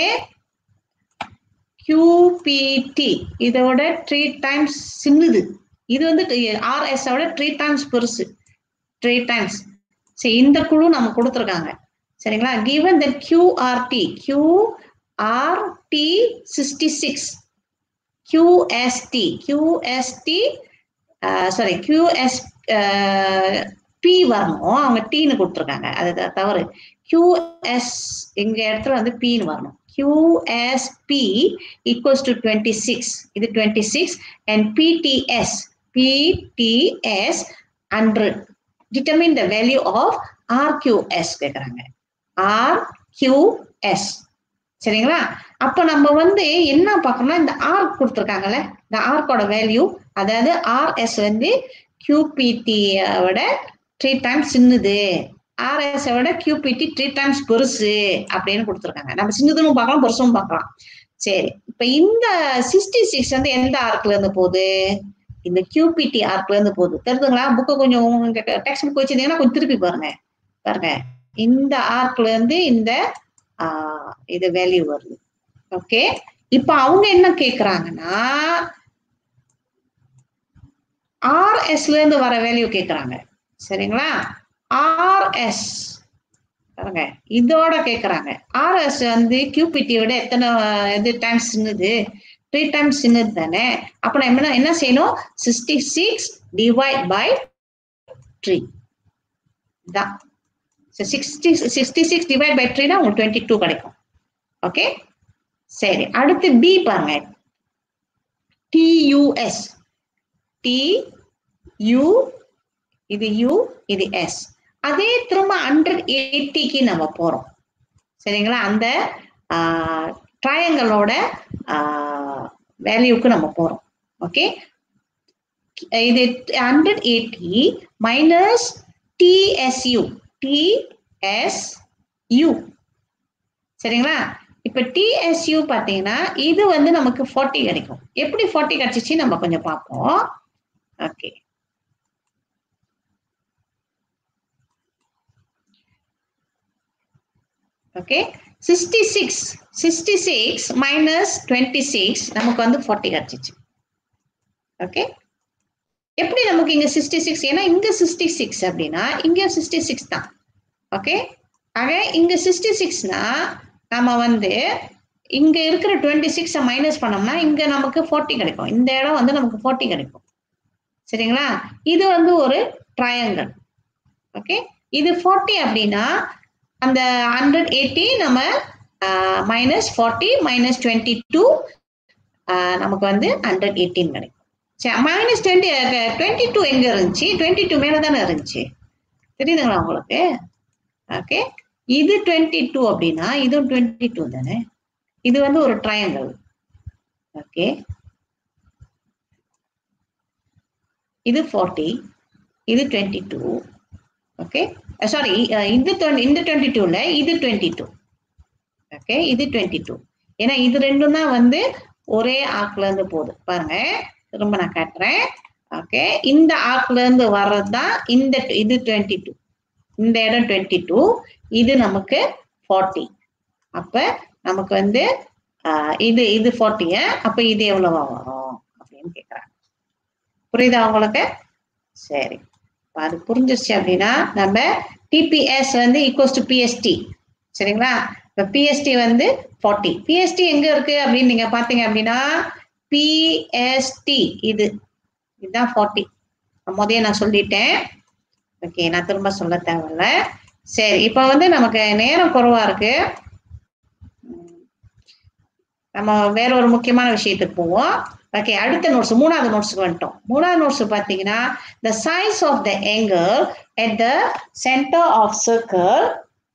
qpt இதோட த்ரீ டைம்ஸ் சின்னது இது வந்து rs ஓட த்ரீ டைம்ஸ் பெருசு த்ரீ டைம்ஸ் சரி இந்த குழு நம்ம கொடுத்துருக்காங்க சரிங்களா given the QRT QRT 66 QST QST sorry QS P வரணும் அவங்க டீன்னு கொடுத்துருக்காங்க அது தவறு QS எங்க இடத்துல வந்து Pன்னு வரணும் QSP equals to 26 இது 26 and PTS PTS 100 determine the value of RQS கேக்குறாங்க ஆர்கியூஎஸ் சரிங்களா அப்ப நம்ம வந்து என்ன பார்க்கணும்னா இந்த ஆர்க் கொடுத்துருக்காங்கல்ல இந்த ஆர்க்கோட வேல்யூ அதாவது ஆர்எஸ் வந்து கியூபிடி விட த்ரீ டைம்ஸ் சின்னது ஆர்எஸ் விட கியூபிடி த்ரீ டைம்ஸ் பெருசு அப்படின்னு கொடுத்துருக்காங்க நம்ம சின்னதுன்னு பார்க்கலாம் பெருசும் பார்க்கலாம் சரி இப்ப இந்த சிக்ஸ்டி சிக்ஸ் வந்து எந்த ஆர்க்ல இருந்து போகுது இந்த கியூபிடி ஆர்க்ல இருந்து போகுது தெரியுதுங்களா புக்கை கொஞ்சம் உங்க டெக்ஸ்ட் புக் வச்சிருந்தீங்கன்னா கொஞ்சம் திருப்பி பாருங்க பாருங்க இந்த ஆர்க்ல இருந்து இந்த ஆஹ் இது வேல்யூ வருது ஓகே இப்ப அவங்க என்ன கேக்குறாங்கன்னா ஆர்எஸ்ல இருந்து வர வேல்யூ கேக்குறாங்க சரிங்களா ஆர்எஸ் பாருங்க இதோட கேக்குறாங்க ஆர்எஸ் வந்து கியூபிடி விட எத்தனை இது டைம்ஸ் சின்னது த்ரீ டைம்ஸ் சின்னது தானே அப்ப நம்ம என்ன என்ன செய்யணும் sixty six divide by three தான் sixty sixty six divide by த்ரீனா உங்களுக்கு டுவெண்ட்டி டூ கிடைக்கும் ஓகே சரி அடுத்து பி பாருங்க டியூஎஸ் டி யூ இது யூ இது எஸ் அதே திரும்ப ஹண்ட்ரட் எயிட்டிக்கு நம்ம போறோம் சரிங்களா அந்த ட்ரையங்களோட வேல்யூக்கு நம்ம போறோம் ஓகே இது hundred eighty minus TSU TSU சரிங்களா இப்ப டிஎஸ்யூ பாத்தீங்கன்னா இது வந்து நமக்கு ஃபார்ட்டி கிடைக்கும் எப்படி ஃபார்ட்டி கிடைச்சிச்சு நம்ம கொஞ்சம் பார்ப்போம் okay okay sixty six sixty six minus twenty six நமக்கு வந்து ஃபார்ட்டி கிடைச்சிச்சு ஓகே எப்படி நமக்கு இங்க சிக்ஸ்டி சிக்ஸ் ஏன்னா இங்க சிக்ஸ்டி சிக்ஸ் அப்படின்னா இங்க சிக்ஸ்டி சிக்ஸ் தான் ஓகே ஆக இங்க சிக்ஸ்டி சிக்ஸ்னா நம்ம வந்து இங்க இருக்கிற டுவெண்ட்டி சிக்ஸை மைனஸ் பண்ணோம்னா இங்க நமக்கு ஃபார்ட்டி கிடைக்கும் இந்த இடம் வந்து நமக்கு ஃபார்ட்டி கிடைக்கும் சரிங்களா இது வந்து ஒரு ட்ரையாங்கல் ஓகே இது ஃபார்ட்டி அப்படின்னா அந்த ஹண்ட்ரட் எயிட்டி நம்ம minus forty minus twenty two நமக்கு வந்து ஹண்ட்ரட் எயிட்டின் கிடைக்கும் சரி மைனஸ் டுவெண்ட்டி டுவெண்ட்டி டூ எங்க இருந்துச்சு டுவெண்ட்டி டூ மேல தானே இருந்துச்சு தெரியுதுங்களா உங்களுக்கு ஓகே இது டுவெண்ட்டி டூ அப்படின்னா இதுவும் டுவெண்ட்டி டூ தானே இது வந்து ஒரு ட்ரையாங்கல் ஓகே இது ஃபார்ட்டி இது டுவெண்ட்டி டூ ஓகே சாரி இது இந்த டுவெண்ட்டி டூல இது டுவெண்ட்டி டூ ஓகே இது டுவெண்ட்டி டூ ஏன்னா இது ரெண்டும் தான் வந்து ஒரே ஆக்குல இருந்து போகுது பாருங்க திரும்ப நான் காட்டுறேன் ஓகே இந்த ஆக்குல இருந்து வர்றது தான் இந்த இது டுவெண்ட்டி டூ இந்த இடம் டுவெண்ட்டி டூ இது நமக்கு ஃபார்ட்டி அப்ப நமக்கு வந்து இது இது ஃபார்ட்டிய அப்ப இது எவ்வளவா வரும் அப்படின்னு கேக்குறாங்க புரியுதா உங்களுக்கு சரி அது புரிஞ்சிருச்சு அப்படின்னா நம்ம டிபிஎஸ் வந்து ஈக்குவல்ஸ் டு பிஎஸ்டி சரிங்களா இப்ப பிஎஸ்டி வந்து ஃபார்ட்டி பிஎஸ்டி எங்க இருக்கு அப்படின்னு நீங்க பாத்தீங்க அப்படின்னா பிஎஸ்டி இது இதுதான் ஃபார்ட்டி முதல்ல நான் சொல்லிட்டேன் ஓகே நான் திரும்ப சொல்ல தேவையில்ல சரி இப்ப வந்து நமக்கு நேரம் குறைவா இருக்கு நம்ம வேற ஒரு முக்கியமான விஷயத்துக்கு போவோம் ஓகே அடுத்த நோட்ஸ் மூணாவது நோட்ஸுக்கு வந்துட்டோம் மூணாவது நோட்ஸ் பார்த்தீங்கன்னா the size of the angle at the center of circle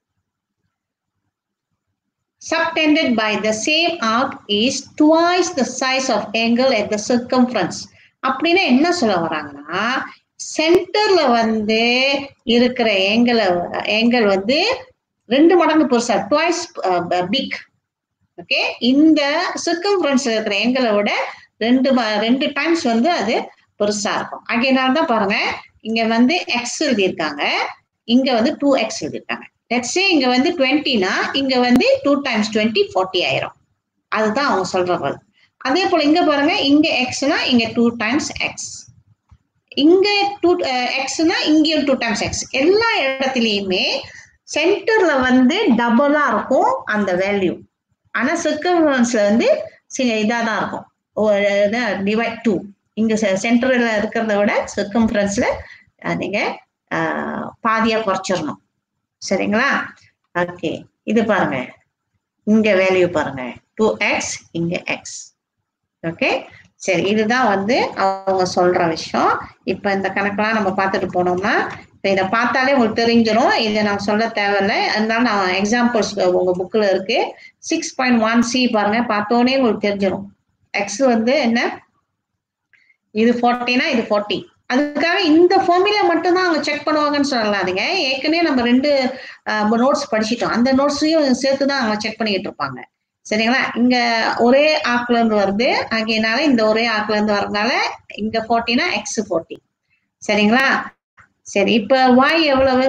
subtended by the same arc is twice the size of angle at the circumference அப்படின்னா என்ன சொல்ல வராங்கன்னா சென்டர்ல வந்து இருக்கிற ஏங்கல் ஏங்கல் வந்து ரெண்டு மடங்கு பெருசா டுவைஸ் பிக் ஓகே இந்த சர்க்கம்ஃபரன்ஸ்ல இருக்கிற ஏங்கலை விட ரெண்டு ரெண்டு டைம்ஸ் வந்து அது பெருசா இருக்கும் அதனால தான் பாருங்க இங்க வந்து எக்ஸ் எழுதியிருக்காங்க இங்க வந்து டூ எக்ஸ் எழுதியிருக்காங்க லெட்ஸே இங்க வந்து டுவெண்ட்டினா இங்க வந்து டூ டைம்ஸ் டுவெண்ட்டி ஃபார்ட்டி ஆயிரும் அதுதான் அவங்க சொல்றது அதே போல இங்க பாருங்க இங்க எக்ஸ்னா இங்க டூ டைம்ஸ் எக்ஸ் இங்க டூ எக்ஸ்னா இங்கேயும் டூ டைம்ஸ் எக்ஸ் எல்லா இடத்துலயுமே சென்டர்ல வந்து டபுளா இருக்கும் அந்த வேல்யூ ஆனா சர்க்கம்ஃபரன்ஸ்ல வந்து சில இதா தான் இருக்கும் டிவைட் டூ இங்க சென்டர்ல இருக்கிறத விட சர்க்கம்ஃபரன்ஸ்ல நீங்க பாதியா குறைச்சிடணும் சரிங்களா ஓகே இது பாருங்க இங்க வேல்யூ பாருங்க டூ எக்ஸ் இங்க எக்ஸ் ஓகே சரி இதுதான் வந்து அவங்க சொல்ற விஷயம் இப்ப இந்த கணக்கெல்லாம் நம்ம பார்த்துட்டு போனோம்னா இப்போ இதை பார்த்தாலே உங்களுக்கு தெரிஞ்சிடும் இதை நான் சொல்ல தேவையில்லை அதனால நான் எக்ஸாம்பிள்ஸ் உங்க புக்கில் இருக்கு சிக்ஸ் பாயிண்ட் ஒன் சி பாருங்க பார்த்தோன்னே உங்களுக்கு தெரிஞ்சிடும் எக்ஸ் வந்து என்ன இது ஃபார்ட்டினா இது ஃபார்ட்டி அதுக்காக இந்த ஃபார்முலா மட்டும்தான் அவங்க செக் பண்ணுவாங்கன்னு சொல்லலாதுங்க ஏற்கனவே நம்ம ரெண்டு நோட்ஸ் படிச்சிட்டோம் அந்த நோட்ஸையும் சேர்த்து தான் அவங்க செக் பண்ணிக்கிட்டு இருப்பாங்க சரிங்களா இங்க ஒரே ஆக்குல இருந்து வருது ஆகையனால இந்த ஒரே ஆக்குல இருந்து வரதுனால இங்க ஃபார்ட்டினா எக்ஸ் ஃபார்ட்டி சரிங்களா சரி இப்ப வாய் எவ்வளவு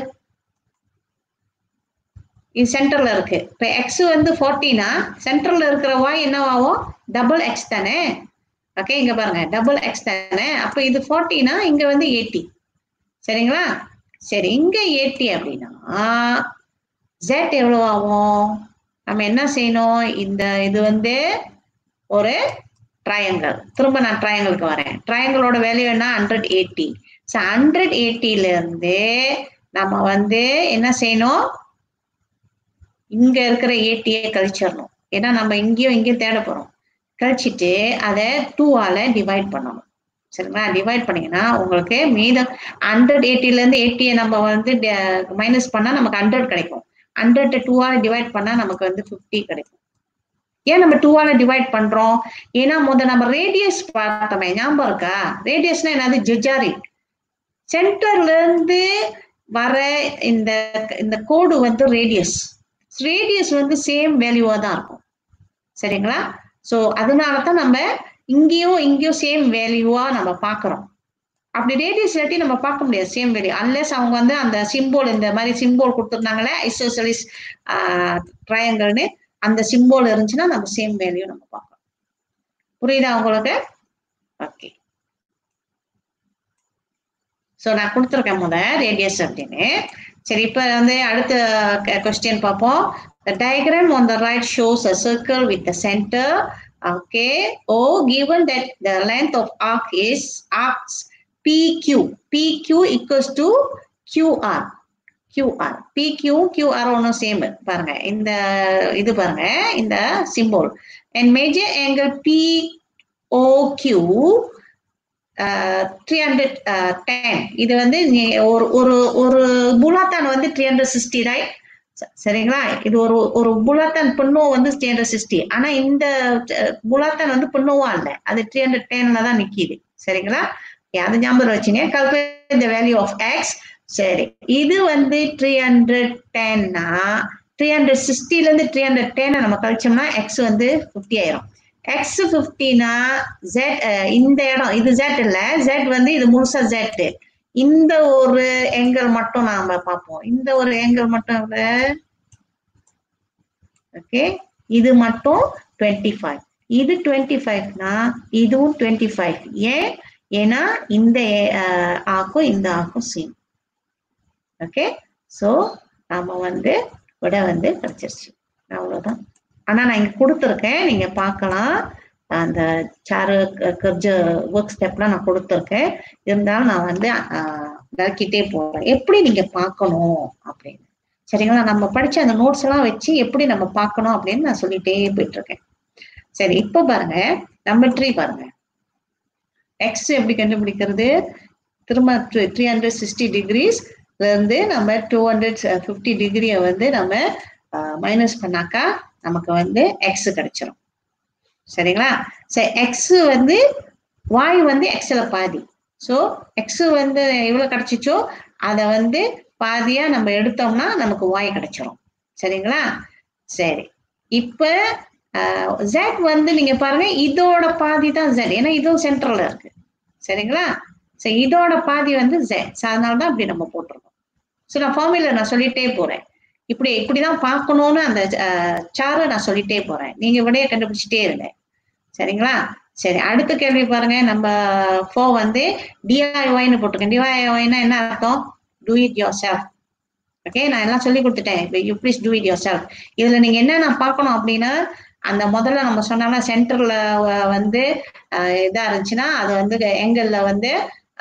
இது சென்டர்ல இருக்கு இப்ப எக்ஸ் வந்து ஃபார்ட்டினா சென்டர்ல இருக்கிற வாய் என்னவாகும் டபுள் எக்ஸ் தானே ஓகே இங்க பாருங்க டபுள் எக்ஸ் தானே அப்ப இது ஃபார்ட்டினா இங்க வந்து எயிட்டி சரிங்களா சரி இங்க எயிட்டி அப்படின்னா ஜெட் எவ்வளவு ஆகும் நம்ம என்ன செய்யணும் இந்த இது வந்து ஒரு ட்ரையாங்கிள் திரும்ப நான் ட்ரையாங்கிளுக்கு வரேன் ட்ரையாங்கிளோட வேல்யூ என்ன ஹண்ட்ரட் எயிட்டி ஸோ ஹண்ட்ரட் எயிட்டில இருந்து நம்ம வந்து என்ன செய்யணும் இங்க இருக்கிற ஏடியை கழிச்சிடணும் ஏன்னா நம்ம இங்கேயும் இங்கேயும் தேட போறோம் கழிச்சிட்டு அதை டூவால டிவைட் பண்ணணும் சரிங்களா டிவைட் பண்ணீங்கன்னா உங்களுக்கு மீதம் ஹண்ட்ரட் எயிட்டில இருந்து எயிட்டியை நம்ம வந்து மைனஸ் பண்ணா நமக்கு ஹண்ட்ரட் கிடைக்கும் ஹண்ட்ரட் டூவால டிவைட் பண்ணா நமக்கு வந்து ஃபிஃப்டி கிடைக்கும் ஏன் நம்ம டூவால டிவைட் பண்றோம் ஏன்னா முத நம்ம ரேடியஸ் பார்த்தோமே ஞாபகம் இருக்கா ரேடியஸ்னா என்னது ஜெஜாரி சென்டர்ல இருந்து வர இந்த இந்த கோடு வந்து ரேடியஸ் ரேடியஸ் வந்து சேம் வேல்யூவா தான் இருக்கும் சரிங்களா ஸோ அதனால தான் நம்ம இங்கேயும் இங்கேயும் சேம் வேல்யூவா நம்ம பார்க்குறோம் அப்படி ரேடியஸ் இல்லாட்டி நம்ம பார்க்க முடியாது சேம் வேல்யூ அன்லெஸ் அவங்க வந்து அந்த சிம்போல் இந்த மாதிரி சிம்போல் கொடுத்துருந்தாங்களே ஐசோசலிஸ் ட்ரையங்கள்னு அந்த சிம்போல் இருந்துச்சுன்னா நம்ம சேம் வேல்யூ நம்ம பார்க்கலாம் புரியுதா உங்களுக்கு ஓகே ஸோ நான் கொடுத்துருக்கேன் முத ரேடியஸ் அப்படின்னு சரி இப்போ வந்து அடுத்த கொஸ்டின் பார்ப்போம் The diagram on the right shows a circle with the center. Okay. Oh, given that the length of arc is arcs PQ. PQ equals to QR. QR. PQ, QR ஒன்றும் same பாருங்க இந்த இது பாருங்க இந்த symbol and major angle POQ three hundred ten இது வந்து ஒரு ஒரு ஒரு புலாத்தான் வந்து த்ரீ ஹண்ட்ரட் சிக்ஸ்டி ரைட் சரிங்களா இது ஒரு ஒரு புலாத்தான் பின்னோ வந்து த்ரீ ஹண்ட்ரட் சிக்ஸ்டி ஆனா இந்த புலாத்தான் வந்து பின்னோவா இல்லை அது த்ரீ ஹண்ட்ரட் டென்ல தான் நிக்கிது சரிங்களா அது ஞாபகம் வச்சுங்க கால்குலேட் இந்த வேல்யூ ஆஃப் எக்ஸ் சரி இது வந்து த்ரீ ஹண்ட்ரட் டென்னா த்ரீ ஹண்ட்ரட் சிக்ஸ்டில இருந்து த்ரீ ஹண்ட்ரட் டென் நம்ம கழிச்சோம்னா எக்ஸ் வந்து ஃபிஃப்டி ஆயிரும் எக்ஸ் ஃபிஃப்டினா ஜெட் இந்த இடம் இது ஜெட் இல்ல ஜெட் வந்து இது முழுசா ஜெட் இந்த ஒரு எங்கல் மட்டும் நாம பார்ப்போம் இந்த ஒரு எங்கல் மட்டும் ஓகே இது மட்டும் டுவெண்ட்டி ஃபைவ் இது டுவெண்ட்டி ஃபைவ்னா இதுவும் டுவெண்ட்டி ஃபைவ் ஏன் ஏன்னா இந்த ஆக்கும் இந்த ஆக்கும் சேம் ஓகே ஸோ நாம வந்து விட வந்து கிடைச்சிருச்சு அவ்வளோதான் ஆனா நான் இங்க கொடுத்துருக்கேன் நீங்க பார்க்கலாம் அந்த சாரு கர்ஜ ஒர்க் ஸ்டெப்லாம் நான் கொடுத்துருக்கேன் இருந்தாலும் நான் வந்து விளக்கிட்டே போறேன் எப்படி நீங்க பார்க்கணும் அப்படின்னு சரிங்களா நம்ம படிச்ச அந்த நோட்ஸ் எல்லாம் வச்சு எப்படி நம்ம பார்க்கணும் அப்படின்னு நான் சொல்லிட்டே போயிட்டு இருக்கேன் சரி இப்போ பாருங்க நம்பர் த்ரீ பாருங்க எக்ஸ் எப்படி கண்டுபிடிக்கிறது திரும்ப த்ரீ ஹண்ட்ரட் சிக்ஸ்டி டிகிரிஸ் இருந்து நம்ம டூ ஹண்ட்ரட் ஃபிஃப்டி டிகிரியை வந்து நம்ம மைனஸ் பண்ணாக்கா நமக்கு வந்து எக்ஸ் கிடைச்சிரும் சரிங்களா சரி எக்ஸ் வந்து வாய் வந்து எக்ஸ்ல பாதி ஸோ எக்ஸ் வந்து எவ்வளவு கிடைச்சிச்சோ அதை வந்து பாதியா நம்ம எடுத்தோம்னா நமக்கு வாய் கிடைச்சிரும் சரிங்களா சரி இப்ப ஜெட் வந்து நீங்க பாருங்க இதோட பாதி தான் ஜெட் ஏன்னா இதுவும் சென்ட்ரல்ல இருக்கு சரிங்களா சரி இதோட பாதி வந்து ஜெட் அதனால தான் இப்படி நம்ம போட்டிருக்கோம் ஸோ நான் ஃபார்முலா நான் சொல்லிட்டே போறேன் இப்படி இப்படிதான் பார்க்கணும்னு அந்த சாரை நான் சொல்லிட்டே போறேன் நீங்க விடைய கண்டுபிடிச்சிட்டே இருங்க சரிங்களா சரி அடுத்த கேள்வி பாருங்க நம்ம ஃபோ வந்து டிஐஒய்னு போட்டிருக்கேன் டிஐஒய்னா என்ன அர்த்தம் do it your yourself okay எல்லாம் சொல்லி கொடுத்துட்டேன் இப்போ you please do it your yourself இதுல நீங்க என்ன நான் பார்க்கணும் அப்படின்னா அந்த முதல்ல நம்ம சொன்னாலும் சென்டர்ல வந்து இதா இருந்துச்சுன்னா அது வந்து எங்கல்ல வந்து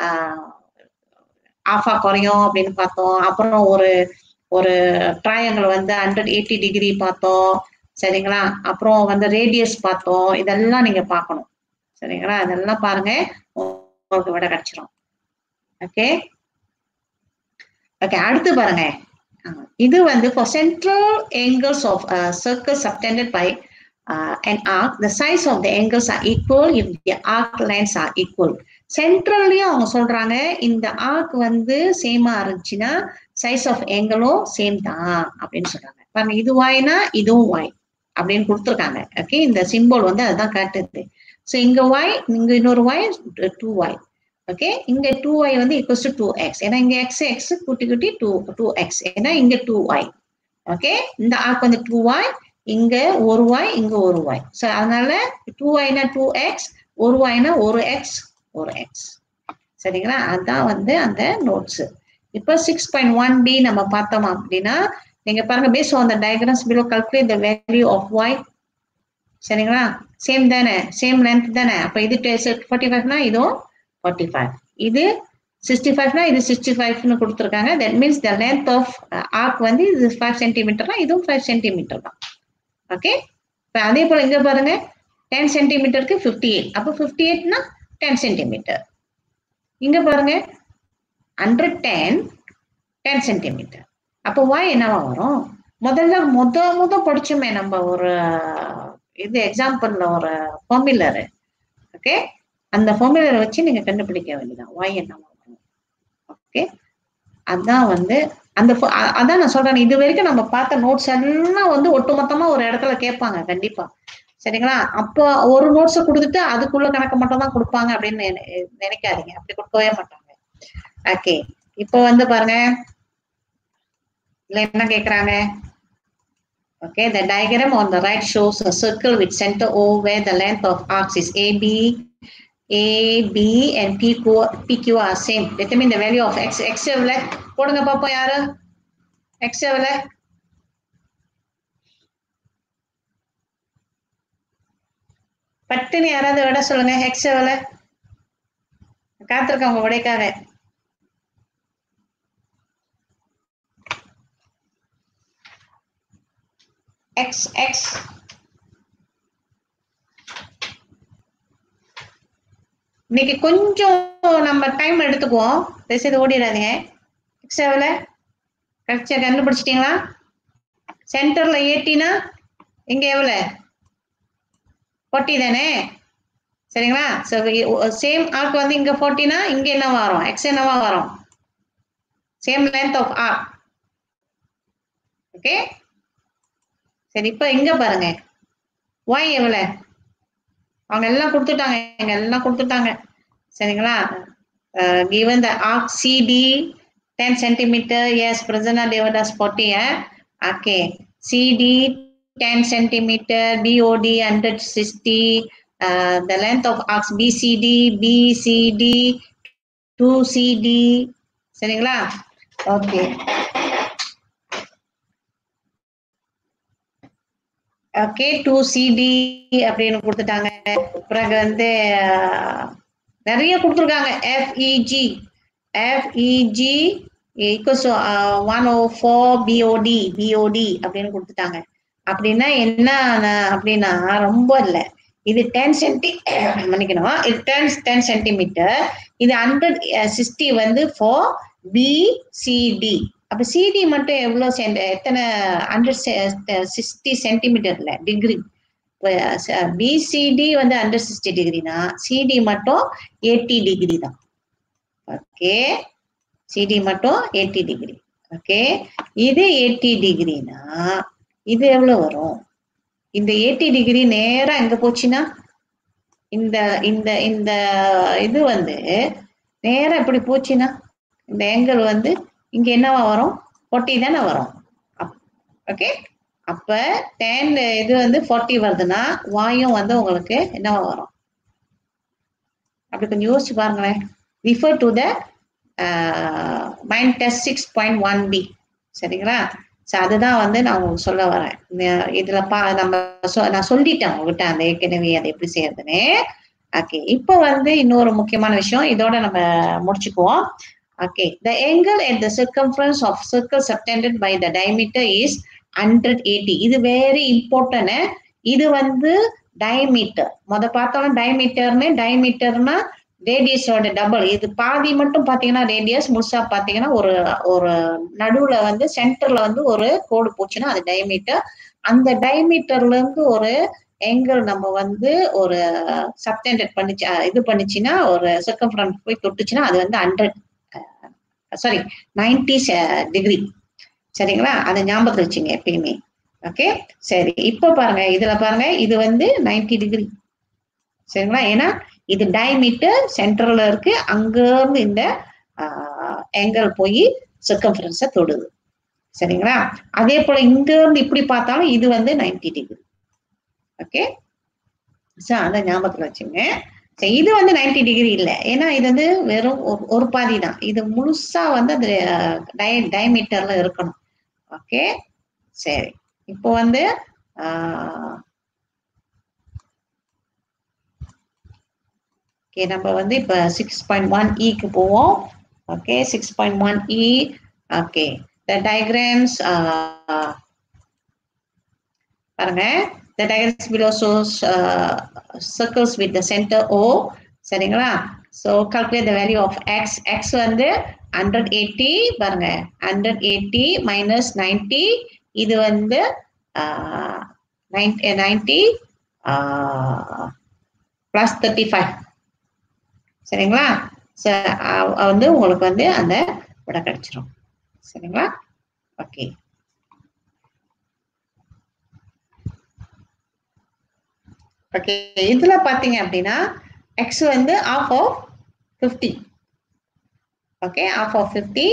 ஆஃபா குறையும் அப்படின்னு பார்த்தோம் அப்புறம் ஒரு ஒரு ட்ரையாங்கிள் வந்து ஹண்ட்ரட் எயிட்டி டிகிரி பார்த்தோம் சரிங்களா அப்புறம் வந்து ரேடியஸ் பார்த்தோம் இதெல்லாம் நீங்க பார்க்கணும் சரிங்களா இதெல்லாம் பாருங்க உங்களுக்கு விட கிடைச்சிரும் ஓகே ஓகே அடுத்து பாருங்க அஹ் இது வந்து for central angles of a circle subtended by uh, an arc the size of the angles are equal if the arc lengths are equal சென்ட்ரல்லையும் அவங்க சொல்றாங்க இந்த ஆர்க் வந்து சேமா இருந்துச்சுன்னா சைஸ் ஆஃப் ஏங்கிளும் சேம் தான் அப்படின்னு சொல்றாங்க பாருங்க இது வாய்னா இதுவும் வாய் அப்படின்னு கொடுத்துருக்காங்க ஓகே இந்த சிம்பிள் வந்து அதுதான் காட்டுது ஸோ இங்க ஒய் இங்க இன்னொரு ஒய் டூ ஒய் ஓகே இங்க டூ ஒய் வந்து ஈக்குவல்ஸ் டு டூ எக்ஸ் ஏன்னா இங்க எக்ஸ் எக்ஸ் கூட்டி கூட்டி டூ டூ எக்ஸ் ஏன்னா இங்க டூ ஒய் ஓகே இந்த ஆர்க் வந்து டூ ஒய் இங்க ஒரு ஒய் இங்க ஒரு ஒய் ஸோ அதனால டூ ஒய்னா டூ எக்ஸ் ஒரு ஒய்னா ஒரு எக்ஸ் ஒரு எக்ஸ் சரிங்களா அதான் வந்து அந்த நோட்ஸ் இப்போ சிக்ஸ் பாயிண்ட் ஒன் பி நம்ம பார்த்தோம் அப்படின்னா நீங்க பாருங்க base on the diagrams below calculate the value of Y சரிங்களா சேம் தானே சேம் லென்த் தானே அப்போ இது ஃபார்ட்டி ஃபைவ்னா இதுவும் ஃபார்ட்டி ஃபைவ் இது சிக்ஸ்டி ஃபைவ்னா இது சிக்ஸ்டி ஃபைவ்னு கொடுத்துருக்காங்க that means the length of arc வந்து இது ஃபைவ் சென்டிமீட்டர்னா இதுவும் ஃபைவ் சென்டிமீட்டர் தான் ஓகே இப்போ அதே போல் இங்கே பாருங்க டென் சென்டிமீட்டருக்கு ஃபிஃப்டி எயிட் அப்போ ஃபிஃப்டி எயிட்னா டென் சென்டிமீட்டர் இங்கே பாருங்க ஹண்ட்ரட் டென் டென் சென்டிமீட்டர் அப்போ வாய் என்னவா வரும் முதல்ல முத முத படிச்சோமே நம்ம ஒரு இது எக்ஸாம்பிள்ல ஒரு ஃபார்முலரு ஓகே அந்த ஃபார்முலரை வச்சு நீங்க கண்டுபிடிக்க வேண்டியதான் வாய் என்னவா வரும் ஓகே அதான் வந்து அந்த fo- அ- அதான் நான் சொல்றேன் இது வரைக்கும் நம்ம பார்த்த நோட்ஸ் எல்லாம் வந்து ஒட்டுமொத்தமா ஒரு இடத்துல கேட்பாங்க கண்டிப்பா சரிங்களா அப்போ ஒரு நோட்ஸை கொடுத்துட்டு அதுக்குள்ள கணக்கு மட்டும் தான் கொடுப்பாங்க அப்படின்னு நினை- நினைக்காதீங்க அப்படி கொடுக்கவே மாட்டாங்க ஓகே இப்போ வந்து பாருங்க இதுல என்ன கேக்குறாங்க okay the diagram on the right shows a circle with center o where the length of arcs is ab ab and pq pq are same determine the value of x x எவ்வளவு போடுங்க பாப்போம் யாரு x எவ்வளவு பட்டுன்னு யாராவது விட சொல்லுங்க x எவ்வளவு காத்திருக்கேன் உங்க விடைக்காக எக்ஸ் எக்ஸ் இன்னைக்கு கொஞ்சம் நம்ம டைம் எடுத்துக்குவோம் தயவுசெய்து ஓடிடாதீங்க எக்ஸ் எவ்வளோ கரெக்டாக கண்டுபிடிச்சிட்டிங்களா சென்டரில் ஏட்டினா இங்கே எவ்வளோ ஃபார்ட்டி தானே சரிங்களா ஸோ சேம் ஆர்க் வந்து இங்கே ஃபார்ட்டினா இங்கே என்ன வரும் எக்ஸ் என்னவா வரும் same length of arc okay சரி இப்போ இங்க பாருங்க ஒய் எவ்வளவு அவங்க எல்லாம் கொடுத்துட்டாங்க எங்க எல்லாம் கொடுத்துட்டாங்க சரிங்களா given the arc CD 10 centimeter yes present are divided as 40 eh? okay CD 10 centimeter BOD 160 uh, the length of arcs BCD BCD 2CD சரிங்களா ஓகே ஓகே டூ சிடி அப்படின்னு கொடுத்துட்டாங்க பிறகு வந்து அஹ், நிறைய கொடுத்துருக்காங்க FEG FEG equals one oh four POD POD அப்படின்னு கொடுத்துட்டாங்க அப்படின்னா என்ன நான் அப்படின்னா ரொம்ப இல்லை இது டென் சென்டி மன்னிக்கணும் இது டென் டென் சென்டிமீட்டர் இது ஹண்ட்ரட் சிக்ஸ்டி வந்து ஃபோர் பிசிடி அப்ப சிடி மட்டும் எவ்வளவு சென்ட் எத்தனை ஹண்ட்ரட் சிக்ஸ்டி சென்டிமீட்டர்ல டிகிரி பிசிடி வந்து ஹண்ட்ரட் சிக்ஸ்டி டிகிரினா சிடி மட்டும் எயிட்டி டிகிரி தான் ஓகே சிடி மட்டும் எயிட்டி டிகிரி ஓகே இது எயிட்டி டிகிரினா இது எவ்வளவு வரும் இந்த எயிட்டி டிகிரி நேரா எங்க போச்சுன்னா இந்த இந்த இந்த இது வந்து நேரா இப்படி போச்சுன்னா இந்த ஏங்கல் வந்து இங்க என்னவா வரும் ஃபார்ட்டி தானே வரும் ஓகே அப்ப டென் இது வந்து ஃபார்ட்டி வருதுன்னா வாயும் வந்து உங்களுக்கு என்னவா வரும் அப்படி கொஞ்சம் யோசிச்சு பாருங்களேன் refer to the mind test six point one B சரிங்களா ஸோ அதுதான் வந்து நான் உங்களுக்கு சொல்ல வரேன் இந்த- இதுல பா நம்ம சொ- நான் சொல்லிட்டேன் உங்ககிட்ட அந்த ஏற்கனவே அதை எப்படி செய்யறதுன்னு ஓகே இப்போ வந்து இன்னொரு முக்கியமான விஷயம் இதோட நம்ம முடிச்சுக்குவோம் Okay, the angle at the circumference of circle subtended by the diameter is 180. இது very important. இது வந்து diameter. முத பார்த்தோம்னா diameterன்னு diameterனா ரேடியஸோட டபுள் இது பாதி மட்டும் பாத்தீங்கன்னா ரேடியஸ் முழுசா பாத்தீங்கன்னா ஒரு ஒரு நடுவுல வந்து சென்டர்ல வந்து ஒரு கோடு போச்சுன்னா அது டயமீட்டர் அந்த டயமீட்டர்ல இருந்து ஒரு எங்கல் நம்ம வந்து ஒரு சப்டெண்டட் பண்ணிச்சு அஹ் இது பண்ணிச்சுன்னா ஒரு சர்க்கம்ஃபரன்ஸ் போய் தொட்டுச்சுன்னா அது வந்து ஹண்ட்ரட் சாரி நைன்டி டிகிரி சரிங்களா அதை ஞாபகத்தில் வச்சுங்க எப்பயுமே ஓகே சரி இப்போ பாருங்க இதுல பாருங்க இது வந்து 90 டிகிரி சரிங்களா ஏன்னா இது டயமீட்டர் சென்டர்ல இருக்கு அங்க இருந்து இந்த ஏங்கல் போய் சர்க்கம்ஃபரன்ஸை தொடுது சரிங்களா அதே போல இங்க இருந்து இப்படி பார்த்தாலும் இது வந்து 90 டிகிரி ஓகே ஸோ அதை ஞாபகத்தில் வச்சுங்க சரி இது வந்து 90 டிகிரி இல்லை ஏன்னா இது வந்து வெறும் ஒரு- ஒரு பாதி தான் இது முழுசா வந்து அது டய டயமீட்டர்ல இருக்கணும் ஓகே சரி இப்போ வந்து ஓகே நம்ம வந்து இப்போ சிக்ஸ் பாயிண்ட் ஒன் இக்கு போவோம் okay six point one E okay the diagrams பாருங்க the diagrams below shows circles with the centre O சரிங்களா so calculate the value of X X வந்து ஹண்ட்ரட் எயிட்டி பாருங்க ஹண்ட்ரட் எயிட்டி மைனஸ் நைன்டி இது வந்து ninety plus thirty five சரிங்களா ச அ- வந்து உங்களுக்கு வந்து அந்த விட கிடைச்சிரும் சரிங்களா ஓகே ஓகே இதுல பாத்தீங்க அப்படின்னா எக்ஸ் வந்து half half fifty okay half half fifty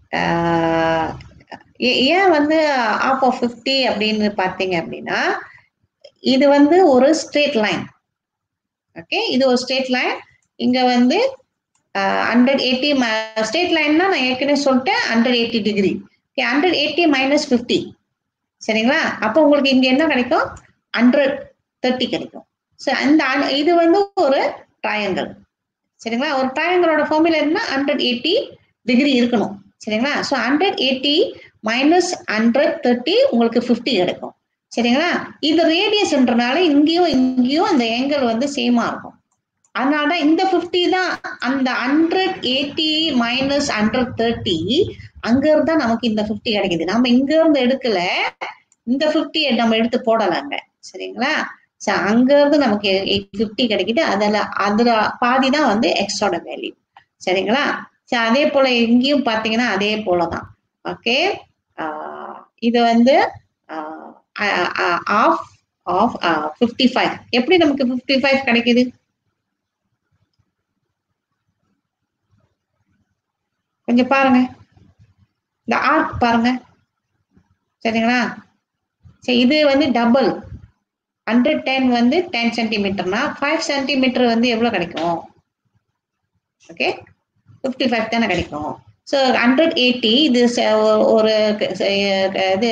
ஏன் வந்து ஆஃப் ஆஃப் ஃபிஃப்டி அப்படின்னு பார்த்தீங்க அப்படின்னா இது வந்து ஒரு ஸ்ட்ரெயிட் லைன் ஓகே இது ஒரு ஸ்ட்ரெயிட் லைன் இங்க வந்து ஹண்ட்ரட் எயிட்டி ஸ்ட்ரெயிட் லைன்னா நான் ஏற்கனவே சொல்லிட்டேன் hundred eighty degree okay hundred eighty minus fifty சரிங்களா அப்போ உங்களுக்கு இங்க என்ன கிடைக்கும் ஹண்ட்ரட் தேர்ட்டி கிடைக்கும் ஸோ அந்த அன்- இது வந்து ஒரு ட்ரையாங்கிள் சரிங்களா ஒரு ட்ரையாங்கிளோட ஃபார்முலா என்ன ஹண்ட்ரட் எயிட்டி டிகிரி இருக்கணும் சரிங்களா so hundred eighty minus hundred thirty உங்களுக்கு ஃபிஃப்டி கிடைக்கும் சரிங்களா இது ரேடியஸ்ன்றனால இங்கேயும் இங்கேயும் அந்த ஏங்கிள் வந்து சேமா இருக்கும் அதனால தான் இந்த ஃபிஃப்டி தான் அந்த hundred eighty minus hundred thirty அங்க இருந்தா நமக்கு இந்த ஃபிஃப்டி கிடைக்குது நம்ம இங்க இருந்து எடுக்கல இந்த ஃபிஃப்டி நம்ம எடுத்து போடலாங்க சரிங்களா சோ அங்க இருந்து நமக்கு எயிட் ஃபிஃப்டி கிடைக்குது அதுல அதுல பாதி தான் வந்து எக்ஸோட வேல்யூ சரிங்களா சோ அதே போல இங்கேயும் பாத்தீங்கன்னா அதே போலதான் ஓகே இது வந்து ஆஃப் ஆஃப் ஃபிஃப்டி ஃபைவ் எப்படி நமக்கு ஃபிஃப்டி ஃபைவ் கிடைக்குது கொஞ்சம் பாருங்க இந்த ஆர்க் பாருங்க சரிங்களா சரி இது வந்து டபுள் ஹண்ட்ரட் டென் வந்து டென் சென்டிமீட்டர்னா ஃபைவ் சென்டிமீட்டர் வந்து எவ்வளவு கிடைக்கும் ஓகே ஃபிஃப்டி ஃபைவ் தானே கிடைக்கும் ஸோ ஹண்ட்ரட் எயிட்டி இது ச- ஒ- ஒரு க- ச- இது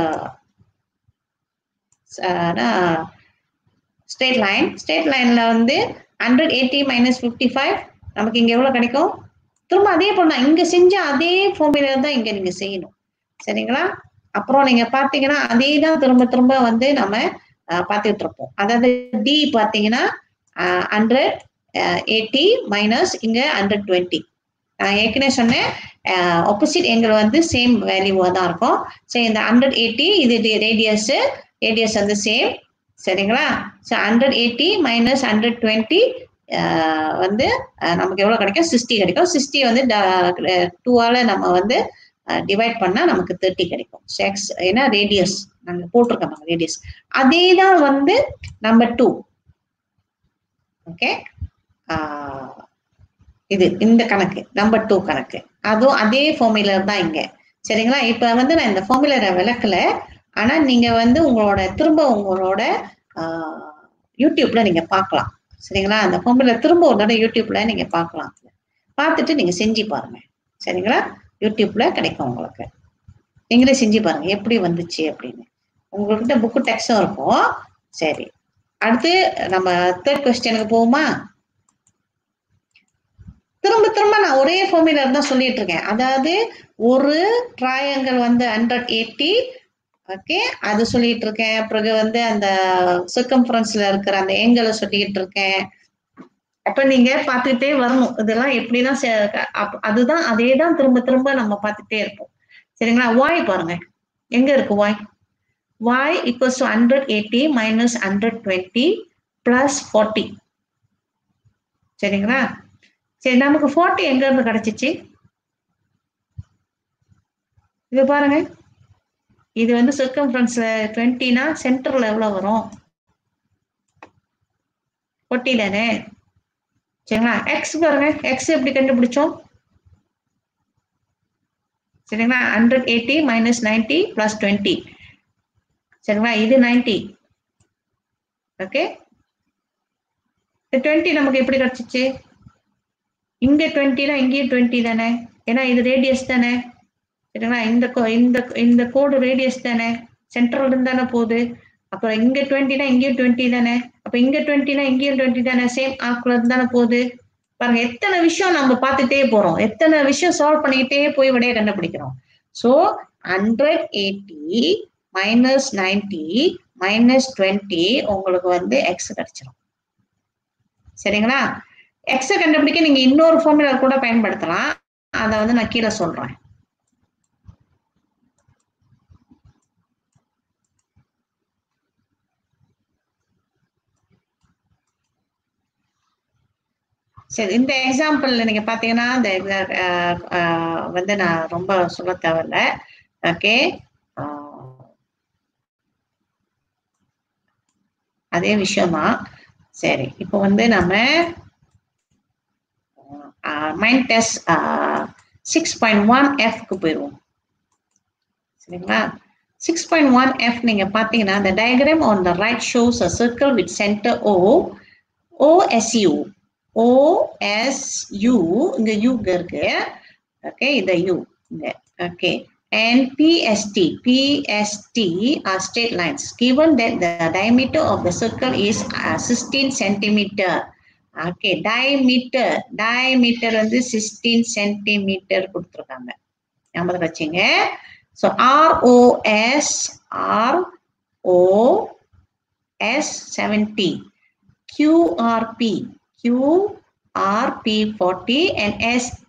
ஸ்ட்ரெயிட் லைன் ஸ்ட்ரெயிட் லைன்ல வந்து hundred eighty minus fifty five நமக்கு இங்க எவ்வளவு கிடைக்கும் திரும்ப அதே போல இங்க செஞ்ச அதே ஃபார்முலா தான் இங்க நீங்க செய்யணும் சரிங்களா அப்புறம் நீங்க பாத்தீங்கன்னா அதே தான் திரும்ப திரும்ப வந்து நம்ம அஹ், பார்த்துட்டு இருப்போம் அதாவது டி பாத்தீங்கன்னா ஹண்ட்ரட் எயிட்டி மைனஸ் இங்க ஹண்ட்ரட் டுவெண்ட்டி நான் ஏற்கனவே சொன்னேன் ஆப்போசிட் எங்கள் வந்து சேம் வேல்யூவா தான் இருக்கும் சரி இந்த ஹண்ட்ரட் எயிட்டி இது ரேடியஸ் ரேடியஸ் வந்து சேம் சரிங்களா so hundred eighty minus hundred twenty வந்து அஹ், நமக்கு எவ்வளவு கிடைக்கும் சிக்ஸ்டி கிடைக்கும் சிக்ஸ்டி வந்து டூவால நம்ம வந்து டிவைட் பண்ணா நமக்கு தேர்ட்டி கிடைக்கும் எக்ஸ் ஏன்னா ரேடியஸ் நாங்க போட்டிருக்கோம் ரேடியஸ் அதே தான் வந்து நம்பர் டூ ஓகே இது இந்த கணக்கு நம்பர் டூ கணக்கு அதுவும் அதே ஃபார்முலா தான் இங்க சரிங்களா இப்ப வந்து நான் இந்த ஃபார்முலரை விளக்கல ஆனா நீங்க வந்து உங்களோட திரும்ப உங்களோட ஆஹ், யூடியூப்ல நீங்க பார்க்கலாம் சரிங்களா அந்த ஃபார்முலா திரும்ப ஒரு தடவை யூடியூப்ல நீங்க பார்க்கலாம் பார்த்துட்டு நீங்க செஞ்சு பாருங்க சரிங்களா யூடியூப்ல கிடைக்கும் உங்களுக்கு நீங்களே செஞ்சு பாருங்க எப்படி வந்துச்சு அப்படின்னு உங்ககிட்ட புக்கு டெக்ஸ்டும் இருக்கும் சரி அடுத்து நம்ம தேர்ட் கொஸ்டினுக்கு போவோமா திரும்ப திரும்ப நான் ஒரே ஃபார்முலா தான் சொல்லிட்டு இருக்கேன் அதாவது ஒரு ட்ரையாங்கிள் வந்து ஹண்ட்ரட் எயிட்டி ஓகே அது சொல்லிட்டு இருக்கேன் பிறகு வந்து அந்த சர்க்கம்ஃபரன்ஸ்ல இருக்கிற அந்த ஏங்கலை சொல்லிட்டு இருக்கேன் அப்ப நீங்க பார்த்துக்கிட்டே வரணும் இதெல்லாம் எப்படிலாம் செ- அப்- அதுதான் அதே தான் திரும்ப திரும்ப நம்ம பார்த்துட்டே இருப்போம் சரிங்களா வாய் பாருங்க எங்க இருக்கு Y Y equals to hundred eighty minus hundred twenty plus forty சரிங்களா சரி நமக்கு ஃபார்ட்டி எங்க இருந்து கிடைச்சிச்சு இது பாருங்க இது வந்து சர்க்கம்ஃபரன்ஸ்ல டுவெண்ட்டினா சென்டர்ல எவ்வளவு வரும் ஃபார்ட்டி தானே சரிங்களா எக்ஸ் பாருங்க எக்ஸ் எப்படி கண்டுபிடிச்சோம் சரிங்களா hundred eighty minus ninety plus twenty சரிங்களா இது நைன்டி ஓகே டுவெண்ட்டி நமக்கு எப்படி கிடைச்சிச்சு இங்க டுவெண்ட்டினா இங்கேயும் டுவெண்ட்டி தானே ஏன்னா இது ரேடியஸ் தானே சரிங்களா இந்த கோ- இந்த இந்த கோடு ரேடியஸ் தானே சென்ட்ரல் இருந்து தானே போகுது அப்புறம் இங்க டுவெண்ட்டினா இங்கேயும் டுவெண்ட்டி தானே அப்ப இங்க டுவெண்ட்டினா இங்கேயும் டுவெண்ட்டி தானே சேம் ஆக்குல இருந்து தானே போகுது பாருங்க எத்தனை விஷயம் நம்ம பார்த்துட்டே போறோம் எத்தனை விஷயம் சால்வ் பண்ணிக்கிட்டே போய் விடைய கண்டுபிடிக்கிறோம் so hundred eighty minus ninety minus twenty உங்களுக்கு வந்து எக்ஸ் கிடைச்சிரும் சரிங்களா எக்ஸை கண்டுபிடிக்க நீங்க இன்னொரு ஃபார்முலா கூட பயன்படுத்தலாம் அதை வந்து நான் கீழே சொல்றேன் சரி இந்த எக்ஸாம்பிள்ல நீங்க பாத்தீங்கன்னா இந்த exa- அஹ், அஹ், வந்து நான் ரொம்ப சொல்ல தேவையில்ல ஓகே அதே விஷயம்தான் சரி இப்போ வந்து நம்ம mind test six point one எஃப்க்கு போயிடுவோம் சரிங்களா சிக்ஸ் பாயிண்ட் ஒன் எஃப் நீங்க பாத்தீங்கன்னா the diagram on the right shows a circle with center O OSU OSU இங்க U இங்க இருக்கு ஓகே இந்த U இங்க okay and PST PST are straight lines given that the diameter of the circle is uh, 16 centimeter okay diameter diameter வந்து 16 centimetre கொடுத்துருக்காங்க ஞாபகம் வச்சுங்க so ROS ROS 70 QRP QRP 40 and ST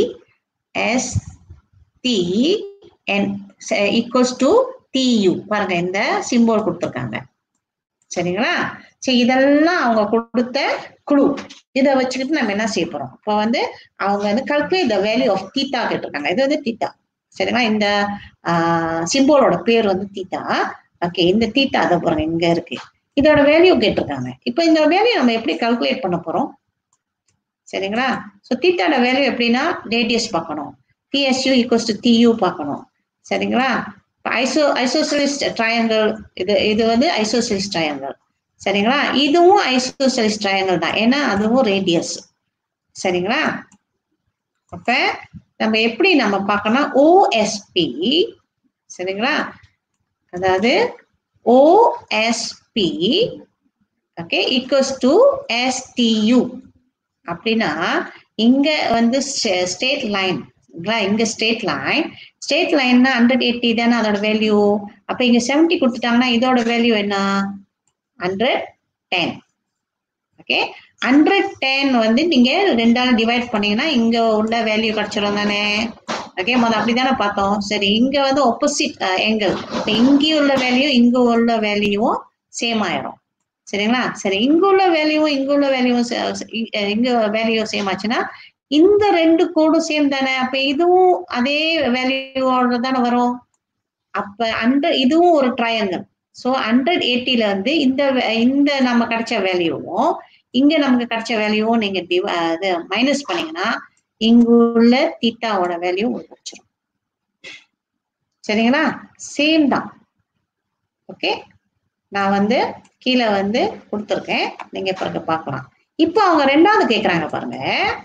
ST and s- equals to TU பாருங்க இந்த symbol கொடுத்துருக்காங்க சரிங்களா சரி இதெல்லாம் அவங்க கொடுத்த குழு இதை வச்சுக்கிட்டு நம்ம என்ன செய்ய போறோம் இப்போ வந்து அவங்க வந்து calculate the value of theta கேட்டிருக்காங்க இது வந்து தீட்டா சரிங்களா இந்த சிம்போலோட பேர் வந்து தீட்டா ஓகே இந்த தீட்டா அதை பாருங்க இங்க இருக்கு இதோட வேல்யூ கேட்டிருக்காங்க இப்போ இந்த வேல்யூ நம்ம எப்படி கால்குலேட் பண்ண போறோம் சரிங்களா ஸோ தீட்டாட வேல்யூ எப்படின்னா ரேடியஸ் பார்க்கணும் பிஎஸ்யூ ஈக்குவல்ஸ் டு டியூ பார்க்கணும் சரிங்களா ஐசோ ஐசோசலிஸ் ட்ரையாங்கிள் இது இது வந்து ஐசோசலிஸ் ட்ரையாங்கிள் சரிங்களா இதுவும் ஐசோசலிஸ் ட்ரையாங்கிள் தான் ஏன்னா அதுவும் ரேடியஸ் சரிங்களா அப்ப நம்ம எப்படி நம்ம பார்க்கணும் ஓஎஸ்பி சரிங்களா அதாவது OSP okay equals to STU அப்படின்னா இங்க வந்து ஸ்டேட் லைன் இங்க ஸ்டேட் லைன் ஸ்டேட் லைன்னா ஹண்ட்ரட் எயிட்டி தானே அதோட வேல்யூ அப்ப இங்க செவன்டி கொடுத்துட்டாங்கன்னா இதோட வேல்யூ என்ன hundred ten okay hundred ten வந்து நீங்க ரெண்டால டிவைட் பண்ணீங்கன்னா இங்க உள்ள வேல்யூ கிடைச்சிரும் தானே ஓகே முதல்ல அப்படிதானே பார்த்தோம் சரி இங்க வந்து ஆப்போசிட் எங்கல் இப்போ இங்கேயும் உள்ள வேல்யூ இங்க உள்ள வேல்யூவும் சேம் ஆயிரும் சரிங்களா சரி இங்க உள்ள வேல்யூவும் இங்க உள்ள வேல்யூவும் இங்க வேல்யூ சேம் ஆச்சுன்னா இந்த ரெண்டு கோடும் சேம் தானே அப்ப இதுவும் அதே வேல்யூவோட தானே வரும் அப்ப அந்த இதுவும் ஒரு ட்ரையாங்கிள் ஸோ ஹண்ட்ரட் எயிட்டில இருந்து இந்த வே- இந்த நம்ம கிடைச்ச வேல்யூவும் இங்க நமக்கு கிடைச்ச வேல்யூவும் நீங்க div- அஹ் இது மைனஸ் பண்ணீங்கன்னா இங்க உள்ள தீட்டாவோட வேல்யூ உங்களுக்கு கிடைச்சிரும் சரிங்களா சேம் தான் ஓகே நான் வந்து கீழே வந்து கொடுத்துருக்கேன் நீங்க பிறகு பார்க்கலாம் இப்போ அவங்க ரெண்டாவது கேக்குறாங்க பாருங்க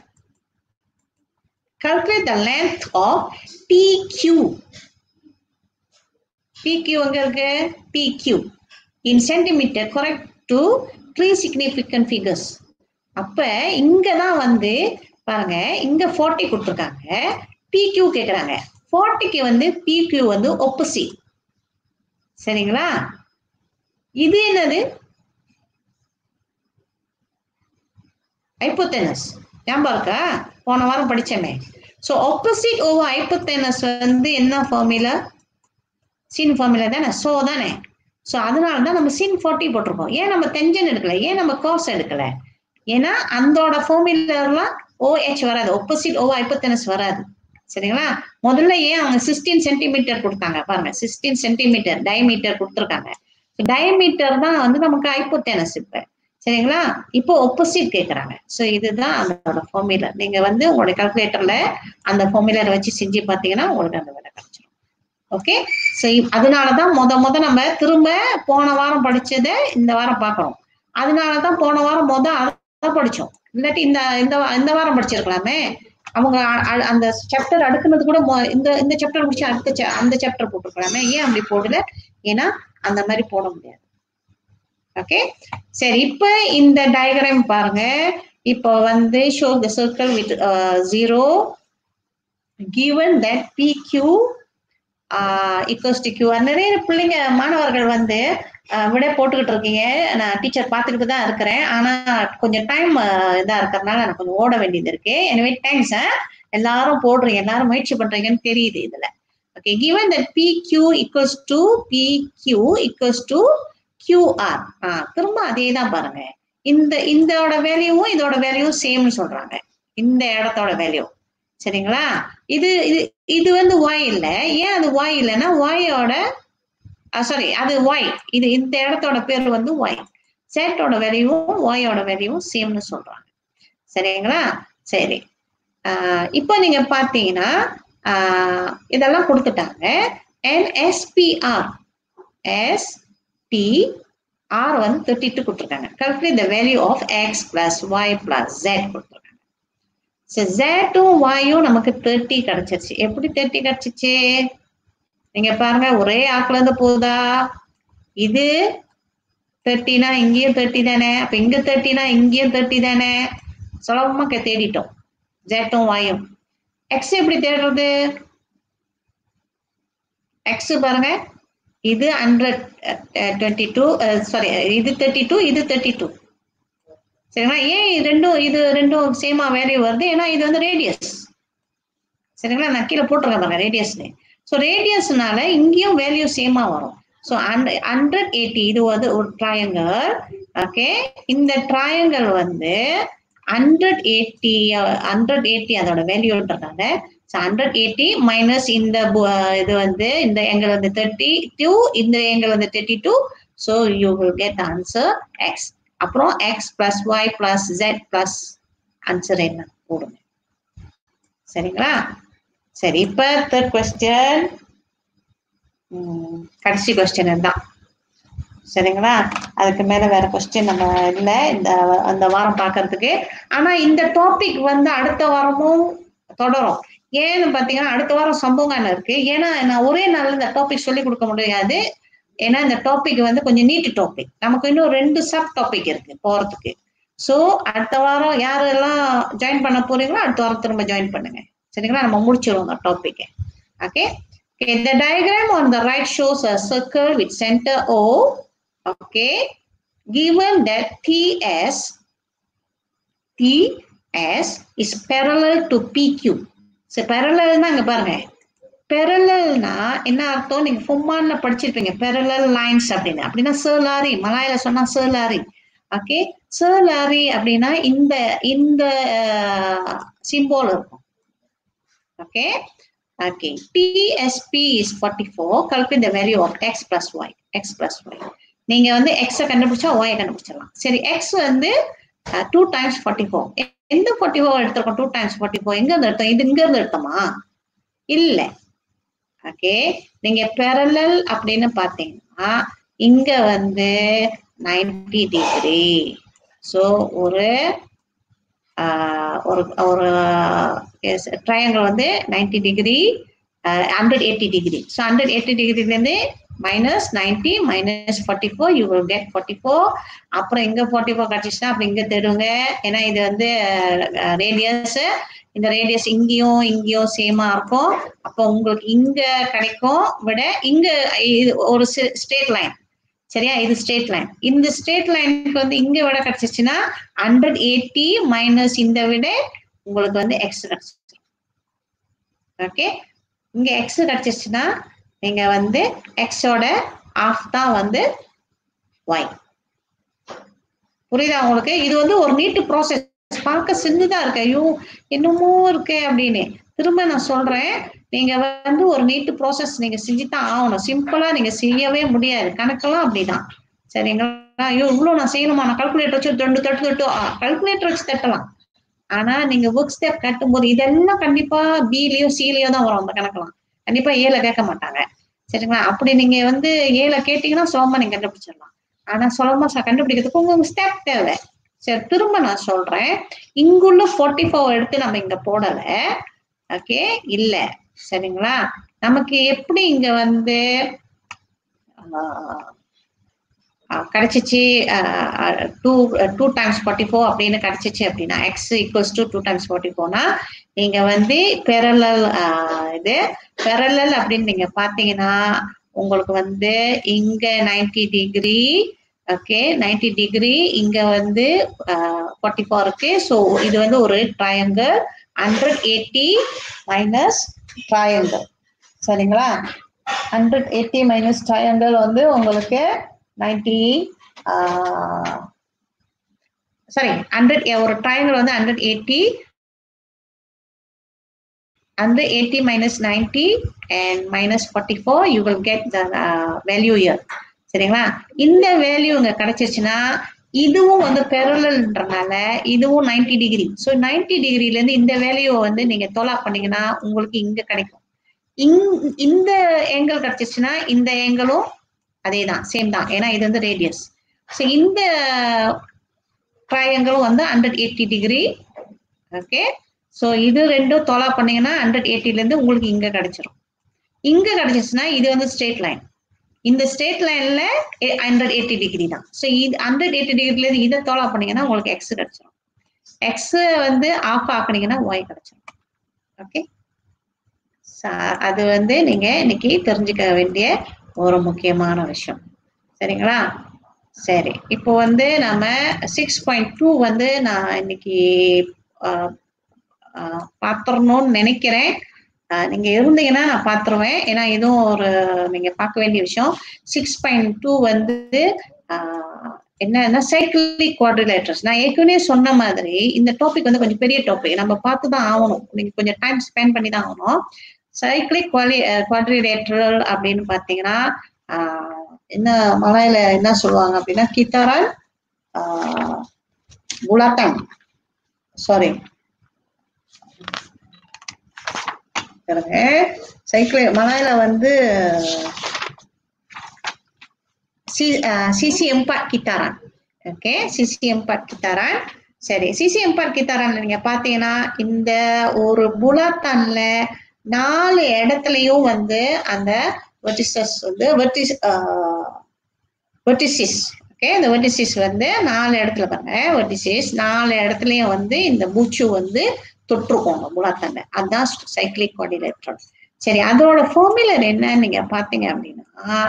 calculate the length of PQ PQ எங்க இருக்கு PQ in centimeter correct to three significant figures அப்ப இங்க தான் வந்து பாருங்க இங்க 40 கொடுத்துருக்காங்க PQ கேக்குறாங்க 40க்கு வந்து PQ வந்து opposite சரிங்களா இது என்னது ஹைப்போதெனஸ் ஞாபகம் இருக்கா போன வாரம் படிச்சோமே ஸோ ஆப்போசிட் ஓவர் ஹைப்போதெனஸ் வந்து என்ன ஃபார்முலா சின் ஃபார்முலா தானே ஸோ தானே ஸோ அதனால தான் நம்ம சின் ஃபார்ட்டி போட்டிருக்கோம் ஏன் நம்ம டென்ஜன் எடுக்கல ஏன் நம்ம காஸ் எடுக்கல ஏன்னா அந்தோட ஃபார்முலாலாம் ஓஹெச் வராது ஆப்போசிட் ஓவர் ஹைப்போதெனஸ் வராது சரிங்களா முதல்ல ஏன் அவங்க சிக்ஸ்டீன் சென்டிமீட்டர் கொடுத்தாங்க பாருங்க சிக்ஸ்டீன் சென்டிமீட்டர் டயமீட்டர் கொடுத்துருக்காங்க டயமீட்டர் தான் வந்து நமக்கு ஹைப்போதெனஸ் இப்ப சரிங்களா இப்போ ஒப்போசிட் கேட்குறாங்க ஸோ இதுதான் அதோட ஃபார்முலா நீங்க வந்து உங்களுடைய கால்குலேட்டர்ல அந்த ஃபார்முலரை வச்சு செஞ்சு பார்த்தீங்கன்னா உங்களுக்கு அந்த விலை கிடைச்சிடும் ஓகே ஸோ அதனாலதான் முத முத நம்ம திரும்ப போன வாரம் படிச்சதை இந்த வாரம் பார்க்கறோம் அதனாலதான் போன வாரம் முத அதை படிச்சோம் இல்லாட்டி இந்த இந்த வா- இந்த வாரம் படிச்சிருக்கலாமே அவங்க அ- அ- அந்த சாப்டர் அடுக்குனது கூட மொ- இந்த இந்த சாப்டர் முடிச்சு அடுத்த cha- அந்த சாப்டர் போட்டிருக்கலாமே ஏன் அப்படி போடல ஏன்னா அந்த மாதிரி போட முடியாது ஓகே சரி இப்ப இந்த டயக்ராம் பாருங்க இப்போ வந்து show the circle with zero given that pq equals to Q நிறைய பிள்ளைங்க மாணவர்கள் வந்து அஹ், விட போட்டுக்கிட்டு இருக்கீங்க நான் டீச்சர் பார்த்துக்கிட்டு தான் இருக்கிறேன் ஆனா கொஞ்சம் டைம் இதா இருக்கிறதுனால எனக்கு கொஞ்சம் ஓட வேண்டியது இருக்கு எனவே தேங்க்ஸ் எல்லாரும் போடுறீங்க எல்லாரும் முயற்சி பண்றீங்கன்னு தெரியுது இதுல okay given that pq equals to pq equals to qr ஆ திரும்ப அதே தான் பாருங்க இந்த இதோட வேல்யூவும் இதோட வேல்யூவும் சேம்னு சொல்றாங்க இந்த இடத்தோட வேல்யூ சரிங்களா இது இது இது வந்து y இல்ல ஏன் அது y இல்லைன்னா y-ஓட சாரி அது y இது இந்த இடத்தோட பேர் வந்து y z ஓட வேல்யூவும் y-ஓட வேல்யூவும் சேம்னு சொல்றாங்க சரிங்களா சரி ஆஹ் இப்போ நீங்க பாத்தீங்கன்னா ஆஹ் இதெல்லாம் கொடுத்துட்டாங்க NSPR எஸ் பி ஆர் வந்து தேர்ட்டி டூ கொடுத்துருக்காங்க calculate the value of X plus Y plus Z கொடுத்துருக்காங்க ஸோ ஜெட்டும் ஒயும் நமக்கு தேர்ட்டி கிடைச்சிருச்சு எப்படி தேர்ட்டி கிடைச்சிச்சு நீங்க பாருங்க ஒரே ஆக்குல இருந்து போகுதா இது தேர்ட்டினா இங்கேயும் தேர்ட்டி தானே அப்ப இங்க தேர்ட்டினா இங்கேயும் தேர்ட்டி தானே சுலபமா கே- தேடிட்டோம் ஜெட்டும் ஒயும் எக்ஸ் எப்படி தேடுறது எக்ஸ் பாருங்க இது ஹண்ட்ரட் டுவெண்ட்டி டூ சாரி இது தேர்ட்டி டூ இது தேர்ட்டி டூ சரிங்களா ஏன் இது ரெண்டும் இது ரெண்டும் சேமா வேல்யூ வருது ஏன்னா இது வந்து ரேடியஸ் சரிங்களா நான் கீழே போட்டிருக்கேன் பாருங்க ரேடியஸ்னு ஸோ ரேடியஸ்னால இங்கேயும் வேல்யூ சேமா வரும் ஸோ ஹண்ட்ரட் எயிட்டி இது வந்து ஒரு ட்ரையாங்கல் ஓகே இந்த ட்ரையாங்கல் வந்து ஹண்ட்ரட் எயிட்டி ஹண்ட்ரட் எயிட்டி அதோட வேல்யூன்றதால ஸோ ஹண்ட்ரட் எயிட்டி மைனஸ் இந்த bu- இது வந்து இந்த எங்கள் வந்து தேர்ட்டி டூ இந்த எங்கள் வந்து thirty two so you will get answer X அப்புறம் X plus Y plus Z plus answer என்ன போடுங்க சரிங்களா சரி இப்ப தேர்ட் கொஸ்டின் கடைசி கொஸ்டின் தான் சரிங்களா அதுக்கு மேல வேற கொஸ்டின் நம்ம இல்ல இந்த அந்த வாரம் பார்க்கிறதுக்கு ஆனா இந்த டாபிக் வந்து அடுத்த வாரமும் தொடரும் ஏன்னு பாத்தீங்கன்னா அடுத்த வாரம் சம்பவம் இருக்கு ஏன்னா நான் ஒரே நாள்ல இந்த டாபிக் சொல்லி கொடுக்க முடியாது ஏன்னா இந்த டாபிக் வந்து கொஞ்சம் நீட்டு டாபிக் நமக்கு இன்னும் ரெண்டு சப் டாபிக் இருக்கு போறதுக்கு ஸோ அடுத்த வாரம் யாரெல்லாம் ஜாயின் பண்ண போறீங்களோ அடுத்த வாரம் திரும்ப ஜாயின் பண்ணுங்க சரிங்களா நம்ம முடிச்சிருவோம் அந்த topic okay Okay, the diagram on the right shows a circle with center O. Okay, given that TS TS is parallel to PQ. So parallel னா இங்க பாருங்க பெரலல்னா என்ன அர்த்தம் நீங்க ஃபும்மான்ல படிச்சிருப்பீங்க பெரலல் லைன்ஸ் அப்படின்னு அப்படின்னா சேர்லாரி மலாயில சொன்னா சேர்லாரி ஓகே சேர்லாரி அப்படின்னா இந்த இந்த சிம்போல் இருக்கும் okay okay TSP is forty four calculate the value of x plus y x plus y நீங்க வந்து எக்ஸை கண்டுபிடிச்சா ஒய் கண்டுபிடிச்சிடலாம் சரி எக்ஸ் வந்து டூ டைம்ஸ் ஃபார்ட்டி ஃபோர் எந்த ஃபார்ட்டி ஃபோர் எடுத்திருக்கோம் டூ டைம்ஸ் ஃபார்ட்டி ஃபோர் எங்க இருந்து எடுத்தோம் இது இங்க இருந்து எடுத்தோமா இல்ல ஓகே நீங்க பெரலல் அப்படின்னு பாத்தீங்கன்னா இங்க வந்து 90 டிகிரி ஸோ ஒரு ஆஹ், ஒரு ஒரு ட்ரையாங்கிள் வந்து 90 degree hundred eighty degree so hundred eighty டிகிரிலேருந்து minus ninety minus forty four you will get forty four அப்புறம் இங்கே ஃபார்ட்டி ஃபோர் கிடச்சிச்சுன்னா அப்புறம் இங்கே தேடுங்க ஏன்னா இது வந்து ரேடியஸ் இந்த ரேடியஸ் இங்கேயும் இங்கேயும் சேமா இருக்கும் அப்போ உங்களுக்கு இங்க கிடைக்கும் விட இங்க இது ஒரு ஸ்ட்ரேட் லைன் சரியா இது ஸ்ட்ரெயிட் லைன் இந்த ஸ்ட்ரெயிட் லைனுக்கு வந்து இங்க விட கிடைச்சிச்சுன்னா ஹண்ட்ரட் எயிட்டி மைனஸ் இந்த விட உங்களுக்கு வந்து எக்ஸ் கிடைச்சிச்சு ஓகே இங்க எக்ஸ் கிடைச்சிச்சுன்னா நீங்க வந்து எக்ஸோட ஆஃப் தான் வந்து ஒய் புரியுதா உங்களுக்கு இது வந்து ஒரு நீட்டு ப்ராசஸ் பார்க்க சின்னதா இருக்கு ஐயோ என்னமோ இருக்கு அப்படின்னு திரும்ப நான் சொல்றேன் நீங்க வந்து ஒரு நீட்டு ப்ராசஸ் நீங்க செஞ்சுதான் ஆகணும் சிம்பிளா நீங்க செய்யவே முடியாது கணக்கெல்லாம் அப்படிதான் சரிங்களா ஐயோ இவ்வளவு நான் செய்யணுமா நான் கால்குலேட்டர் வச்சு ரெண்டு தட்டு தட்டு கால்குலேட்டர் வச்சு தட்டலாம் ஆனா நீங்க ஒர்க் ஸ்டெப் கட்டும்போது இதெல்லாம் கண்டிப்பா பிலயோ சிலயோ தான் வரும் அந்த கணக்கெல்லாம் கண்டிப்பா ஏல கேட்க மாட்டாங்க சரிங்களா அப்படி நீங்க வந்து ஏல கேட்டீங்கன்னா சுலமா நீங்க கண்டுபிடிச்சிடலாம் ஆனா சுலமா கண்டுபிடிக்கிறதுக்கு உங்களுக்கு ஸ்டெப் தேவை சரி திரும்ப நான் சொல்றேன் இங்குள்ள ஃபோர்ட்டி ஃபோர் எடுத்து நம்ம இங்க போடல ஓகே இல்ல சரிங்களா நமக்கு எப்படி இங்க வந்து கிடைச்சிச்சு two two times forty four அப்படின்னு கிடைச்சிச்சு அப்படின்னா X equals to two times forty ஃபோர்னா நீங்க வந்து பெரலல் இது பெரலல் அப்படின்னு நீங்க பாத்தீங்கன்னா உங்களுக்கு வந்து இங்க ninety degree okay ninety degree இங்க வந்து ஃபார்ட்டி ஃபோர் இருக்கு ஸோ இது வந்து ஒரு triangle hundred eighty minus triangle சரிங்களா ஹண்ட்ரட் எயிட்டி மைனஸ் ட்ரையாங்கிள் வந்து உங்களுக்கு நைன்டி சாரி ஹண்ட்ரட் ஒரு ட்ரையாங்கிள் வந்து hundred eighty hundred eighty minus ninety and minus forty four you will get the value here சரிங்களா இந்த வேல்யூ இங்க கிடைச்சிச்சுன்னா இதுவும் வந்து பெரலல்ன்றனால இதுவும் நைன்டி டிகிரி ஸோ நைன்டி டிகிரில இருந்து இந்த வேல்யூவை வந்து நீங்க தொலா பண்ணீங்கன்னா உங்களுக்கு இங்க கிடைக்கும் இங் இந்த ஏங்கல் கிடைச்சிச்சுன்னா இந்த ஏங்கலும் அதே தான் சேம் தான் ஏன்னா இது வந்து ரேடியஸ் ஸோ இந்த ட்ரையாங்கிளும் வந்து hundred eighty degree okay so இது ரெண்டும் தொலா பண்ணீங்கன்னா ஹண்ட்ரட் எயிட்டிலேருந்து உங்களுக்கு இங்க கிடைச்சிரும் இங்க கிடைச்சிச்சுன்னா இது வந்து ஸ்ட்ரெயிட் லைன் இந்த ஸ்ட்ரெயிட் லைன்ல ஹண்ட்ரட் எயிட்டி டிகிரி தான் ஸோ இது ஹண்ட்ரட் எயிட்டி டிகிரிலேருந்து இதை தொலா பண்ணீங்கன்னா உங்களுக்கு எக்ஸ் கிடைச்சிரும் எக்ஸ் வந்து ஆஃப் ஆக்குனீங்கன்னா ஒய் கிடைச்சிரும் ஓகே அது வந்து நீங்க இன்னைக்கு தெரிஞ்சுக்க வேண்டிய ஒரு முக்கியமான விஷயம் சரிங்களா சரி இப்போ வந்து நம்ம சிக்ஸ் பாயிண்ட் டூ வந்து நான் இன்னைக்கு பார்த்துடணும்னு நினைக்கிறேன் நீங்க இருந்தீங்கன்னா நான் பார்த்துருவேன் ஏன்னா இதுவும் ஒரு நீங்க பார்க்க வேண்டிய விஷயம் சிக்ஸ் பாயிண்ட் டூ வந்து என்னன்னா சைக்கிளிக் குவாட்ரிலேட்டர்ஸ் நான் ஏற்கனவே சொன்ன மாதிரி இந்த டாபிக் வந்து கொஞ்சம் பெரிய டாபிக் நம்ம பார்த்து தான் ஆகணும் நீங்க கொஞ்சம் டைம் ஸ்பெண்ட் பண்ணி தான் ஆகணும் சைக்கிளிக் குவாலி குவாட்ரிலேட்டர் அப்படின்னு பார்த்தீங்கன்னா என்ன மலையில என்ன சொல்லுவாங்க அப்படின்னா கித்தாரன் குலாத்தன் சாரி சைக்கிள் மலையில வந்து சிசி எம்பாட் கித்தாரான் ஓகே சிசி எம்பாட் கித்தாரான் சரி சிசி எம்பாட் கித்தாரான் நீங்க பாத்தீங்கன்னா இந்த ஒரு புலாத்தான்ல நாலு இடத்துலயும் வந்து அந்த வெர்டிசஸ் வந்து வெர்டிஸ் வெர்டிசிஸ் ஓகே இந்த வெர்டிசிஸ் வந்து நாலு இடத்துல பாருங்க வெர்டிசிஸ் நாலு இடத்துலயும் வந்து இந்த பூச்சு வந்து தொற்றுக்கோங்க முலாத்தாண்ட அதுதான் சைக்கிளிக் கோஆர்டினேட்டர் சரி அதோட ஃபார்முலர் என்னன்னு நீங்க பாத்தீங்க அப்படின்னா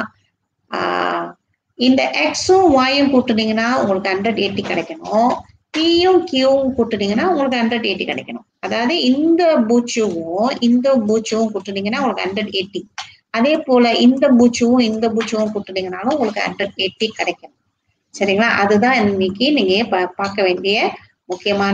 இந்த எக்ஸும் வாயும் கூட்டுனீங்கன்னா உங்களுக்கு ஹண்ட்ரட் எயிட்டி கிடைக்கணும் பியும் கியூவும் கூட்டுனீங்கன்னா உங்களுக்கு ஹண்ட்ரட் எயிட்டி கிடைக்கணும் அதாவது இந்த பூச்சுவும் இந்த பூச்சுவும் கூட்டுனீங்கன்னா உங்களுக்கு ஹண்ட்ரட் எயிட்டி அதே போல இந்த பூச்சுவும் இந்த பூச்சுவும் கூட்டுனீங்கனாலும் உங்களுக்கு ஹண்ட்ரட் எயிட்டி கிடைக்கணும் சரிங்களா அதுதான் இன்னைக்கு நீங்க பார்க்க வேண்டிய முக்கியமான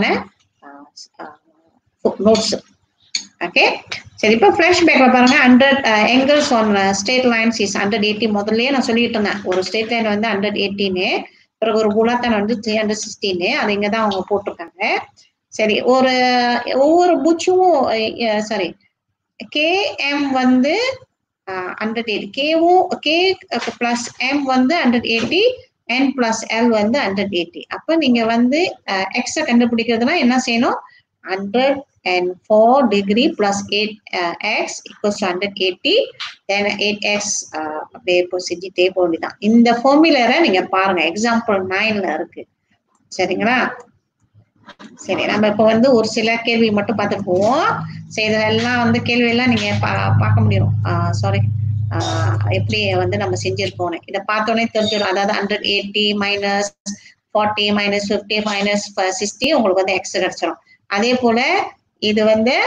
நோட்ஸ் ஓகே சரி இப்போ ஃப்ளாஷ் பேக்ல பாருங்க hundred angles on straight lines is hundred eighty முதல்லயே நான் சொல்லிட்டு இருந்தேன் ஒரு ஸ்டேட் லைன் வந்து ஹண்ட்ரட் எயிட்டின்னு பிறகு ஒரு குலாத்தான் வந்து த்ரீ ஹண்ட்ரட் சிக்ஸ்டீன்னு அது இங்க தான் அவங்க போட்டிருக்காங்க சரி ஒரு ஒவ்வொரு பூச்சும் சாரி கேஎம் வந்து ஹண்ட்ரட் எயிட்டி கேவும் கே பிளஸ் எம் வந்து hundred eighty N plus L வந்து ஹண்ட்ரட் எயிட்டி அப்போ நீங்க வந்து எக்ஸை கண்டுபிடிக்கிறதுனா என்ன செய்யணும் hundred and 4 degree plus 8 uh, x equals to 180 then 8x uh, அப்படியே இப்போ செஞ்சுட்டே போக வேண்டியதான் இந்த ஃபார்முலரை நீங்க பாருங்க எக்ஸாம்பிள் நைன்ல இருக்கு சரிங்களா சரி நம்ம இப்போ வந்து ஒரு சில கேள்வி மட்டும் பார்த்துட்டு போவோம் சரி இதெல்லாம் வந்து கேள்வி எல்லாம் நீங்க பா பார்க்க முடியும் சாரி எப்படி வந்து நம்ம செஞ்சிருக்கோம் இதை பார்த்தோன்னே தெரிஞ்சிடும் அதாவது hundred eighty minus forty minus fifty minus sixty உங்களுக்கு வந்து எக்ஸ் கிடைச்சிரும் அதே போல இது வந்து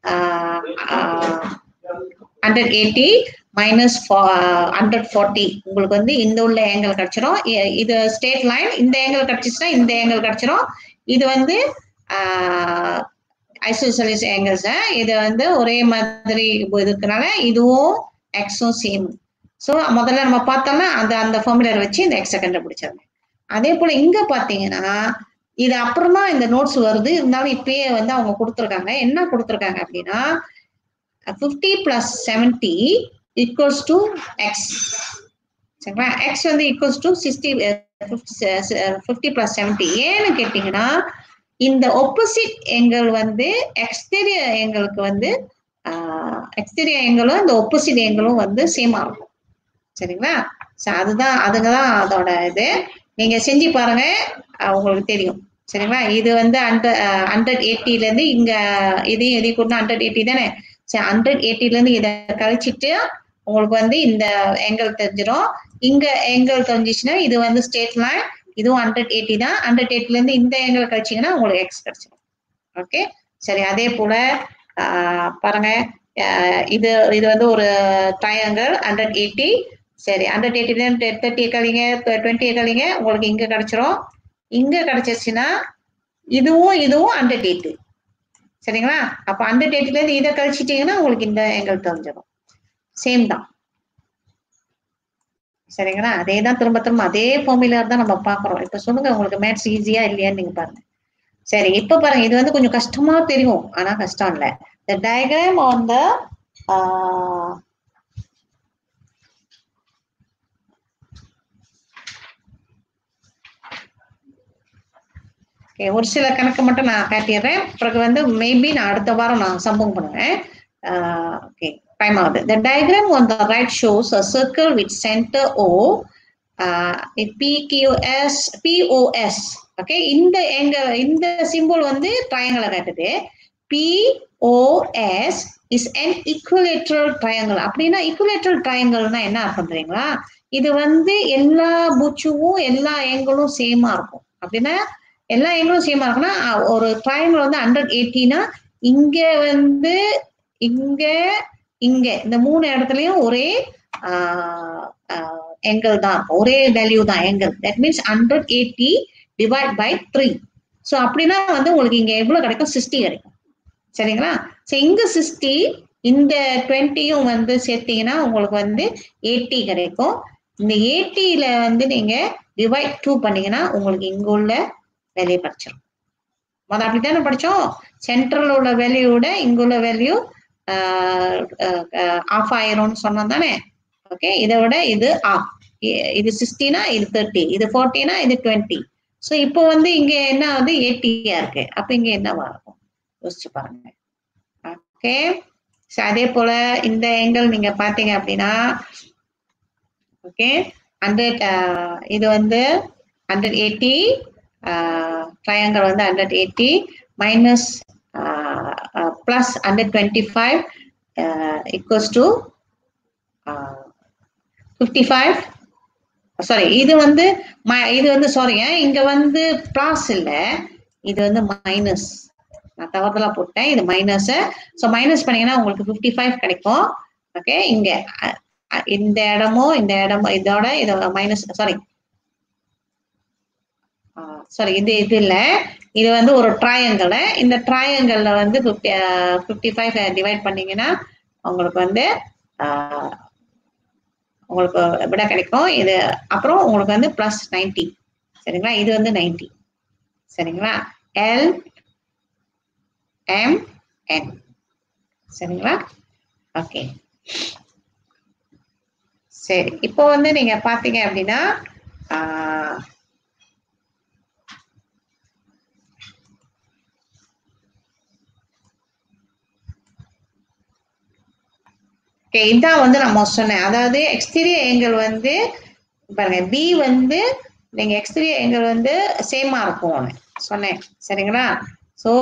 hundred eighty minus hundred forty உங்களுக்கு வந்து இந்த உள்ள ஏங்கல் கிடைச்சிரும் இது ஸ்டேட் லைன் இந்த ஏங்கல் கிடைச்சிச்சுன்னா இந்த ஏங்கல் கிடைச்சிரும் இது வந்து ஐசோசலிஸ் ஏங்கல்ஸ் இது வந்து ஒரே மாதிரி இருக்கனால இதுவும் எக்ஸும் சேம் ஸோ முதல்ல நம்ம பார்த்தோம்னா அந்த அந்த ஃபார்முலர் வச்சு இந்த எக்ஸை கண்டுபிடிச்சிருந்தேன் அதே போல இங்க பாத்தீங்கன்னா இது அப்புறம் தான் இந்த நோட்ஸ் வருது இருந்தாலும் இப்பயே வந்து அவங்க கொடுத்துருக்காங்க என்ன கொடுத்துருக்காங்க அப்படின்னா fifty plus seventy equals to X சரிங்களா எக்ஸ் வந்து equals to sixty fifty plus seventy ஏன்னு கேட்டீங்கன்னா இந்த ஒப்போசிட் எங்கள் வந்து எக்ஸ்டீரியர் எங்களுக்கு வந்து எக்ஸ்டீரியர் எங்களும் இந்த ஒப்போசிட் எங்களும் வந்து சேமா இருக்கும் சரிங்களா அதுதான் அதுங்க தான் அதோட இது நீங்க செஞ்சு பாருங்க உங்களுக்கு தெரியும் சரிங்களா இது வந்து ஹண்ட்ரட் ஹண்ட்ரட் எயிட்டில இருந்து இங்க இதையும் எதையும் கூட ஹண்ட்ரட் எயிட்டி தானே சரி ஹண்ட்ரட் எயிட்டில இருந்து இதை கழிச்சிட்டு உங்களுக்கு வந்து இந்த எங்கல் தெரிஞ்சிடும் இங்க எங்கல் தெரிஞ்சிச்சுன்னா இது வந்து ஸ்டேட் லைன் இதுவும் ஹண்ட்ரட் எயிட்டி தான் ஹண்ட்ரட் எயிட்டில இருந்து இந்த எங்கல் கழிச்சிங்கன்னா உங்களுக்கு எக்ஸ் கிடைச்சிடும் ஓகே சரி அதே போல பாருங்க இது இது வந்து ஒரு ட்ரையாங்கல் ஹண்ட்ரட் எயிட்டி சரி ஹண்ட்ரட் எயிட்டில இருந்து தேர்ட்டி கழிங்க டுவெண்ட்டி கழிங்க உங்களுக்கு இங்க கிடைச்சிரும் இங்க கிடைச்சிருச்சுன்னா இதுவும் இதுவும் ஹண்ட்ரட் எயிட்டு சரிங்களா அப்ப ஹண்ட்ரட் எயிட்டில இருந்து இதை கழிச்சிட்டீங்கன்னா உங்களுக்கு இந்த எங்கள் தெரிஞ்சிடும் சேம் தான் சரிங்களா அதே தான் திரும்ப திரும்ப அதே ஃபார்முலா தான் நம்ம பாக்குறோம் இப்ப சொல்லுங்க உங்களுக்கு மேத்ஸ் ஈஸியா இல்லையான்னு நீங்க பாருங்க சரி இப்ப பாருங்க இது வந்து கொஞ்சம் கஷ்டமா தெரியும் ஆனா கஷ்டம் இல்ல the diagram on the uh, okay ஒரு சில கணக்கு மட்டும் நான் காட்டிடுறேன் பிறகு வந்து மேபி நான் அடுத்த வாரம் நான் சம்பவம் பண்ணுவேன் ஓகே டைம் ஆகுது the diagram on the right shows a circle with centre O PQS POS okay இந்த எங்க இந்த சிம்பிள் வந்து ட்ரையாங்கலை காட்டுது POS is an equilateral triangle அப்படின்னா ஈக்குவலேட்ரல் ட்ரையாங்கல்னா என்ன அர்த்தம் தெரியுங்களா இது வந்து எல்லா புச்சுவும் எல்லா ஏங்களும் சேமா இருக்கும் அப்படின்னா எல்லா ஏங்களும் சேமா இருக்குன்னா ஒரு ட்ரையாங்கல் வந்து ஹண்ட்ரட் எயிட்டினா இங்க வந்து இங்க இங்க இந்த மூணு இடத்துலயும் ஒரே எங்கல் தான் இருக்கும் ஒரே வேல்யூ தான் angle that means hundred eighty divide by three so அப்படின்னா வந்து உங்களுக்கு இங்க எவ்வளவு கிடைக்கும் சிக்ஸ்டி கிடைக்கும் சரிங்களா ஸோ இங்க சிக்ஸ்டி இந்த டுவெண்ட்டியும் வந்து சேர்த்தீங்கன்னா உங்களுக்கு வந்து எயிட்டி கிடைக்கும் இந்த எயிட்டியில வந்து நீங்க டிவைட் டூ பண்ணீங்கன்னா உங்களுக்கு இங்க உள்ள வேல்யூ படிச்சிடும் முதல் அப்படித்தானே படிச்சோம் சென்ட்ரல் உள்ள வேல்யூட இங்க உள்ள வேல்யூ ஆஃப் ஆயிரும்னு சொன்னோம் தானே ஓகே இதை விட இது ஆஃப் இது சிக்ஸ்டினா இது தேர்ட்டி இது ஃபோர்ட்டினா இது டுவெண்ட்டி ஸோ இப்போ வந்து இங்க என்ன வந்து எயிட்டியா இருக்கு அப்ப இங்க என்னவா இருக்கும் யோசிச்சு பாருங்க ஓகே அதே போல இந்த எங்கல் நீங்க பாத்தீங்க அப்படின்னா ஓகே ஹண்ட்ரட் இது வந்து ஹண்ட்ரட் எயிட்டி ட்ரையாங்கல் வந்து hundred eighty minus plus hundred twenty five equals to fifty five sorry இது வந்து இது வந்து சாரிங்க இங்க வந்து பிளாஸ் இல்லை இது வந்து மைனஸ் நான் தவறுதலா போட்டேன் இது மைனஸ் ஸோ மைனஸ் பண்ணீங்கன்னா உங்களுக்கு ஃபிஃப்டி ஃபைவ் கிடைக்கும் ஓகே இங்க இந்த இடமும் இந்த இடமும் இதோட இதோட மைனஸ் சாரி சாரி இது இது இல்லை இது வந்து ஒரு ட்ராயங்கல் இந்த ட்ராயங்கல்ல வந்து ஃபிஃப்டி ஃபிஃப்டி ஃபைவ் டிவைட் பண்ணீங்கன்னா உங்களுக்கு வந்து உங்களுக்கு விட கிடைக்கும் இது அப்புறம் உங்களுக்கு வந்து பிளஸ் நைன்டி சரிங்களா இது வந்து நைன்டி சரிங்களா எல் எம் என் சரிங்களா ஓகே சரி இப்போ வந்து நீங்க பாத்தீங்க அப்படின்னா ஓகே இதான் வந்து நம்ம சொன்னேன் அதாவது எக்ஸ்டீரியர் ஏங்கல் வந்து பாருங்க பி வந்து நீங்க எக்ஸ்டீரியர் ஏங்கல் வந்து சேமா இருக்கும் சொன்னேன் சரிங்களா ஸோ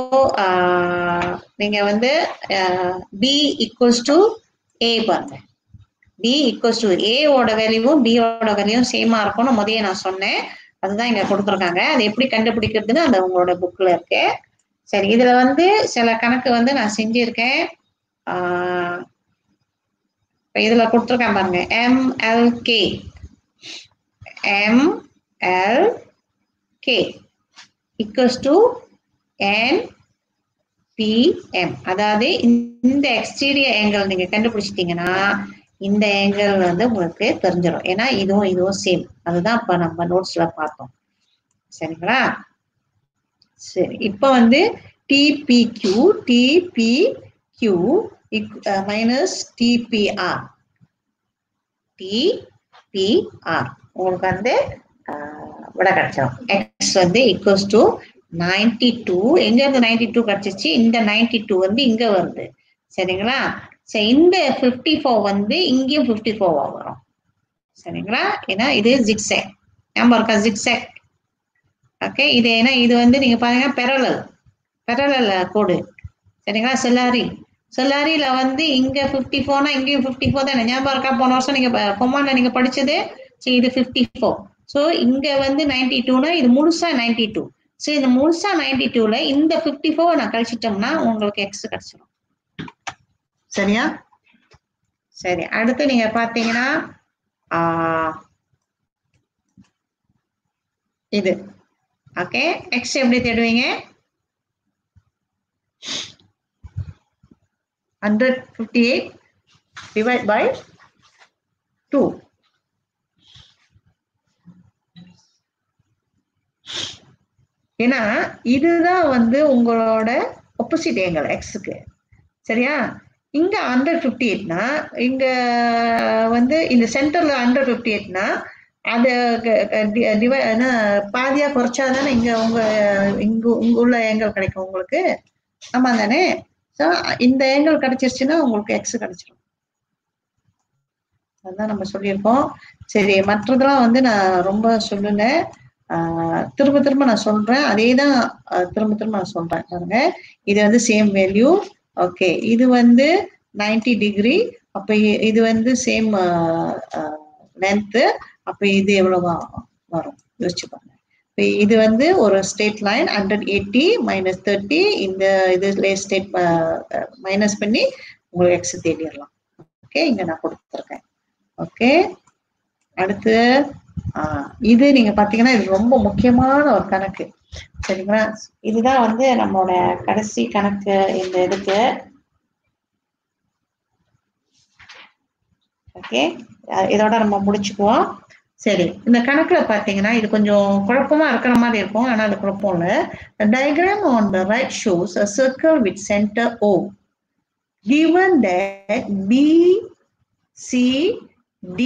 நீங்க வந்து பி ஈக்குவல்ஸ் டு ஏ பாருங்க டி ஈக்குவல்ஸ் டு ஏவோட வேல்யூவும் பியோட வேல்யூவும் சேமா இருக்கும்னு முதல்ல நான் சொன்னேன் அதுதான் இங்க கொடுத்துருக்காங்க அது எப்படி கண்டுபிடிக்கிறதுன்னு அந்த உங்களோட புக்ல இருக்கு சரி இதுல வந்து சில கணக்கு வந்து நான் செஞ்சிருக்கேன் ஆஹ் இப்ப இதுல கொடுத்துருக்கேன் பாருங்க MLK MLK equals to N PM அதாவது இந்த எக்ஸ்டீரியர் ஏங்கல் நீங்க கண்டுபிடிச்சிட்டீங்கன்னா இந்த ஏங்கல் வந்து உங்களுக்கு தெரிஞ்சிடும் ஏன்னா இதுவும் இதுவும் சேம் அதுதான் இப்ப நம்ம நோட்ஸ்ல பார்த்தோம் சரிங்களா சரி இப்ப வந்து DPQ DPQ minus DPR DPR உங்களுக்கு வந்து ஆஹ், விட கிடைச்சிடும் எக்ஸ் வந்து ஈக்குவல்ஸ் டு நைன்டி டூ எங்க இருந்து நைன்டி டூ கிடைச்சிச்சு இந்த நைன்டி டூ வந்து இங்க வருது சரிங்களா சரி இந்த ஃபிஃப்டி ஃபோர் வந்து இங்கேயும் ஃபிஃப்டி ஃபோவா வரும் சரிங்களா ஏன்னா இது ஜிக்ஸேக் ஞாபகம் இருக்கா ஜிக்ஸேக் ஓகே இது ஏன்னா இது வந்து நீங்க பாருங்க பெரலல் பெரலல் கோடு சரிங்களா செல்லாரி செல்லாரியில வந்து இங்க ஃபிஃப்டி ஃபோர்னா இங்கேயும் ஃபிஃப்டி ஃபோர் தானே ஞாபகம் இருக்கா போன வருஷம் நீங்க கொமாண்ட்ல நீங்க படிச்சது சரி இது ஃபிஃப்டி ஃபோர் ஸோ இங்க வந்து நைன்டி டூனா இது முழுசா நைன்டி டூ ஸோ இந்த முழுசா நைன்டி டூல இந்த ஃபிஃப்டி ஃபோர் நான் கழிச்சிட்டோம்னா உங்களுக்கு எக்ஸ் கிடைச்சிடும் சரியா சரி அடுத்து நீங்க பாத்தீங்கன்னா ஆஹ், இது ஓகே எக்ஸ் எப்படி தேடுவீங்க hundred fifty eight divide by two ஏன்னா இதுதான் வந்து உங்களோட ஒப்போசிட் ஏங்கல் எக்ஸுக்கு சரியா இங்க ஹண்ட்ரட் ஃபிஃப்டி எயிட்னா இங்க வந்து இந்த சென்டர்ல ஹண்ட்ரட் ஃபிஃப்டி எயிட்னா அது க- க- டி- டிவை- என்ன, பாதியா குறைச்சாதானே இங்க உங்க இங்க உங்க உள்ள ஏங்கல் கிடைக்கும் உங்களுக்கு ஆமா தானே ஸோ இந்த ஏங்கல் கிடைச்சிருச்சுன்னா உங்களுக்கு எக்ஸ் கிடைச்சிடும் அதுதான் நம்ம சொல்லியிருக்கோம் சரி மற்றதெல்லாம் வந்து நான் ரொம்ப சொல்லல ஆஹ் திரும்ப திரும்ப நான் சொல்றேன் அதே தான் திரும்ப திரும்ப நான் சொல்றேன் பாருங்க இது வந்து சேம் வேல்யூ ஓகே இது வந்து 90 டிகிரி அப்ப இ- இது வந்து சேம் லென்த் அப்ப இது எவ்வளவு வரும் யோசிச்சு பாருங்க இப்ப இது வந்து ஒரு straight line hundred eighty minus thirty இந்த இதுல ஸ்டேட் மைனஸ் பண்ணி உங்களுக்கு எக்ஸ் தேடிடலாம் ஓகே இங்க நான் கொடுத்துருக்கேன் ஓகே அடுத்து ஆஹ் இது நீங்க பாத்தீங்கன்னா இது ரொம்ப முக்கியமான ஒரு கணக்கு சரிங்களா இதுதான் வந்து நம்மளோட கடைசி கணக்கு இந்த இதுக்கு ஓகே இதோட நம்ம முடிச்சுக்குவோம் சரி இந்த கணக்குல பாத்தீங்கன்னா இது கொஞ்சம் குழப்பமா இருக்கிற மாதிரி இருக்கும் ஆனா அது குழப்பம் இல்ல diagram on the right shows a circle with center O given that B C D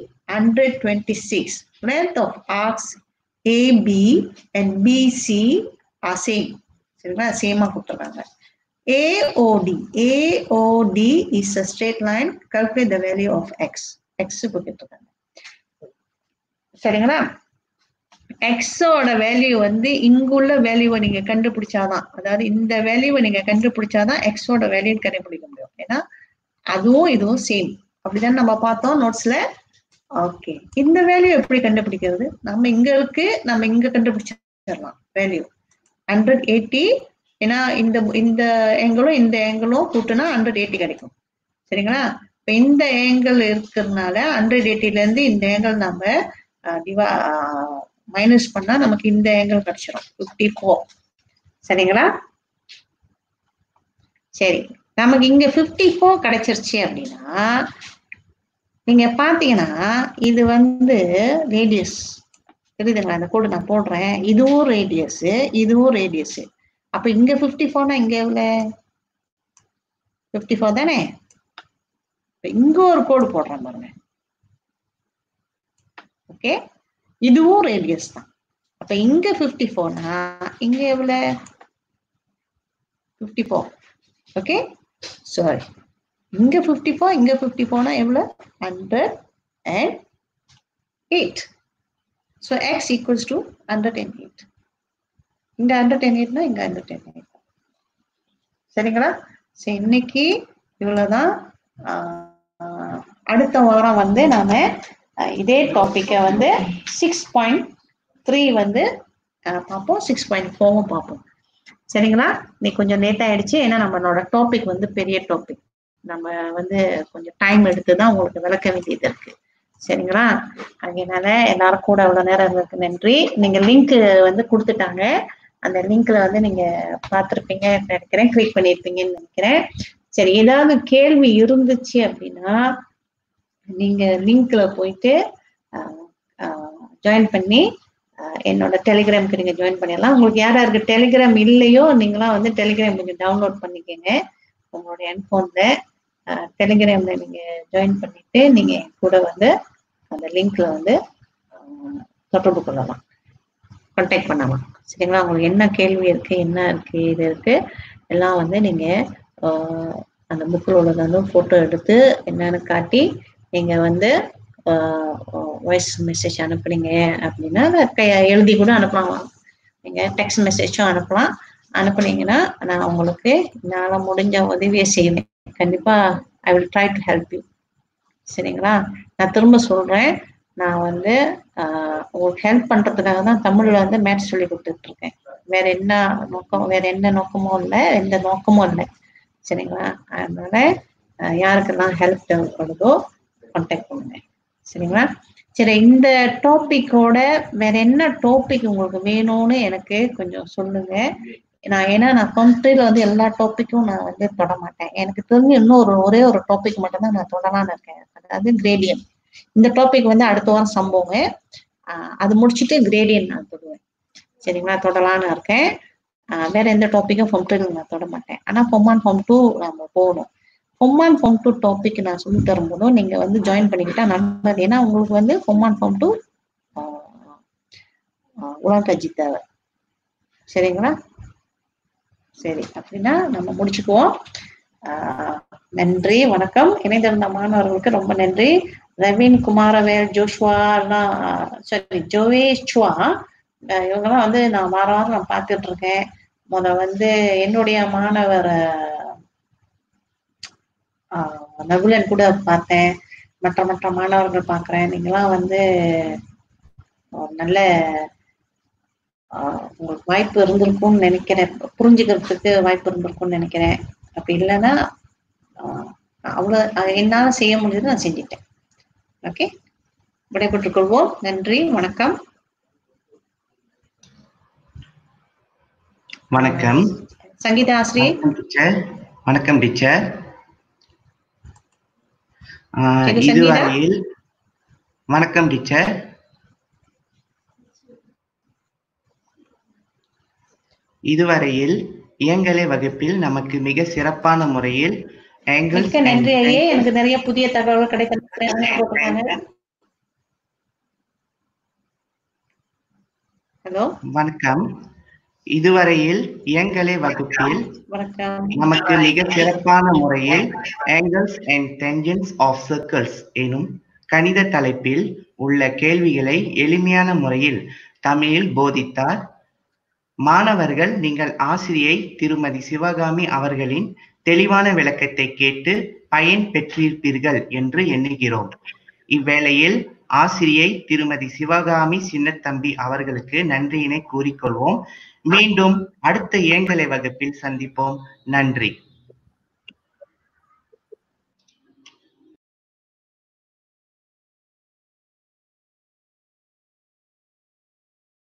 126 length of arcs AB and BC are same சரிங்களா சேமா கொடுத்துருக்காங்க AOD AOD is a straight line calculate the value of x x கொடுத்துருக்காங்க சரிங்களா எக்ஸோட value வந்து இங்குள்ள வேல்யூவை நீங்க கண்டுபிடிச்சாதான் அதாவது இந்த வேல்யூவை நீங்க கண்டுபிடிச்சாதான் எக்ஸோட வேல்யூ கண்டுபிடிக்க முடியும் ஏன்னா அதுவும் இதுவும் சேம் அப்படிதான் நம்ம பார்த்தோம் நோட்ஸ்ல ஓகே இந்த வேல்யூ எப்படி கண்டுபிடிக்கிறது நம்ம இங்க இருக்கு நம்ம இங்க கண்டுபிடிச்சிடலாம் வேல்யூ ஹண்ட்ரட் எயிட்டி ஏன்னா இந்த இந்த ஏங்கிளும் இந்த ஏங்கிளும் கூட்டுனா ஹண்ட்ரட் எயிட்டி கிடைக்கும் சரிங்களா இப்ப இந்த ஏங்கிள் இருக்கிறதுனால ஹண்ட்ரட் எயிட்டில இருந்து இந்த ஏங்கிள் நம்ம டிவா மைனஸ் பண்ணா நமக்கு இந்த ஏங்கிள் கிடைச்சிடும் ஃபிஃப்டி ஃபோர் சரிங்களா சரி நமக்கு இங்க ஃபிஃப்டி ஃபோர் கிடைச்சிருச்சு அப்படின்னா நீங்க பாத்தீங்கன்னா இது வந்து ரேடியஸ் தெரியுதுங்களா அந்த கோடு நான் போடுறேன் இதுவும் ரேடியஸ் இதுவும் ரேடியஸ் அப்ப இங்க ஃபிஃப்டி ஃபோர்னா இங்க எவ்வளவு ஃபிஃப்டி ஃபோர் தானே இப்ப இங்க ஒரு கோடு போடுறேன் பாருங்க ஓகே இதுவும் ரேடியஸ் தான் அப்ப இங்க ஃபிஃப்டி ஃபோர்னா இங்க எவ்வளவு ஃபிஃப்டி ஃபோர் ஓகே சாரி இங்க ஃபிஃப்டி ஃபோர் இங்க ஃபிஃப்டி ஃபோர்னா எவ்வளவு hundred and eight so X equals to hundred and eight இங்க ஹண்ட்ரட் அண்ட் எயிட்னா இங்க ஹண்ட்ரட் அண்ட் எயிட் சரிங்களா சரி இன்னைக்கு இவ்வளவுதான் ஆஹ் அடுத்த வாரம் வந்து நாம அஹ், இதே டாபிக்கை வந்து சிக்ஸ் பாயிண்ட் த்ரீ வந்து அஹ், பார்ப்போம் சிக்ஸ் பாயிண்ட் ஃபோரும் பார்ப்போம் சரிங்களா நீ கொஞ்சம் லேட் ஆயிடுச்சு ஏன்னா நம்மளோட டாபிக் வந்து பெரிய டாபிக் நம்ம வந்து கொஞ்சம் டைம் எடுத்து தான் உங்களுக்கு விளக்க வேண்டியது இருக்கு சரிங்களா அதனால எல்லாரும் கூட அவ்வளவு நேரம் இருந்ததுக்கு நன்றி நீங்க லிங்க் வந்து கொடுத்துட்டாங்க அந்த லிங்க்ல வந்து நீங்க பார்த்திருப்பீங்க நினைக்கிறேன் கிளிக் பண்ணியிருப்பீங்கன்னு நினைக்கிறேன் சரி ஏதாவது கேள்வி இருந்துச்சு அப்படின்னா நீங்க லிங்க்ல போயிட்டு ஜாயின் பண்ணி அஹ், என்னோட டெலிகிராமுக்கு நீங்க ஜாயின் பண்ணிடலாம் உங்களுக்கு யார் யாருக்கு டெலிகிராம் இல்லையோ நீங்களாம் வந்து டெலிகிராம் கொஞ்சம் டவுன்லோட் பண்ணிக்கங்க உங்களுடைய ஹெட்ஃபோன்ல டெலிகிராம்ல நீங்க ஜாயின் பண்ணிட்டு நீங்க என் கூட வந்து அந்த லிங்க்ல வந்து அஹ், தொடர்பு கொள்ளலாம் கான்டாக்ட் பண்ணலாம் சரிங்களா உங்களுக்கு என்ன கேள்வி இருக்கு என்ன இருக்கு இது இருக்கு எல்லாம் வந்து நீங்க ஆஹ், அந்த புக்கில் உள்ளதை வந்து போட்டோ எடுத்து என்னன்னு காட்டி நீங்க வந்து வாய்ஸ் மெசேஜ் அனுப்புனீங்க அப்படின்னா அதை க- எழுதி கூட அனுப்பலாம் நீங்க டெக்ஸ்ட் மெசேஜும் அனுப்பலாம் அனுப்புனீங்கன்னா நான் உங்களுக்கு என்னால் முடிஞ்ச உதவியை செய்வேன் கண்டிப்பா I will try to help you சரிங்களா நான் திரும்ப சொல்றேன் நான் வந்து ஆஹ், உங்களுக்கு ஹெல்ப் பண்றதுக்காக தான் தமிழ்ல வந்து மேத்ஸ் சொல்லி கொடுத்துட்டு இருக்கேன் வேற என்ன நோக்கம் வேற எந்த நோக்கமும் இல்லை எந்த நோக்கமும் இல்லை சரிங்களா அதனால ஆஹ், யாருக்கெல்லாம் ஹெல்ப் தேவைப்படுதோ கான்டாக்ட் பண்ணுங்க சரிங்களா சரி இந்த டாபிக்கோட வேற என்ன டாபிக் உங்களுக்கு வேணும்னு எனக்கு கொஞ்சம் சொல்லுங்க நான் ஏன்னா நான் கம்ப்யூட்டர்ல வந்து எல்லா டாபிக்கும் நான் வந்து தொட மாட்டேன் எனக்கு தெரிஞ்சு இன்னும் ஒரு ஒரே ஒரு டாபிக் மட்டும் தான் நான் தொடலாம்னு இருக்கேன் அதாவது கிரேடியன் இந்த டாபிக் வந்து அடுத்த வாரம் சம்பவங்க ஆஹ் அது முடிச்சுட்டு கிரேடியன் நான் தொடுவேன் சரிங்களா தொடலாம்னு இருக்கேன் ஆஹ் வேற எந்த டாப்பிக்கும் ஃபார்ம் டூ நான் தொட மாட்டேன் ஆனா ஃபார்ம் ஒன் ஃபார்ம் டூ நம்ம போகணும் form one form two topic நான் சொல்லி தரும்போதும் நீங்க வந்து ஜாயின் பண்ணிக்கிட்டா நல்லது ஏன்னா உங்களுக்கு வந்து ஃபார்ம் ஒன் ஃபார்ம் டூ உலகஜி தேவை சரிங்களா சரி அப்படின்னா நம்ம முடிச்சுக்குவோம் ஆஹ் நன்றி வணக்கம் இணைந்திருந்த மாணவர்களுக்கு ரொம்ப நன்றி ரவீன் குமாரவேல் ஜோஷ்வா எல்லாம் சாரி ஜோவேஷ்வா அஹ் இவங்கெல்லாம் வந்து நான் வாரம் வாரம் நான் பார்த்துட்டு இருக்கேன் முத வந்து என்னுடைய மாணவர் ஆஹ் நகுலன் கூட பார்த்தேன் மற்ற மற்ற மாணவர்கள் பார்க்குறேன் நீங்களாம் வந்து ஒரு நல்ல ஆஹ் உங்களுக்கு வாய்ப்பு இருந்திருக்கும்னு நினைக்கிறேன் புரிஞ்சுக்கிறதுக்கு வாய்ப்பு இருந்திருக்கும்னு நினைக்கிறேன் அப்படி இல்லைன்னா ஆஹ் அவ்வளோ அஹ் என்னால செய்ய முடிஞ்சது நான் செஞ்சிட்டேன் ஓகே விடைபெற்றுக் கொள்வோம் நன்றி வணக்கம் வணக்கம் சங்கீதா ஆசிரியை வணக்கம் டீச்சர் வணக்கம் டீச்சர் ஆஹ் சரி, சங்கீதா. இதுவரையில் வணக்கம் டீச்சர் இதுவரையில் இயங்கலை வகுப்பில் நமக்கு மிக சிறப்பான முறையில் angles மிக்க and நன்றி ஐயே angles- எனக்கு நிறைய புதிய தகவல்கள் கிடைக்கிறது ஹலோ வணக்கம் இதுவரையில் இயங்கலை வகுப்பில் வணக்கம் நமக்கு மிக சிறப்பான முறையில் angles and tangents of circles எனும் கணித தலைப்பில் உள்ள கேள்விகளை எளிமையான முறையில் தமிழில் போதித்தார் மாணவர்கள் நீங்கள் ஆசிரியை திருமதி சிவகாமி அவர்களின் தெளிவான விளக்கத்தை கேட்டு பயன் பெற்றிருப்பீர்கள் என்று எண்ணுகிறோம் இவ்வேளையில் ஆசிரியை திருமதி சிவகாமி சின்னத்தம்பி அவர்களுக்கு நன்றியினை கூறிக்கொள்வோம் மீண்டும் அடுத்த இயங்கலை வகுப்பில் சந்திப்போம் நன்றி